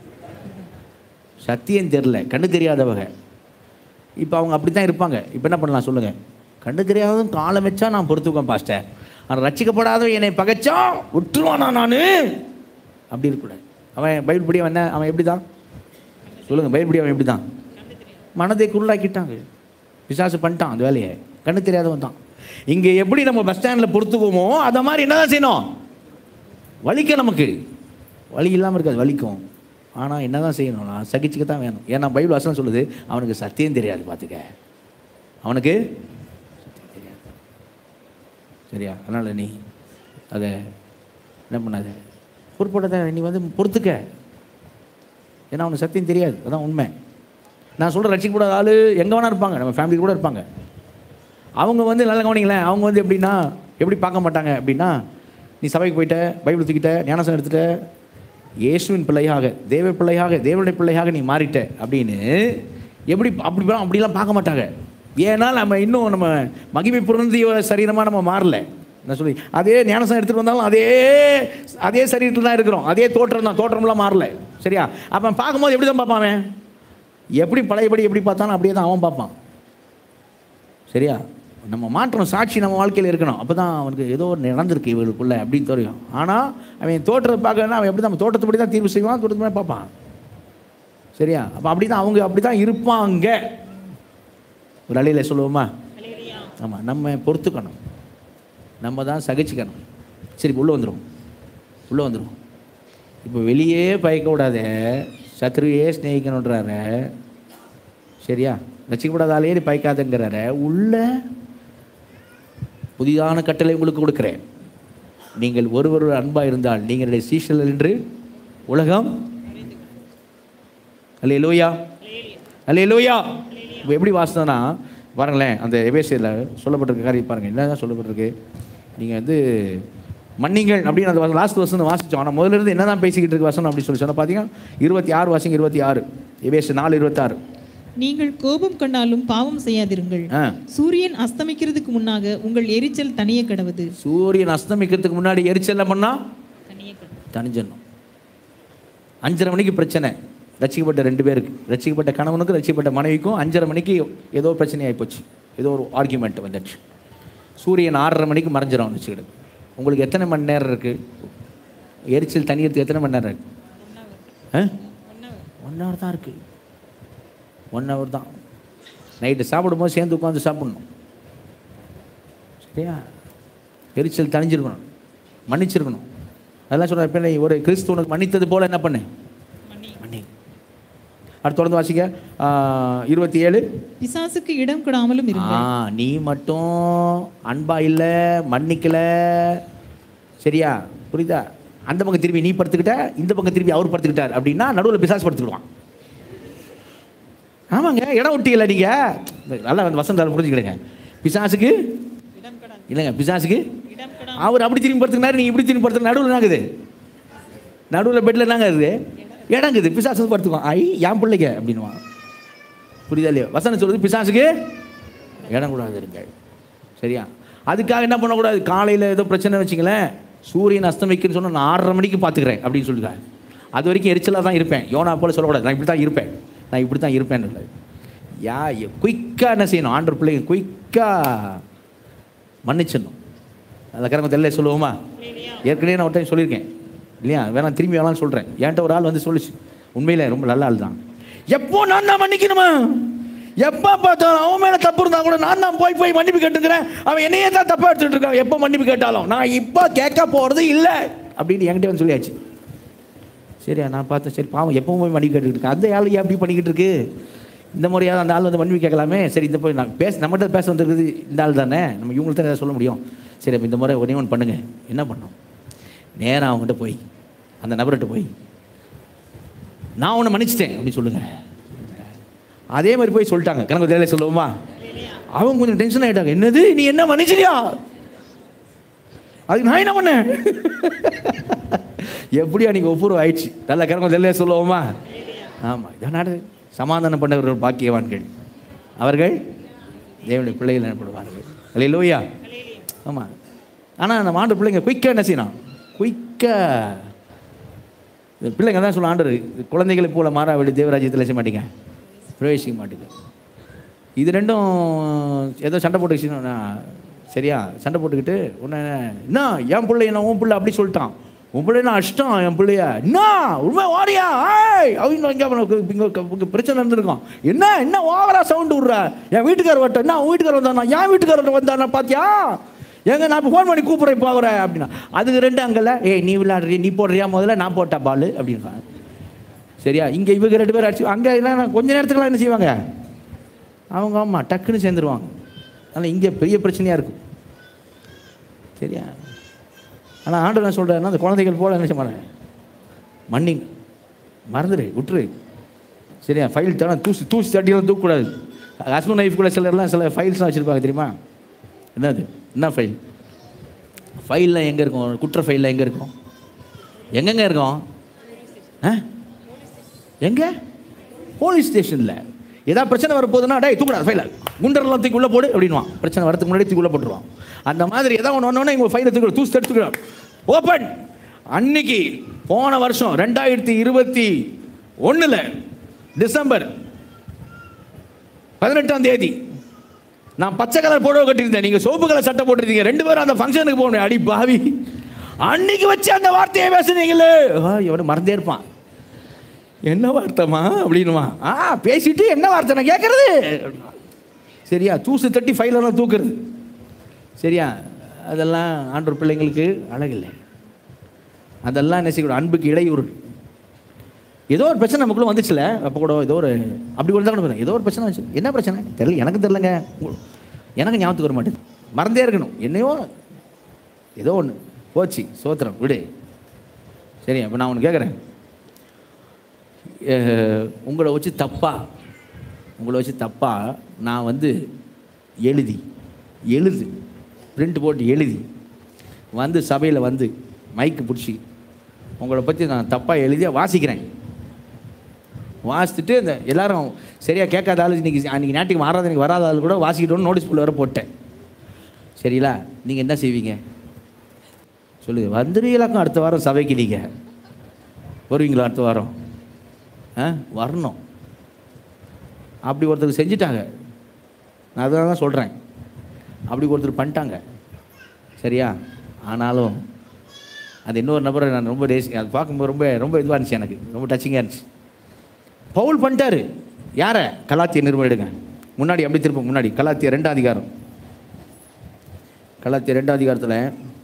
சத்தியம் தெரில கண்ணு தெரியாதவங்க இப்போ அவங்க அப்படி தான் இருப்பாங்க இப்போ என்ன பண்ணலாம் சொல்லுங்க கண்ணு தெரியாதவன் காலம் வச்சா நான் பொறுத்துக்குவேன் பாஸ்டர் ஆனால் ரட்சிக்கப்படாதவன் என்னை பகைச்சா விட்டுருவானா நான் அப்படி இருக்கக்கூடாது அவன் பைபிள் படி அவன் என்ன அவன் எப்படி தான் சொல்லுங்க பைபிள் படி அவன் எப்படி தான் மனதை குருளாக்கிட்டாங்க பிசாசு பண்ணிட்டான் அந்த வேலையை கண்ணு தெரியாதவன் தான் இங்கே எப்படி நம்ம பஸ் ஸ்டாண்டில் பொறுத்துக்குவோமோ அதை மாதிரி என்னதான் செய்யணும் வலிக்க நமக்கு வலி இல்லாமல் இருக்காது வலிக்கும் ஆனால் என்ன தான் செய்யணும்னா சகிச்சுக்க தான் வேணும் ஏன்னா பைபிள் வசனம் சொல்லுது அவனுக்கு சத்தியம் தெரியாது பார்த்துக்க அவனுக்கு சத்தியம் தெரியாது சரியா அதனால் நீ அதை என்ன பண்ணாத பொறுப்போட நீ வந்து பொறுத்துக்க ஏன்னா அவனுக்கு சத்தியம் தெரியாது அதான் உண்மை நான் சொல்கிற ரசிக்கப்படாத ஆள் எங்கே வேணா இருப்பாங்க நம்ம ஃபேமிலி கூட இருப்பாங்க அவங்க வந்து நல்லா கவனிங்களேன் அவங்க வந்து எப்படின்னா எப்படி பார்க்க மாட்டாங்க அப்படின்னா நீ சபைக்கு போயிட்ட பைபிள் தூக்கிட்ட ஞானசனம் எடுத்துட்ட இயேசுவின் பிள்ளையாக தேவ பிள்ளையாக தேவனுடைய பிள்ளையாக நீ மாறிட்ட அப்படின்னு எப்படி அப்படி அப்படிலாம் பார்க்க மாட்டாங்க ஏன்னா நம்ம இன்னும் நம்ம மகிமை பொருந்திய சரீரமாக நம்ம மாறல என்ன சொல்லி அதே ஞானசனம் எடுத்துகிட்டு வந்தாலும் அதே அதே சரீரத்தில் தான் இருக்கிறோம் அதே தோற்றம் தான் தோற்றம்லாம் மாறல சரியா அப்போ பார்க்கும்போது எப்படி தான் பார்ப்பான் அவன் எப்படி பழையபடி எப்படி பார்த்தாலும் அப்படியே தான் அவன் பார்ப்பான் சரியா நம்ம மாற்றம் சாட்சி நம்ம வாழ்க்கையில் இருக்கணும் அப்போ தான் அவனுக்கு ஏதோ ஒரு நடந்திருக்கு இவளுக்குள்ள அப்படின்னு தெரியும் ஆனால் அவன் தோற்றத்தை பார்க்கறதுனா அவன் எப்படி தான் தோட்டத்தை தான் தீர்வு செய்வான் தோட்டத்தை பார்ப்பான் சரியா அப்போ அப்படி தான் அவங்க அப்படி தான் இருப்பாங்க ஒரு அலையில் சொல்லுவோமா ஆமாம் நம்ம பொறுத்துக்கணும் நம்ம தான் சகிச்சுக்கணும் சரி இப்போ உள்ளே வந்துடும் உள்ளே வந்துடும் இப்போ வெளியே பயக்க விடாத சத்ருவையே ஸ்நேகிக்கணுன்றாரு சரியா ரசிக்கப்படாத ஆளையே நீ பயக்காதங்கிறாரு உள்ள புதிதான கட்டளை உங்களுக்கு கொடுக்குறேன் நீங்கள் ஒருவர் அன்பாக இருந்தால் நீங்கள் சீஷல் என்று உலகம் அல்ல லோயா அல்ல லோயா இப்போ எப்படி வாசித்தோன்னா பாருங்களேன் அந்த எபேசியில் சொல்லப்பட்டிருக்க காரியம் பாருங்கள் என்ன தான் சொல்லப்பட்டிருக்கு நீங்கள் வந்து மன்னிங்கள் அப்படின்னு அந்த லாஸ்ட் வருஷம் வாசித்தோம் ஆனால் முதல்ல இருந்து என்ன தான் பேசிக்கிட்டு இருக்கு வசனம் அப்படின்னு சொல்லி சொன்னால் பார்த்தீங்கன்னா இருபத்தி ஆறு வாசிங்க இருபத்தி ஆறு எபேசு நாலு இருபத்தாறு நீங்கள் கோபம் கண்டாலும் பாவம் செய்யாதிருங்கள் ஆ சூரியன் அஸ்தமிக்கிறதுக்கு முன்னாக உங்கள் எரிச்சல் தனிய கடவுது சூரியன் அஸ்தமிக்கிறதுக்கு முன்னாடி எரிச்சல் என்ன பண்ணா தனிஞ்சிடணும் அஞ்சரை மணிக்கு பிரச்சனை ரசிக்கப்பட்ட ரெண்டு பேருக்கு ரசிக்கப்பட்ட கணவனுக்கும் ரசிக்கப்பட்ட மனைவிக்கும் அஞ்சரை மணிக்கு ஏதோ பிரச்சனை ஆகிப்போச்சு ஏதோ ஒரு ஆர்கியூமெண்ட் வந்துடுச்சு சூரியன் ஆறரை மணிக்கு மறைஞ்சிடும் வச்சுக்கிடு உங்களுக்கு எத்தனை மணி நேரம் இருக்குது எரிச்சல் தனியறதுக்கு எத்தனை மணி நேரம் இருக்கு ஆ ஒன் ஹவர் தான் இருக்குது ஒன் ஹவர் தான் நைட்டு சாப்பிடும்போது சேர்ந்து உட்காந்து சாப்பிடணும் சரியா எரிச்சல் தணிஞ்சிருக்கணும் மன்னிச்சிருக்கணும் அதெல்லாம் சொல்ற பிள்ளை ஒரு கிறிஸ்துவனுக்கு மன்னித்தது போல என்ன பண்ணு மன்னி அடுத்து தொடர்ந்து வாசிக்க ஆ, இருபத்தி ஏழு பிசாசுக்கு இடம் கொடாமலும் ஆ இருங்கள் நீ மட்டும் அன்பா இல்லை மன்னிக்கல சரியா புரியுதா அந்த பக்கம் திரும்பி நீ படுத்துக்கிட்ட இந்த பக்கம் திரும்பி அவர் படுத்துக்கிட்டார் அப்படின்னா நடுவில் பிசாசு படுத்துக்கிடுவான் ஆமாங்க இடம் விட்டீங்களா நீங்க நல்லா அந்த வசந்த புரிஞ்சுக்கிடுங்க பிசாசுக்கு இல்லைங்க பிசாசுக்கு அவர் அப்படி திரும்பி படுத்துக்கினாரு நீ இப்படி திரும்பி படுத்துக்க நடுவில் என்னங்குது நடுவில் பெட்டில் என்னங்க இருக்குது இடங்குது பிசாசு படுத்துக்குவான் ஐ என் பிள்ளைங்க அப்படின்னுவான் புரியுதா இல்லையா வசனம் சொல்லுது பிசாசுக்கு இடம் கூடாது இருங்க சரியா அதுக்காக என்ன பண்ணக்கூடாது காலையில் ஏதோ பிரச்சனை வச்சுங்களேன் சூரியன் அஸ்தமிக்குன்னு சொன்னால் நான் ஆறரை மணிக்கு பார்த்துக்கிறேன் அப்படின்னு சொல்லிருக்காங்க அது வரைக்கும் எரிச்சலாக தான் இருப்பேன் யோனா போல சொல்லக்கூடாது நான் இப்படி தான் இருப்பேன் நான் இப்படி தான் இருப்பேன்னு இல்லை யா குயிக்காக என்ன செய்யணும் ஆண்டர் பிள்ளைங்க குயிக்காக மன்னிச்சிடணும் அந்த கரங்க தெரியல சொல்லுவோமா ஏற்கனவே நான் ஒரு டைம் சொல்லியிருக்கேன் இல்லையா வேணா திரும்பி வேணாம்னு சொல்கிறேன் என்கிட்ட ஒரு ஆள் வந்து சொல்லிச்சு உண்மையில ரொம்ப நல்ல ஆள் தான் எப்போ நான் தான் மன்னிக்கணுமா எப்போ பார்த்தாலும் அவன் மேலே தப்பு இருந்தா கூட நான் தான் போய் போய் மன்னிப்பு கேட்டுக்கிறேன் அவன் என்னையே தான் தப்பாக எடுத்துட்டு இருக்கான் எப்போ மன்னிப்பு கேட்டாலும் நான் இப்போ கேட்க போகிறது இல்லை அப்படின்னு என்கிட்ட வந்து சொல்லியாச்சு சரியா நான் பார்த்தேன் சரி பாவம் எப்பவும் போய் மன்னிப்பு கேட்டுக்கிட்டு இருக்கேன் அந்த ஆள் ஏன் அப்படி பண்ணிக்கிட்டு இருக்கு இந்த முறையாவது அந்த ஆள் வந்து மன்னிப்பு கேட்கலாமே சரி இந்த போய் நான் பேச நம்மகிட்ட பேச வந்திருக்குது இந்த ஆள் தானே நம்ம இவங்கள்ட்ட ஏதாவது சொல்ல முடியும் சரி அப்போ இந்த முறை ஒரே ஒன்று பண்ணுங்க என்ன பண்ணோம் நேராக அவங்ககிட்ட போய் அந்த நபர்கிட்ட போய் நான் உன்னை மன்னிச்சிட்டேன் அப்படின்னு சொல்லுங்க அதே மாதிரி போய் சொல்லிட்டாங்க கணக்கு தேவையில்லை சொல்லுவோமா அவங்க கொஞ்சம் டென்ஷன் ஆகிட்டாங்க என்னது நீ என்ன மன்னிச்சிட்டியா அதுக்கு நான் என்ன பண்ணேன் எப்படியா நீங்கள் ஒப்புரவு ஆயிடுச்சு நல்ல கணக்கு தெரியல சொல்லுவோமா ஆமாம் இதான் நாடு சமாதானம் பண்ணவர்கள் பாக்கியவான்கள் அவர்கள் தேவனுடைய பிள்ளைகள் எனப்படுவார்கள் அல்ல லோயா ஆமாம் ஆனால் நம்ம ஆண்டு பிள்ளைங்க குயிக்காக என்ன செய்யணும் குயிக்காக இந்த பிள்ளைங்க தான் சொல்ல ஆண்டு குழந்தைகளை போல மாறாவிடு தேவராஜ்யத்தில் செய்ய மாட்டீங்க பிரவேசிக்க மாட்டீங்க இது ரெண்டும் ஏதோ சண்டை போட்டு சரியா சண்டை போட்டுக்கிட்டு உன்ன என்ன என் பிள்ளை என்ன உன் பிள்ளை அப்படி சொல்லிட்டான் உன் பிள்ளை என்ன அஷ்டம் என் பிள்ளைய என்ன உண்மை வாரியா ஆய் அவங்க இங்கே இங்கே பிரச்சனை இருந்திருக்கோம் என்ன என்ன ஓவரா சவுண்டு விட்ற என் வீட்டுக்காரர் வரட்டும் என்ன உன் வீட்டுக்காரர் வந்தானா என் வீட்டுக்காரர் வந்தானா பாத்தியா ஏங்க நான் இப்போ ஃபோன் பண்ணி கூப்பிட்றேன் போகிறேன் அப்படின்னா அதுக்கு ரெண்டு அங்கல்ல ஏய் நீ விளையாடுறிய நீ போடுறியா முதல்ல நான் போட்டா பால் அப்படின்றாங்க சரியா இங்கே இவங்க ரெண்டு பேரும் அடிச்சு அங்கே என்ன கொஞ்ச நேரத்துக்குலாம் என்ன செய்வாங்க அவங்க ஆமாம் டக்குன்னு சேர்ந்துருவாங்க ஆனால் இங்கே பெரிய பிரச்சனையாக இருக்கும் சரியா ஆனால் ஆண்டு நான் சொல்கிறேன்னா அந்த குழந்தைகள் போல என்ன செய்ய மன்னிங் மறந்துடு விட்டுரு சரியா ஃபைல் தானே தூசி தூசி தட்டியெல்லாம் தூக்கக்கூடாது ஹஸ்பண்ட் ஒய்ஃப் கூட சிலர்லாம் சில ஃபைல்ஸ்லாம் வச்சுருப்பாங்க தெரியுமா என்னது என்ன ஃபைல் ஃபைல்லாம் எங்கே இருக்கும் குற்ற ஃபைல்லாம் எங்கே இருக்கும் எங்கெங்க இருக்கும் ஆ எங்கே போலீஸ் ஸ்டேஷனில் ஏதாவது பிரச்சனை வரப்போகுதுன்னா டேய் தூக்குடா ஃபைல குண்டரெல்லாம் தூக்கி உள்ள போடு அப்படின்வான் பிரச்சனை வரதுக்கு முன்னாடி தூக்கி உள்ள போட்டுருவான் அந்த மாதிரி ஏதாவது ஒன்று ஒன்று இவங்க ஃபைலை தூக்கி தூசி எடுத்துக்கிறோம் ஓப்பன் அன்னைக்கு போன வருஷம் ரெண்டாயிரத்தி இருபத்தி ஒன்றில் டிசம்பர் பதினெட்டாம் தேதி நான் பச்சை கலர் புடவை கட்டியிருந்தேன் நீங்க சோப்பு கலர் சட்டை போட்டிருந்தீங்க ரெண்டு பேரும் அந்த ஃபங்க்ஷனுக்கு போகணும் அடி பாவி அன்னைக்கு வச்சு அந்த வார்த்தையை பேசுனீங்களே ஆ, இவனு மறந்தே இருப்பான் என்ன வார்த்தைமா அப்படின்னுமா ஆ பேசிட்டு என்ன வார்த்தை நான் கேட்கறது சரியா தூசு தட்டி ஃபைலெல்லாம் தூக்குறது சரியா அதெல்லாம் ஆண்டோர் பிள்ளைங்களுக்கு அழகில்லை அதெல்லாம் என்ன செய்யக்கூடாது அன்புக்கு இடையூறு ஏதோ ஒரு பிரச்சனை நமக்குள்ள வந்துச்சுல அப்போ கூட ஏதோ ஒரு அப்படி கூட தான் கூட ஏதோ ஒரு பிரச்சனை வந்துச்சு என்ன பிரச்சனை தெரியல எனக்கு தெரியலங்க உங்க- எனக்கு ஞாபகத்துக்கு வர மாட்டேது மறந்தே இருக்கணும் என்னையோ ஏதோ ஒன்று போச்சு சோத்திரம் விடு சரி அப்போ நான் ஒன்று கேட்குறேன் உங்களை வச்சு தப்பா உங்களை வச்சு தப்பா நான் வந்து எழுதி எழுது பிரிண்ட் போட்டு எழுதி வந்து சபையில் வந்து மைக்கு பிடிச்சி உங்களை பற்றி நான் தப்பாக எழுதியா வாசிக்கிறேன் வாசித்துட்டு இந்த எல்லாரும் சரியாக கேட்காத ஆளு இன்னைக்கு அன்றைக்கி நாட்டுக்கு ஆராதனைக்கு வராத ஆள் கூட வாசிக்கிட்டோன்னு நோட்டீஸ் போர்டு வர போட்டேன் சரிங்களா நீங்கள் என்ன செய்வீங்க சொல்லுங்க வந்துடுவீங்களாக்கும் அடுத்த வாரம் சபைக்கு நீங்கள் வருவீங்களா அடுத்த வாரம் ஆ வரணும் அப்படி ஒருத்தர் செஞ்சிட்டாங்க நான் அதை தான் சொல்கிறேன் அப்படி ஒருத்தர் பண்ணிட்டாங்க சரியா ஆனாலும் அது இன்னொரு நபரை நான் ரொம்ப ரேஸ் அது பார்க்கும்போது ரொம்ப ரொம்ப இதுவாக இருந்துச்சு எனக்கு ரொம்ப டச்சிங்காக இருந்துச்சு பவுல் பண்ணிட்டாரு யாரை கலாத்திய நிறுவனம் எடுங்க முன்னாடி அப்படி திரும்ப முன்னாடி கலாத்திய ரெண்டாம் அதிகாரம் கலாத்திய ரெண்டாம் அதிகாரத்தில்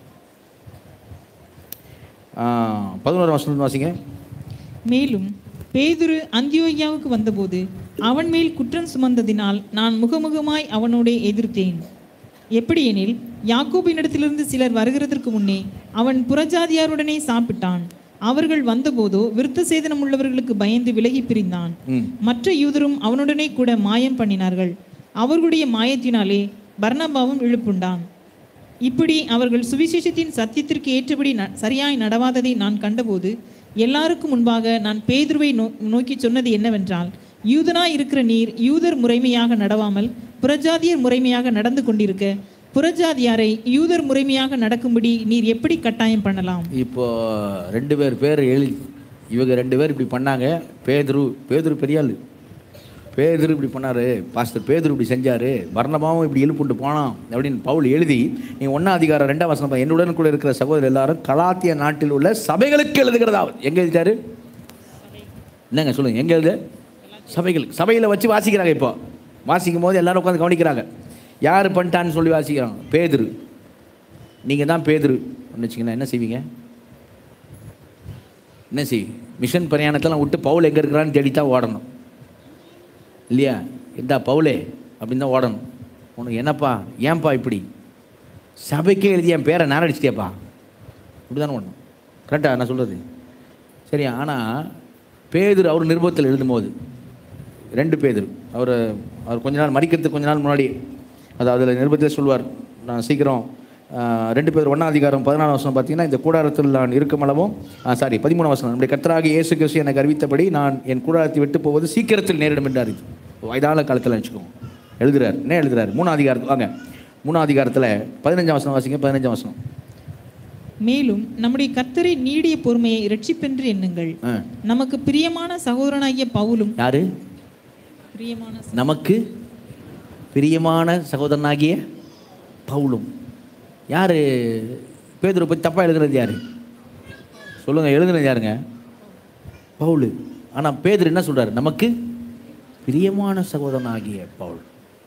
பதினோரு வருஷம் வாசிங்க மேலும் பேதுரு அந்தியோகியாவுக்கு வந்தபோது அவன் மேல் குற்றம் சுமந்ததினால் நான் முகமுகமாய் அவனோடே எதிர்த்தேன் எப்படியெனில் யாக்கோபினிடத்திலிருந்து சிலர் வருகிறதற்கு முன்னே அவன் புறஜாதியாருடனே சாப்பிட்டான் அவர்கள் வந்தபோதோ விருத்த சேதனம் உள்ளவர்களுக்கு பயந்து விலகி பிரிந்தான் ம் மற்ற யூதரும் அவனுடனே கூட மாயம் பண்ணினார்கள் அவர்களுடைய மாயத்தினாலே பர்னபாவும் இழுப்புண்டான் இப்படி அவர்கள் சுவிசேஷத்தின் சத்தியத்திற்கு ஏற்றபடி ந- சரியாய் நடவாததை நான் கண்டபோது எல்லாருக்கும் முன்பாக நான் பேதுருவை நோ நோக்கி சொன்னது என்னவென்றால் யூதனாய் இருக்கிற நீர் யூதர் முறைமையாக நடவாமல் புறஜாதியர் முறைமையாக நடந்து கொண்டிருக்க புறஜாதியாரை யூதர் முறைமையாக நடக்கும்படி நீர் எப்படி கட்டாயம் பண்ணலாம் இப்போ ரெண்டு பேர் பேர் எழுதி இவங்க ரெண்டு பேர் இப்படி பண்ணாங்க பேதுரு பேதுரு பெரிய ஆளு பேதுரு இப்படி பண்ணாரு பாஸ்டர் பேதுரு இப்படி செஞ்சாரு வர்ணமாவும் இப்படி இழுப்புண்டு போனான் அப்படின்னு பவுல் எழுதி நீ ஒன்றாம் அதிகாரம் ரெண்டாம் வசனம் பாரு. என்னுடன் கூட இருக்கிற சகோதரர் எல்லாரும் கலாத்திய நாட்டில் உள்ள சபைகளுக்கு எழுதுகிறதாவது எங்க எழுதிட்டாரு என்னங்க சொல்லுங்க எங்க எழுது சபைகளுக்கு சபையில் வச்சு வாசிக்கிறாங்க இப்போ வாசிக்கும் போது எல்லாரும் உட்காந்து கவனிக்கிறாங்க யார் பண்ணிட்டான்னு சொல்லி வாசிக்கிறாங்க பேதுரு நீங்கள் தான் பேதுரு வச்சுக்கீங்கன்னா என்ன செய்வீங்க என்ன செய் மிஷன் பிரயாணத்தெல்லாம் விட்டு பவுல் எங்கே இருக்கிறான்னு தேடித்தான் ஓடணும் இல்லையா இந்தா பவுலே அப்படின்னு தான் ஓடணும் உனக்கு என்னப்பா ஏன்பா இப்படி சபைக்கே எழுதி என் பேரை நேரம் அடிச்சிட்டியாப்பா இப்படி தானே ஓடணும் கரெக்டாக நான் சொல்கிறது சரியா ஆனால் பேதுரு அவர் நிருபத்தில் எழுதும்போது ரெண்டு பேதுரு அவர் அவர் கொஞ்ச நாள் மறிக்கிறதுக்கு கொஞ்ச நாள் முன்னாடி அதாவது அதில் நிருபத்தில் சொல்வார் நான் சீக்கிரம் ஆஹ், ரெண்டு பேர் ஒன்றாம் அதிகாரம் பதினாலாம் வருஷம் பார்த்தீங்கன்னா இந்த கூடாரத்தில் நான் இருக்கும் அளவும் சாரி பதிமூணாம் வருஷம் நம்முடைய கர்த்தராக இயேசு கிறிஸ்து எனக்கு அறிவித்தபடி நான் என் கூடாரத்தை விட்டு போவது சீக்கிரத்தில் நேரிடும் என்றார் வயதான காலத்தில் வச்சுக்கோங்க எழுதுறார் என்ன எழுதுறாரு மூணாம் அதிகாரத்து வாங்க மூணாம் அதிகாரத்தில் பதினஞ்சாம் வசனம் வாசிங்க பதினஞ்சாம் வசனம் மேலும் நம்முடைய கர்த்தரை நீடிய பொறுமையை இரட்சிப்பென்று எண்ணுங்கள் ஆ நமக்கு பிரியமான சகோதரனாகிய பவுலும் யாரு பிரியமான ச- நமக்கு பிரியமான சகோதரனாகிய பவுலும் யார் பேதுரை பற்றி தப்பாக எழுதுனது யார் சொல்லுங்கள் எழுதுனது யாருங்க பவுலு ஆனால் பேதுரு என்ன சொல்றாரு நமக்கு பிரியமான சகோதரனாகிய பவுல்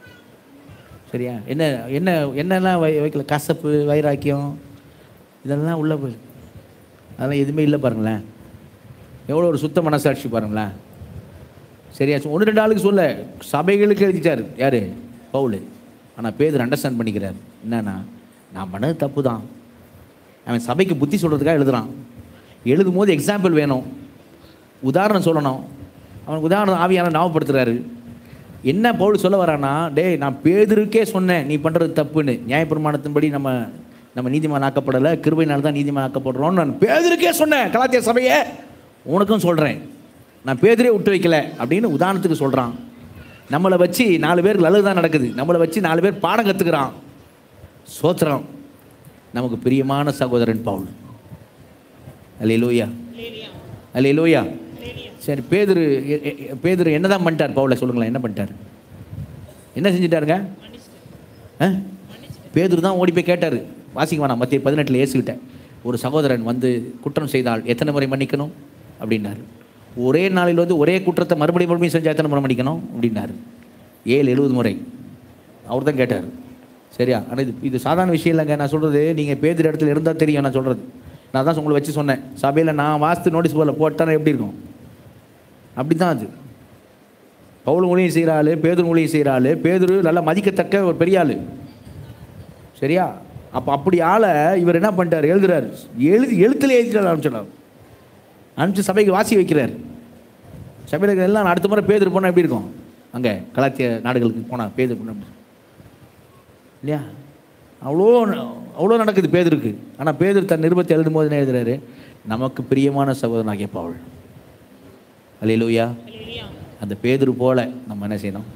சரியா என்ன என்ன என்னெல்லாம் வை வைக்கல கசப்பு வைராக்கியம் இதெல்லாம் உள்ள போய் அதெல்லாம் எதுவுமே இல்லை பாருங்களேன் எவ்வளோ ஒரு சுத்த மனசாட்சி பாருங்களேன் சரியா ஒன்று ரெண்டு ஆளுக்கு சொல்ல சபைகளுக்கு எழுதிட்டார் யார் பவுல் ஆனால் பேதர் அண்டர்ஸ்டாண்ட் பண்ணிக்கிறார் என்னன்னா நான் பண்ணது தப்பு தான் அவன் சபைக்கு புத்தி சொல்கிறதுக்காக எழுதுறான் எழுதும் போது எக்ஸாம்பிள் வேணும் உதாரணம் சொல்லணும் அவனுக்கு உதாரணம் ஆவியான ஞாபகப்படுத்துறாரு என்ன பவுல் சொல்ல வரானா டேய் நான் பேதருக்கே சொன்னேன் நீ பண்ணுறது தப்புன்னு நியாயப்பிரமாணத்தின்படி நம்ம நம்ம நீதிமான் ஆக்கப்படலை கிருபையினால தான் நீதிமான் ஆக்கப்படுறோம்னு நான் பேதருக்கே சொன்னேன் கலாத்திய சபையே உனக்கும் சொல்கிறேன் நான் பேதரே விட்டு வைக்கல அப்படின்னு உதாரணத்துக்கு சொல்கிறான் நம்மளை வச்சு நாலு பேருக்கு நல்லது தான் நடக்குது நம்மளை வச்சு நாலு பேர் பாடம் கற்றுக்கிறான் சோத்திரம் நமக்கு பிரியமான சகோதரன் பவுல் அல்லேலூயா அல்லேலூயா சரி பேதுரு எ- எ- எ- பேதுரு என்னதான் பண்ணிட்டார் பவுலை சொல்லுங்களேன் என்ன பண்ணிட்டார் என்ன செஞ்சிட்டாருங்க ஆ? பேதுரு தான் ஓடி போய் கேட்டார் வாசிக்க வேணாம் மத்திய பதினெட்டில் ஏசுகிட்ட ஒரு சகோதரன் வந்து குற்றம் செய்தால் எத்தனை முறை மன்னிக்கணும் அப்படின்னாரு ஒரே நாளில் வந்து ஒரே குற்றத்தை மறுபடியும் மறுபடியும் செஞ்சால் எத்தனை முறை மன்னிக்கணும் அப்படின்னாரு ஏழு எழுபது முறை அவர் தான் கேட்டார் சரியா ஆனால் இது இது சாதாரண விஷயம் இல்லைங்க நான் சொல்கிறது நீங்கள் பேதுரு இடத்துல இருந்தால் தெரியும் நான் சொல்கிறது நான் தான் உங்களை வச்சு சொன்னேன் சபையில் நான் வாஸ்து நோட்டீஸ் போர்டில் போட்டால் எப்படி இருக்கும் அப்படி தான் அது பவுல் மொழியும் செய்கிற ஆள் பேதுரு மொழியும் செய்கிற ஆள் பேதுரு நல்லா மதிக்கத்தக்க ஒரு பெரிய ஆள் சரியா அப்போ அப்படி ஆளை இவர் என்ன பண்ணிட்டார் எழுதுறாரு எழுதி எழுத்துல எழுதிட்டு ஆரம்பிச்சிடார் அனுப்பிச்சு சபைக்கு வாசி வைக்கிறார் சபையில் இருக்கிற எல்லாம் அடுத்த முறை பேதுரு போனால் எப்படி இருக்கும் அங்கே கலாத்திய நாடுகளுக்கு போனால் பேதுரு போனால் எப்படி இருக்கும்? இல்லையா அவ்வளோ அவ்வளோ நடக்குது பேதருக்கு ஆனால் பேதர் தன் நிருபத்தை எழுதும் போது என்ன எழுதுறாரு நமக்கு பிரியமான சகோதரனாகிய பவுல் அல்லேலூயா அந்த பேதுரு போல நம்ம என்ன செய்யணும்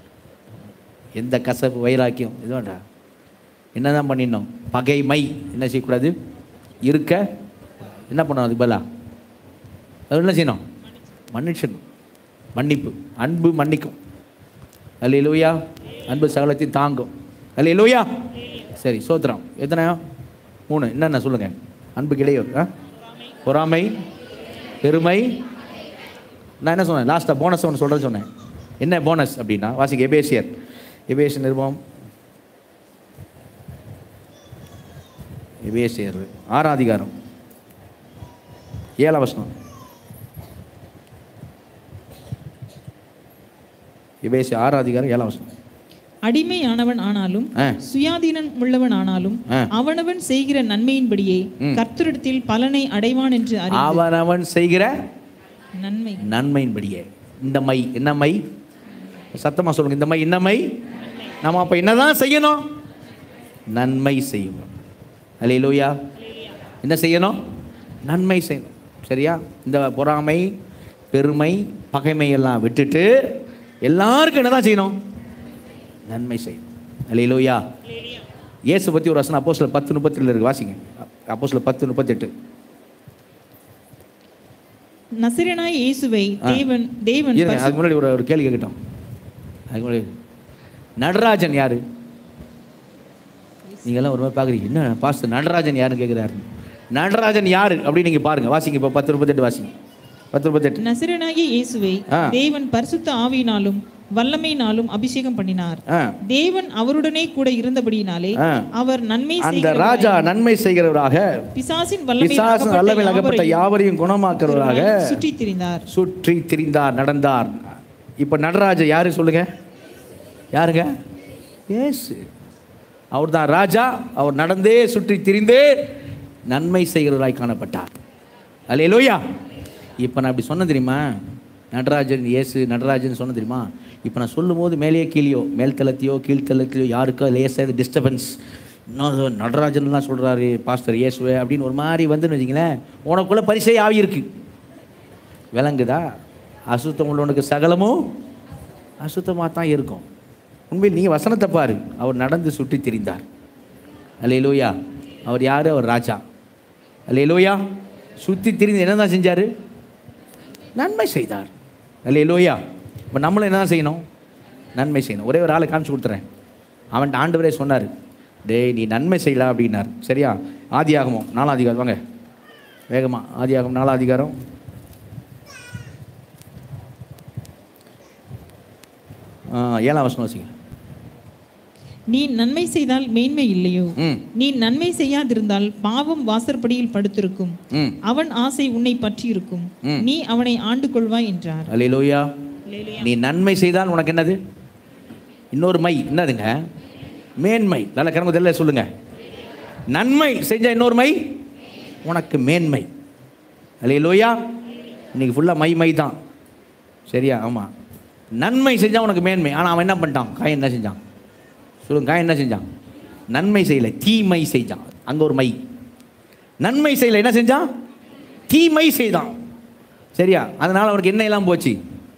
எந்த கசப்பு வைராக்கியம் இது வேண்டா என்னதான் பண்ணிடணும் பகைமை என்ன செய்யக்கூடாது இருக்க என்ன பண்ணணும் அதுக்கு பதிலா அது என்ன செய்யணும் மன்னிச்சிடணும் மன்னிப்பு அன்பு மன்னிக்கும் அல்லேலூயா அன்பு சகலத்தையும் தாங்கும் அல்லேலூயா சரி சோத்திரம் எத்தனை மூணு என்னென்ன சொல்லுங்க அன்புக்கு இடையூறு ஆ பொறாமை பெருமை நான் என்ன சொன்னேன் லாஸ்ட்டாக போனஸ் ஒன்று சொல்கிறேன்னு சொன்னேன் என்ன போனஸ் அப்படின்னா வாசிக்க எபேசியர் எபேசியர் நிருபம் எபேசியர் ஆறாம் அதிகாரம் ஏழாம் வசனம் எபேசி ஆறாம் அதிகாரம் ஏழாம் வசனம் அடிமையானவன் ஆனாலும் ஆ சுயாதீனம் உள்ளவன் ஆனாலும் ஆ. அவனவன் செய்கிற நன்மையின்படியே கர்த்தரிடத்தில் பலனை அடைவான் என்று அறி அவனவன் செய்கிற நன்மை நன்மையின்படியே இந்த மை என்ன மை சத்தமா சொல்லுங்க இந்த மை என்ன மை நம்ம அப்ப என்னதான் செய்யணும் நன்மை செய்யணும் அல்லேலூயா என்ன செய்யணும் நன்மை செய்யணும் சரியா இந்த பொறாமை பெருமை பகைமை எல்லாம் விட்டுட்டு எல்லாருக்கும் என்னதான் செய்யணும் நன்மை செய்யணும் அல்லேலூயா இயேசு பத்தி ஒரு வசனம் அப்போஸ்தலர் பத்து முப்பத்தி ரெண்டு இருக்கு வாசிங்க அப்போஸ்தலர் பத்து முப்பத்தெட்டு நசிரனாய் இயேசுவை தேவன் தேவன் இருங்க அதுக்கு முன்னாடி ஒரு ஒரு கேள்வி கேட்கட்டும் அதுக்கு முன்னாடி நடராஜன் யாரு நீங்கெல்லாம் ஒரு மாதிரி பார்க்குறீங்க என்ன பாஸ்டர் நடராஜன் யாருன்னு கேட்குறாரு நடராஜன் யாரு அப்படின்னு நீங்க பாருங்க வாசிங்க இப்போ பத்து முப்பத்தெட்டு வாசிங்க பத்து முப்பத்தெட்டு நசிரனாகிய இயேசுவை ஆ. தேவன் பரிசுத்த ஆவியினாலும் வல்லமையினாலும் அபிஷேகம் பண்ணினார் ஆ தேவன் அவருடனே கூட இருந்தபடியினாலே ஆ. அவர் நன்மை அந்த செய்கிறவராய் ராஜா நன்மை செய்கிறவராக பிசாசின் வல்லமையில் பிசாசு அகப்பட்ட வல்லமையில் அகப்பட்ட யாவரையும் யாவரையும் குணமாக்குறவராக சுற்றித் திரிந்தார் சுற்றி திரிந்தார் நடந்தார் இப்போ நடராஜ யாரு சொல்லுங்க யாருங்க இயேசு அவர் தான் ராஜா அவர் நடந்தே சுற்றி திரிந்தே நன்மை செய்கிறவராய் காணப்பட்டார் அல்லேலூயா இப்போ நான் இப்படி சொன்ன தெரியுமா நடராஜன் இயேசு நடராஜன் சொன்ன தெரியுமா இப்போ நான் சொல்லும்போது மேலேயே கீழேயோ மேல் தளத்தையோ கீழ் தளத்திலையோ யாருக்கோ லேசாக டிஸ்டர்பன்ஸ் இன்னும் நடராஜன்லாம் சொல்கிறாரு பாஸ்டர் இயேசுவே அப்படின்னு ஒரு மாதிரி வந்துன்னு வச்சிங்களேன் உனக்குள்ளே பரிசை ஆவி இருக்கு விளங்குதா அசுத்தம் உள்ளவனுக்கு சகலமும் அசுத்தமாக தான் இருக்கும் உண்மையில் நீங்கள் வசனத்தை பாரு அவர் நடந்து சுற்றி திரிந்தார் அல்லேலூயா அவர் யார் அவர் ராஜா அல்லேலூயா சுற்றி திரிந்து என்ன தான் செஞ்சார் நன்மை செய்தார் அல்லேலூயா இப்போ நம்மளும் என்ன தான் செய்யணும் நன்மை செய்யணும் ஒரே ஒரு ஆளை காமிச்சு கொடுத்துறேன் அவன்கிட்ட ஆண்டவரே சொன்னார் டேய் நீ நன்மை செய்யலாம் அப்படின்னார் சரியா ஆதி ஆகமம் நாலாம் அதிகாரம் வாங்க வேகமா ஆதி ஆகமம் நாலாம் அதிகாரம் ஆ, ஏழாம் வசனம் வாசிங்க நீ நன்மை செய்தால் மேன்மை இல்லையோ ம் நீ நன்மை செய்யாதிருந்தால் பாவம் வாசற்படியில் படுத்திருக்கும் ம் அவன் ஆசை உன்னை பற்றி இருக்கும் ம். நீ அவனை ஆண்டு கொள்வாய் என்றார் அல்லேலூயா நீ நன்மை செய்தால் உனக்கு என்னது இன்னொரு மை என்னதுங்க மேன்மை நல்ல கரங்க தெரியல சொல்லுங்க நன்மை செஞ்ச இன்னொரு மை உனக்கு மேன்மை அல்லேலூயா இன்னைக்கு ஃபுல்லாக மை மை தான் சரியா ஆமாம் நன்மை செஞ்சா உனக்கு மேன்மை ஆனால் அவன் என்ன பண்ணிட்டான் காய் என்ன செஞ்சான் சொல்லுங்க காய் என்ன செஞ்சான் நன்மை செய்யலை தீமை செஞ்சான் அங்கே ஒரு மை நன்மை செய்யலை என்ன செஞ்சான் தீமை செய்தான் சரியா அதனால் அவனுக்கு என்ன இல்லாமல் போச்சு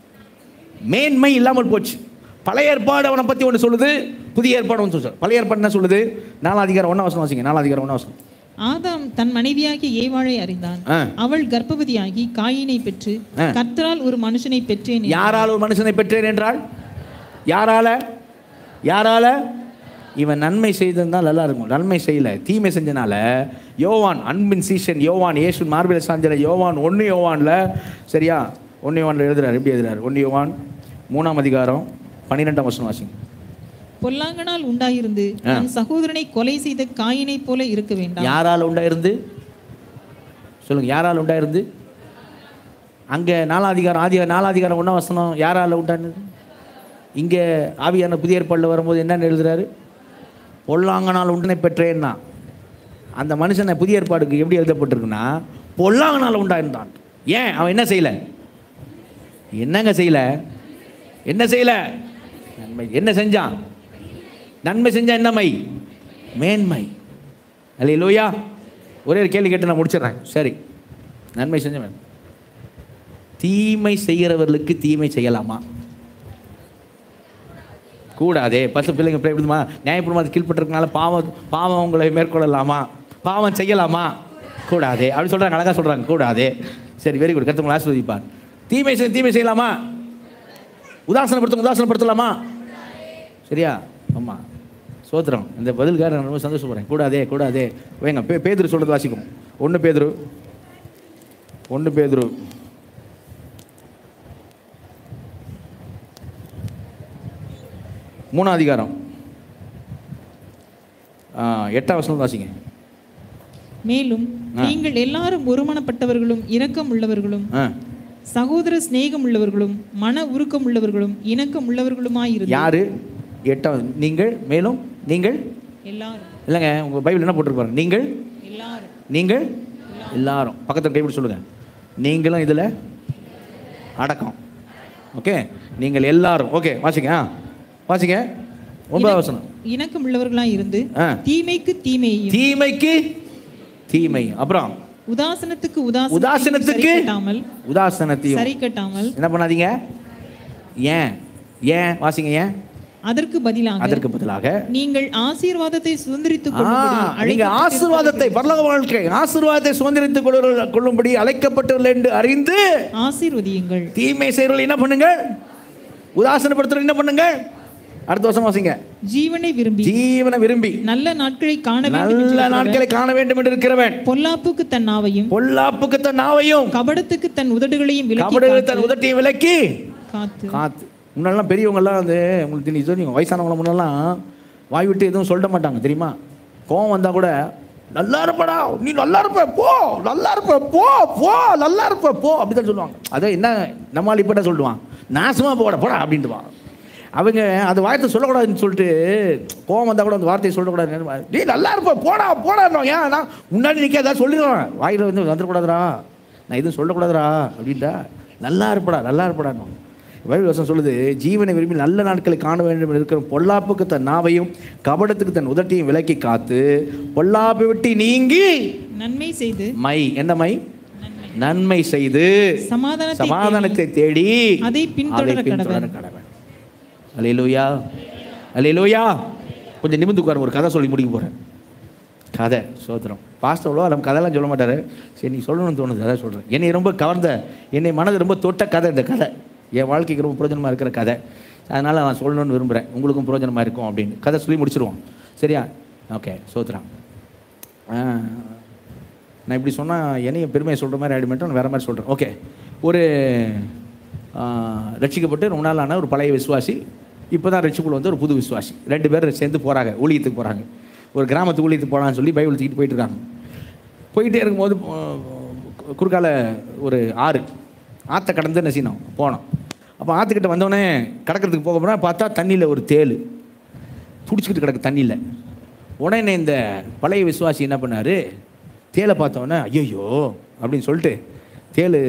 மேன்மை இல்லாமல் போச்சு பழைய ஏற்பாடு அவனை பற்றி ஒன்று சொல்லுது புதிய ஏற்பாடு ஒன்று சொல்லுது பழைய ஏற்பாடு என்ன சொல்லுது நாலாம் அதிகாரம் ஒன்றா வசனம் வாசிங்க நாலாம் அதிகாரம் ஒன்றா வசனம் ஆதாம் தன் மனைவியாகிய ஏவாளை அறிந்தான் ஆ அவள் கர்ப்பவதியாகி காயினை பெற்று ஆ. கர்த்தரால் ஒரு மனுஷனை பெற்றேன் என்றாள். யாரால் ஒரு மனுஷனை பெற்றேன் என்றால் யாரால யாரால இவன் நன்மை செய்திருந்தால் நல்லா இருக்கும் நன்மை செய்யல தீமை செஞ்சனால யோவான் அன்பின் சீஷன் யோவான் இயேசு மார்பில சாஞ்சல யோவான் ஒன்று யோவான்ல சரியா ஒன்று யோவான்ல எழுதுறாரு எப்படி எழுதுறாரு ஒன்று யோவான் மூணாம் அதிகாரம் பன்னிரெண்டாம் வசனம் வாசிங்க பொல்லாங்கனால் உண்டாயிருந்து தன் சகோதரனை கொலை செய்த காயினை போல இருக்க வேண்டாம் யாரால் உண்டாயிருந்து சொல்லுங்க யாரால் உண்டாயிருந்து அங்கே நாலாம் அதிகாரம் ஆதி நாலாம் அதிகாரம் ஒன்றாம் வசனம் யாரால் உண்டானது இங்கே ஆவியான புதிய ஏற்பாடில் வரும்போது என்னன்னு எழுதுறாரு பொல்லாங்கனால் உண்டனை பெற்றேன்னா அந்த மனுஷனை புதிய ஏற்பாடுக்கு எப்படி எழுதப்பட்டிருக்குன்னா பொல்லாங்கனால் உண்டாயிருந்தான் ஏன் அவன் என்ன செய்யல என்னங்க செய்யல என்ன செய்யல நன்மை என்ன செஞ்சான் நன்மை செஞ்சா என்ன மை மேன்மை அல்லையா ஒரே ஒரு கேள்வி கேட்டு நான் முடிச்சிடுறேன் சரி நன்மை செஞ்சவன் தீமை செய்கிறவர்களுக்கு தீமை செய்யலாமா கூடாதே பத்து பிள்ளைங்க பிள்ளை எப்படிமா நியாயப்பிரமாத கீழ்பட்டிருக்கனால பாவம் பாவம் உங்களை மேற்கொள்ளலாமா பாவம் செய்யலாமா கூடாதே அப்படி சொல்கிறாங்க அழகாக சொல்கிறாங்க கூடாதே சரி வெரி குட் கருத்து ஆசிர்வதிப்பார் தீமை செய் தீமை செய்யலாமா உதாசனப்படுத்த உதாசனப்படுத்தலாமா சரியா ஆமாம் சோத்திரம் இந்த பதிலுக்காக நான் ரொம்ப சந்தோஷப்படுறேன் கூடாதே கூடாதே வேங்க பே பேதுரு சொல்கிறது வாசிக்கும் ஒன்று பேதுரு ஒன்று பேதுரு மூணாம் அதிகாரம் ஆ, எட்டாம் வசனம் வாசிங்க மேலும் நீங்கள் எல்லாரும் ஒருமனப்பட்டவர்களும் இரக்கம் உள்ளவர்களும் ஆ சகோதர சிநேகம் உள்ளவர்களும் மன உருக்கம் உள்ளவர்களும் இணக்கம் உள்ளவர்களுமாயிருந்து யாரு எட்டாம் நீங்கள் மேலும் நீங்கள் எல்லாரும் இல்லைங்க உங்கள் பைபிள் என்ன போட்டிருப்பாரு நீங்கள் எல்லாரும் நீங்கள் எல்லாரும் பக்கத்தில் கைப்பிடி சொல்லுங்க நீங்களும் இதில் அடக்கம் ஓகே நீங்கள் எல்லாரும் ஓகே வாசிங்க ஆ வாசிங்க ஒன்பதாம் வசனம் இணக்கம் உள்ளவர்களாய் இருந்து ஆ தீமைக்கு தீமையையும் தீமைக்கு தீமை அப்புறம் உதாசனத்துக்கு உதாசனம் உதாசனத்துக்கு சரி கட்டாமல் உதாசனத்தையும் சரி கட்டாமல் என்ன பண்ணாதீங்க ஏன் ஏன் வாசிங்க ஏன் அதற்கு பதிலாக அதற்கு பதிலாக நீங்கள் ஆசீர்வாதத்தை சுதந்திரித்துக் ஆ, கொள்ளும்படி நீங்க ஆசீர்வாதத்தை பரலோக வாழ்க்கை ஆசீர்வாதத்தை சுதந்திரித்துக் கொள்ளுற- கொள்ளும்படி அழைக்கப்பட்டுள்ள என்று அறிந்து ஆசீர்வதியுங்கள் தீமை செய்கிறவர்கள் என்ன பண்ணுங்க உதாசனப்படுத்துற என்ன பண்ணுங்க அடுத்த வருஷம் வாசிங்க ஜீவனை விரும்பி ஜீவனை விரும்பி நல்ல நாட்களை காண வேண்டும் என்று நல்ல இருக்கிறவன் நாட்களை காண வேண்டும் என்று இருக்கிறவன் பொல்லாப்புக்கு தன் நாவையும் பொல்லாப்புக்கு தன் நாவையும் கபடத்துக்கு தன் உதடுகளையும் விலக்கி கபடு தன் உதட்டியை விலக்கி காத்து காத்து முன்னெல்லாம் பெரியவங்கெல்லாம் வந்து உங்களுக்கு தெரியும் தெரியும் வயசானவங்கள முன்னெல்லாம் வாய் விட்டு எதுவும் சொல்ல மாட்டாங்க தெரியுமா கோவம் வந்தா கூட நல்லா இருப்படா நீ நல்லா இருப்ப போ நல்லா இருப்ப போ போ நல்லா இருப்ப போ அப்படிதான் சொல்லுவாங்க அதை என்ன நம்மால் இப்போ சொல்லுவான் நாசமாக போட போடா அப்படின்ட்டு வா அவங்க அந்த வார்த்தை சொல்லக்கூடாதுன்னு சொல்லிட்டு கோவம் வந்தால் கூட அந்த வார்த்தையை சொல்லக்கூடாது நீ நல்லா இருப்ப போடா போடா ஏன் நான் முன்னாடி நிற்க ஏதாவது சொல்லிடுவேன் வாயில் வந்து வந்துடக்கூடாதுடா நான் எதுவும் சொல்லக்கூடாதுடா அப்படின்ட்டா நல்லா இருப்படா நல்லா இருப்படான்னு பைபிள் வசனம் சொல்லுது ஜீவனை விரும்பி நல்ல நாட்களை காண வேண்டும் என்று இருக்கிற பொல்லாப்புக்கு தன் நாவையும் கபடத்துக்கு தன் உதட்டையும் விலக்கி காத்து பொல்லாப்பை விட்டு நீங்கி நன்மை செய்து மை என்ன மை நன்மை செய்து சமாதானத்தை சமாதானத்தை தேடி அதை பின்தொடர பின்தொடர கடவன் அலையிலூயா அலையிலூயா கொஞ்சம் நிமிந்து உட்காரு ஒரு கதை சொல்லி முடிக்க போகிறேன் கதை சோத்திரம் பாஸ்டர்லோ நம்ம கதைலாம் சொல்ல மாட்டாரு சரி நீ சொல்லணும்னு தோணுது அதான் சொல்கிறேன் என்னை ரொம்ப கவர்ந்த என்னை மனது ரொம்ப தொட்ட கதை இந்த கதை என் வாழ்க்கைக்கு ரொம்ப பிரயோஜனமாக இருக்கிற கதை அதனால் நான் சொல்லணும்னு விரும்புகிறேன் உங்களுக்கும் பிரயோஜனமாக இருக்கும் அப்படின்னு கதை சொல்லி முடிச்சிருவோம் சரியா ஓகே சோத்திரம் ஆ, நான் இப்படி சொன்னால் என்னையும் பெருமையை சொல்கிற மாதிரி ஆகிடுமேட்டோம் நான் வேறு மாதிரி சொல்கிறேன் ஓகே ஒரு ஆ, ரட்சிக்கப்பட்டு ரொம்ப நாள் ஆன ஒரு பழைய விசுவாசி இப்போ தான் ரட்சிக்குள்ள வந்து ஒரு புது விசுவாசி ரெண்டு பேரும் சேர்ந்து போகிறாங்க ஊழியத்துக்கு போகிறாங்க ஒரு கிராமத்துக்கு ஊழியத்துக்கு போகலான்னு சொல்லி பைபிள் தூக்கிட்டு போயிட்டு இருக்காங்க போயிட்டே இருக்கும்போது ஆ, குறுக்கால ஒரு ஆறு ஆற்றை கடந்து என்ன செய்யணும் போனோம் அப்போ ஆற்றுக்கிட்ட வந்தோடனே கடக்கிறதுக்கு போக போனால் பார்த்தா தண்ணியில் ஒரு தேள் துடிச்சிக்கிட்டு கிடக்கு தண்ணியில் உடனே இந்த பழைய விசுவாசி என்ன பண்ணார் தேலை பார்த்தோன்னே ஐயோ அப்படின்னு சொல்லிட்டு தேள்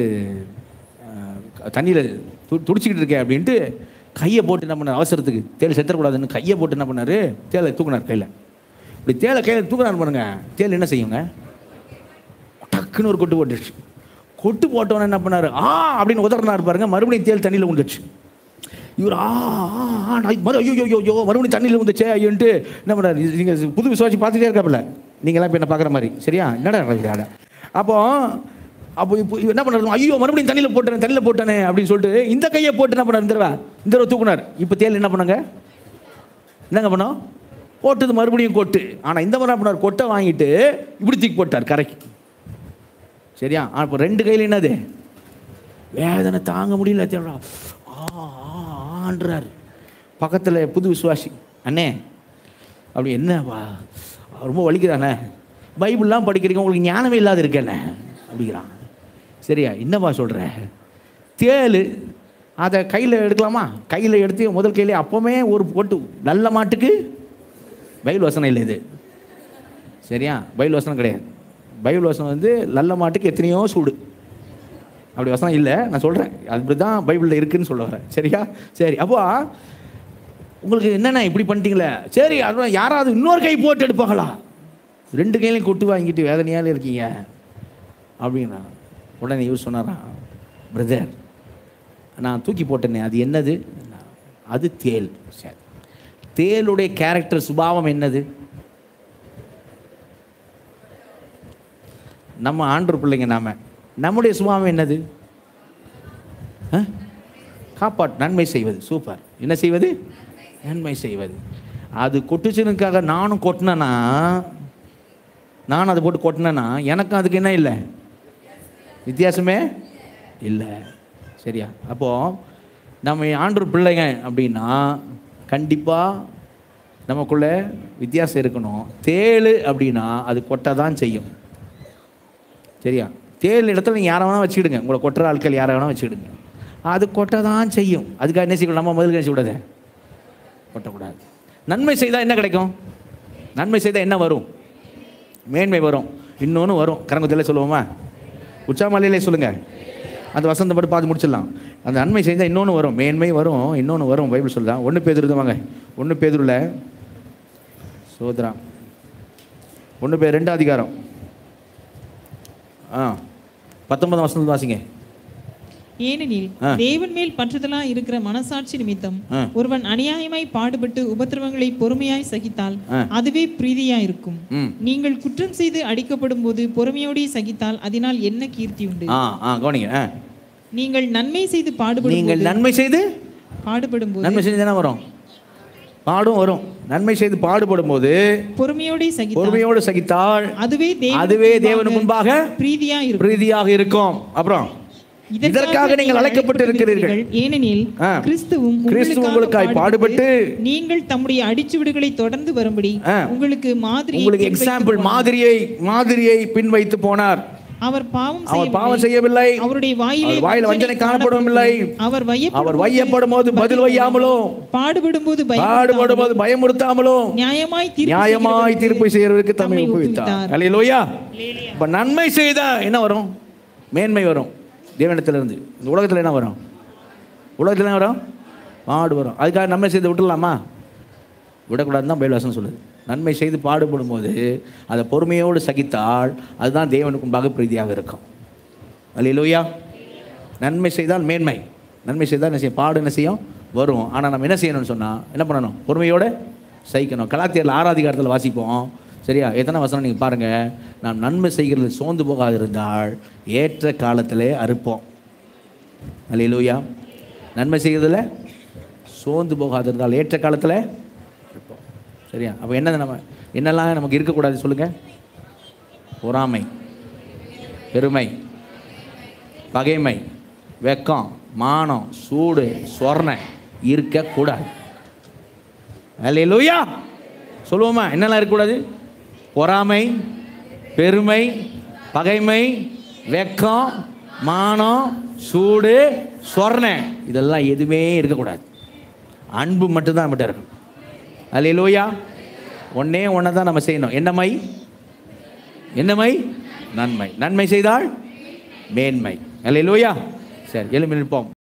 தண்ணியில் து துடிச்சிக்கிட்டு இருக்கே அப்படின்ட்டு கையை போட்டு என்ன பண்ணார் அவசரத்துக்கு தேள் செத்துறக்கூடாதுன்னு கையை போட்டு என்ன பண்ணார் தேலை தூக்குனார் கையில் இப்படி தேலை கையில் தூக்குனார் பாருங்க தேள் என்ன செய்யுங்க டக்குன்னு ஒரு கொட்டு போட்டுருச்சு கொட்டு போட்டவன என்ன பண்ணாரு ஆ அப்படின்னு உதறினார் பாருங்க மறுபடியும் தேள் தண்ணியில் விழுந்துச்சு இவர் ஆ ஆ, ஆ நான் மறு ஐயோ ஐயோ ஐயோ மறுபடியும் தண்ணியில் வந்துச்சே ஐயோன்ட்டு என்ன பண்ணாரு இது நீங்க புது விசுவாசி பார்த்துட்டே இருக்காப்புல நீங்களாம் இப்போ என்ன பார்க்குற மாதிரி சரியா என்னடா நடக்குது அப்போ அப்போ இப்போ இவர் என்ன பண்ணாரு ஐயோ மறுபடியும் தண்ணியில் போட்டேன் தண்ணியில் போட்டானே அப்படின்னு சொல்லிட்டு இந்த கையை போட்டு என்ன பண்ணார் இந்த தடவை இந்த தடவை தூக்குனார் இப்போ தேள் என்ன பண்ணாங்க என்னங்க பண்ணோம் போட்டது மறுபடியும் கொட்டு ஆனால் இந்த மாதிரி என்ன பண்ணார் கொட்டை வாங்கிட்டு இப்படி தூக்கி போட்டார் கரைக்கு சரியா அப்போ ரெண்டு கையில் என்னது வேதனை தாங்க முடியல தேடுறா ஆ ஆ, ஆன்றார் பக்கத்தில் புது விசுவாசி அண்ணே அப்படி என்னப்பா ரொம்ப வலிக்குதாண்ணே பைபிள்லாம் படிக்கிறீங்க உங்களுக்கு ஞானமே இல்லாத இருக்கேண்ணே அப்படிங்கிறான் சரியா என்னப்பா சொல்கிற தேள் அதை கையில் எடுக்கலாமா கையில் எடுத்து முதல் கையிலே அப்போவுமே ஒரு போட்டு நல்ல மாட்டுக்கு பைபிள் வசனம் இல்லை இது சரியா பைபிள் வசனம் கிடையாது பைபிள் வசனம் வந்து நல்ல மாட்டுக்கு எத்தனையோ சூடு அப்படி வசனம் இல்லை நான் சொல்கிறேன் அப்படி தான் பைபிளில் இருக்குன்னு சொல்ல வரேன் சரியா சரி அப்போ உங்களுக்கு என்னென்ன இப்படி பண்ணிட்டீங்களே சரி அதான் யாராவது இன்னொரு கை போட்டு எடுப்பாங்களா ரெண்டு கையிலையும் கொட்டு வாங்கிட்டு வேதனையால இருக்கீங்க அப்படின்னா உடனே இவர் சொன்னாராம் பிரதர் நான் தூக்கி போட்டேனே அது என்னது அது தேல் சரி தேளுடைய கேரக்டர் சுபாவம் என்னது நம்ம ஆண்டர் பிள்ளைங்க நாம நம்முடைய சுபாவம் என்னது ஆ? காப்பாட் நன்மை செய்வது சூப்பர் என்ன செய்வது நன்மை செய்வது அது கொட்டுச்சுனுக்காக நானும் கொட்டினேன்னா நானும் அதை போட்டு கொட்டினேன்னா எனக்கும் அதுக்கு என்ன இல்லை வித்தியாசமே இல்லை சரியா அப்போது நம்ம ஆண்டூர் பிள்ளைங்க அப்படின்னா கண்டிப்பாக நமக்குள்ள வித்தியாசம் இருக்கணும் தேள் அப்படின்னா அது கொட்ட தான் செய்யும் சரியா தேள் இடத்துல நீங்கள் யாரை வேணால் வச்சுக்கிடுங்க உங்களை கொட்டுற ஆட்கள் யாரை வேணால் வச்சுக்கிடுங்க அது கொட்ட தான் செய்யும் அதுக்காக என்ன செய்யக்கூடாது நம்ம முதல் கழிச்சு விடாத கொட்டக்கூடாது நன்மை செய்தால் என்ன கிடைக்கும் நன்மை செய்தால் என்ன வரும் மேன்மை வரும் இன்னொன்று வரும் கரங்குத்தில சொல்லுவோமா உச்சாமலையிலே சொல்லுங்கள் அந்த வசந்தம் மட்டும் பார்த்து முடிச்சிடலாம் அந்த நன்மை செய்தால் இன்னொன்று வரும் மேன்மை வரும் இன்னொன்று வரும் பைபிள் சொல்லுதான் ஒன்று பேதுருது வாங்க ஒன்று பேதுருல சோதரா ஒன்று பேர் ரெண்டு அதிகாரம் ஆ பத்தொன்பதாம் வசனம் வாசிங்க ஏனெனில் ஆ. தேவன் மேல் பற்றுதலா இருக்கிற மனசாட்சி நிமித்தம் ஆ. ஒருவன் அநியாயமாய் பாடுபட்டு உபத்திரவங்களை பொறுமையாய் சகித்தால் ஆ. அதுவே பிரீதியா இருக்கும் ம் நீங்கள் குற்றம் செய்து அடிக்கப்படும் போது பொறுமையோடே சகித்தால் அதனால் என்ன கீர்த்தி உண்டு ஆ ஆ கவனிங்க ஆ நீங்கள் நன்மை செய்து பாடுபடும் நீங்கள் நன்மை செய்து பாடுபடும் போது நன்மை செய்து தானே வரும் பாடும் வரும் நன்மை செய்து பாடுபடும் போது பொறுமையோடே சகித்தால் பொறுமையோடு சகித்தால் அதுவே தேவனுக்கு அதுவே முன்பாக தேவனுக்கு முன்பாக பிரீதியா இருக்கும் பிரீதியாக இருக்கும் அப்புறம் இதற்காக நீங்கள் அழைக்கப்பட்டு இருக்கிறீர்கள் ஏனெனில் ஆ. கிறிஸ்துவும் கிறிஸ்து உங்களுக்காக உங்களுக்காய் பாடுபட்டு நீங்கள் தம்முடைய அடிச்சுவிடுகளை தொடர்ந்து வரும்படி ஆ. உங்களுக்கு மாதிரி உங்களுக்கு எக்ஸாம்பிள் மாதிரியை மாதிரியை பின் வைத்து போனார் அவர் பாவம் அவர் பாவம் செய்யவில்லை செய்யவில்லை அவருடைய வாயிலே அவர் வாயில் வஞ்சனை காணப்படவில்லை அவர் வையப்படும் அவர் வையப்படும் போது பதில் வையாமலும் பாடுபடும் போது பாடுபடும் போது பயமுறுத்தாமலும் நியாயமாய் தீர்ப்பு நியாயமாய் தீர்ப்பு செய்யறதுக்கு தம்மை தம்மை ஒப்புவித்தார் ஒப்புவித்தார். அல்லேலூயா இப்ப நன்மை செய்தா என்ன வரும் மேன்மை வரும் தேவனிடத்திலிருந்து இந்த உலகத்துல என்ன வரும் உலகத்துல என்ன வரும் பாடு வரும் அதுக்காக நன்மை செய்து விட்டுடலாமா விடக்கூடாதுன்னு தான் பைபிள் வசனம் சொல்லுது நன்மை செய்து பாடுபடும் போது அதை பொறுமையோடு சகித்தால் அதுதான் தேவனுக்கு முன்பாக பிரீதியாக இருக்கும் அல்லேலூயா நன்மை செய்தால் மேன்மை நன்மை செய்தால் என்ன செய்யும் பாடு என்ன செய்யும் வரும் ஆனால் நம்ம என்ன செய்யணும்னு சொன்னால் என்ன பண்ணணும் பொறுமையோடு சகிக்கணும் கலாத்தியரில் ஆராதிகாரத்தில் வாசிப்போம் சரியா எத்தனை வசனம் நீங்கள் பாருங்கள் நாம் நன்மை செய்கிறது சோர்ந்து போகாது இருந்தால் ஏற்ற காலத்திலே அறுப்போம் அல்லேலூயா நன்மை செய்கிறதுல சோர்ந்து போகாது இருந்தால் ஏற்ற காலத்தில் இருப்போம் சரியா அப்போ என்னது நம்ம என்னெல்லாம் நமக்கு இருக்கக்கூடாது சொல்லுங்கள் பொறாமை பெருமை பகைமை வெக்கம் மானம் சூடு சொர்ண இருக்கக்கூடாது அல்லேலூயா சொல்லுவோமா என்னெல்லாம் இருக்கக்கூடாது பொறாமை பெருமை பகைமை வெக்கம் மானம் சூடு சொர்ண இதெல்லாம் எதுவுமே இருக்கக்கூடாது அன்பு மட்டும்தான் நம்மகிட்ட இருக்கணும் அல்லேலூயா ஒன்னே ஒன்றை தான் நம்ம செய்யணும் என்னமை என்னமை நன்மை நன்மை செய்தால் மேன்மை அல்லேலூயா சரி எழுப்பி நிற்போம்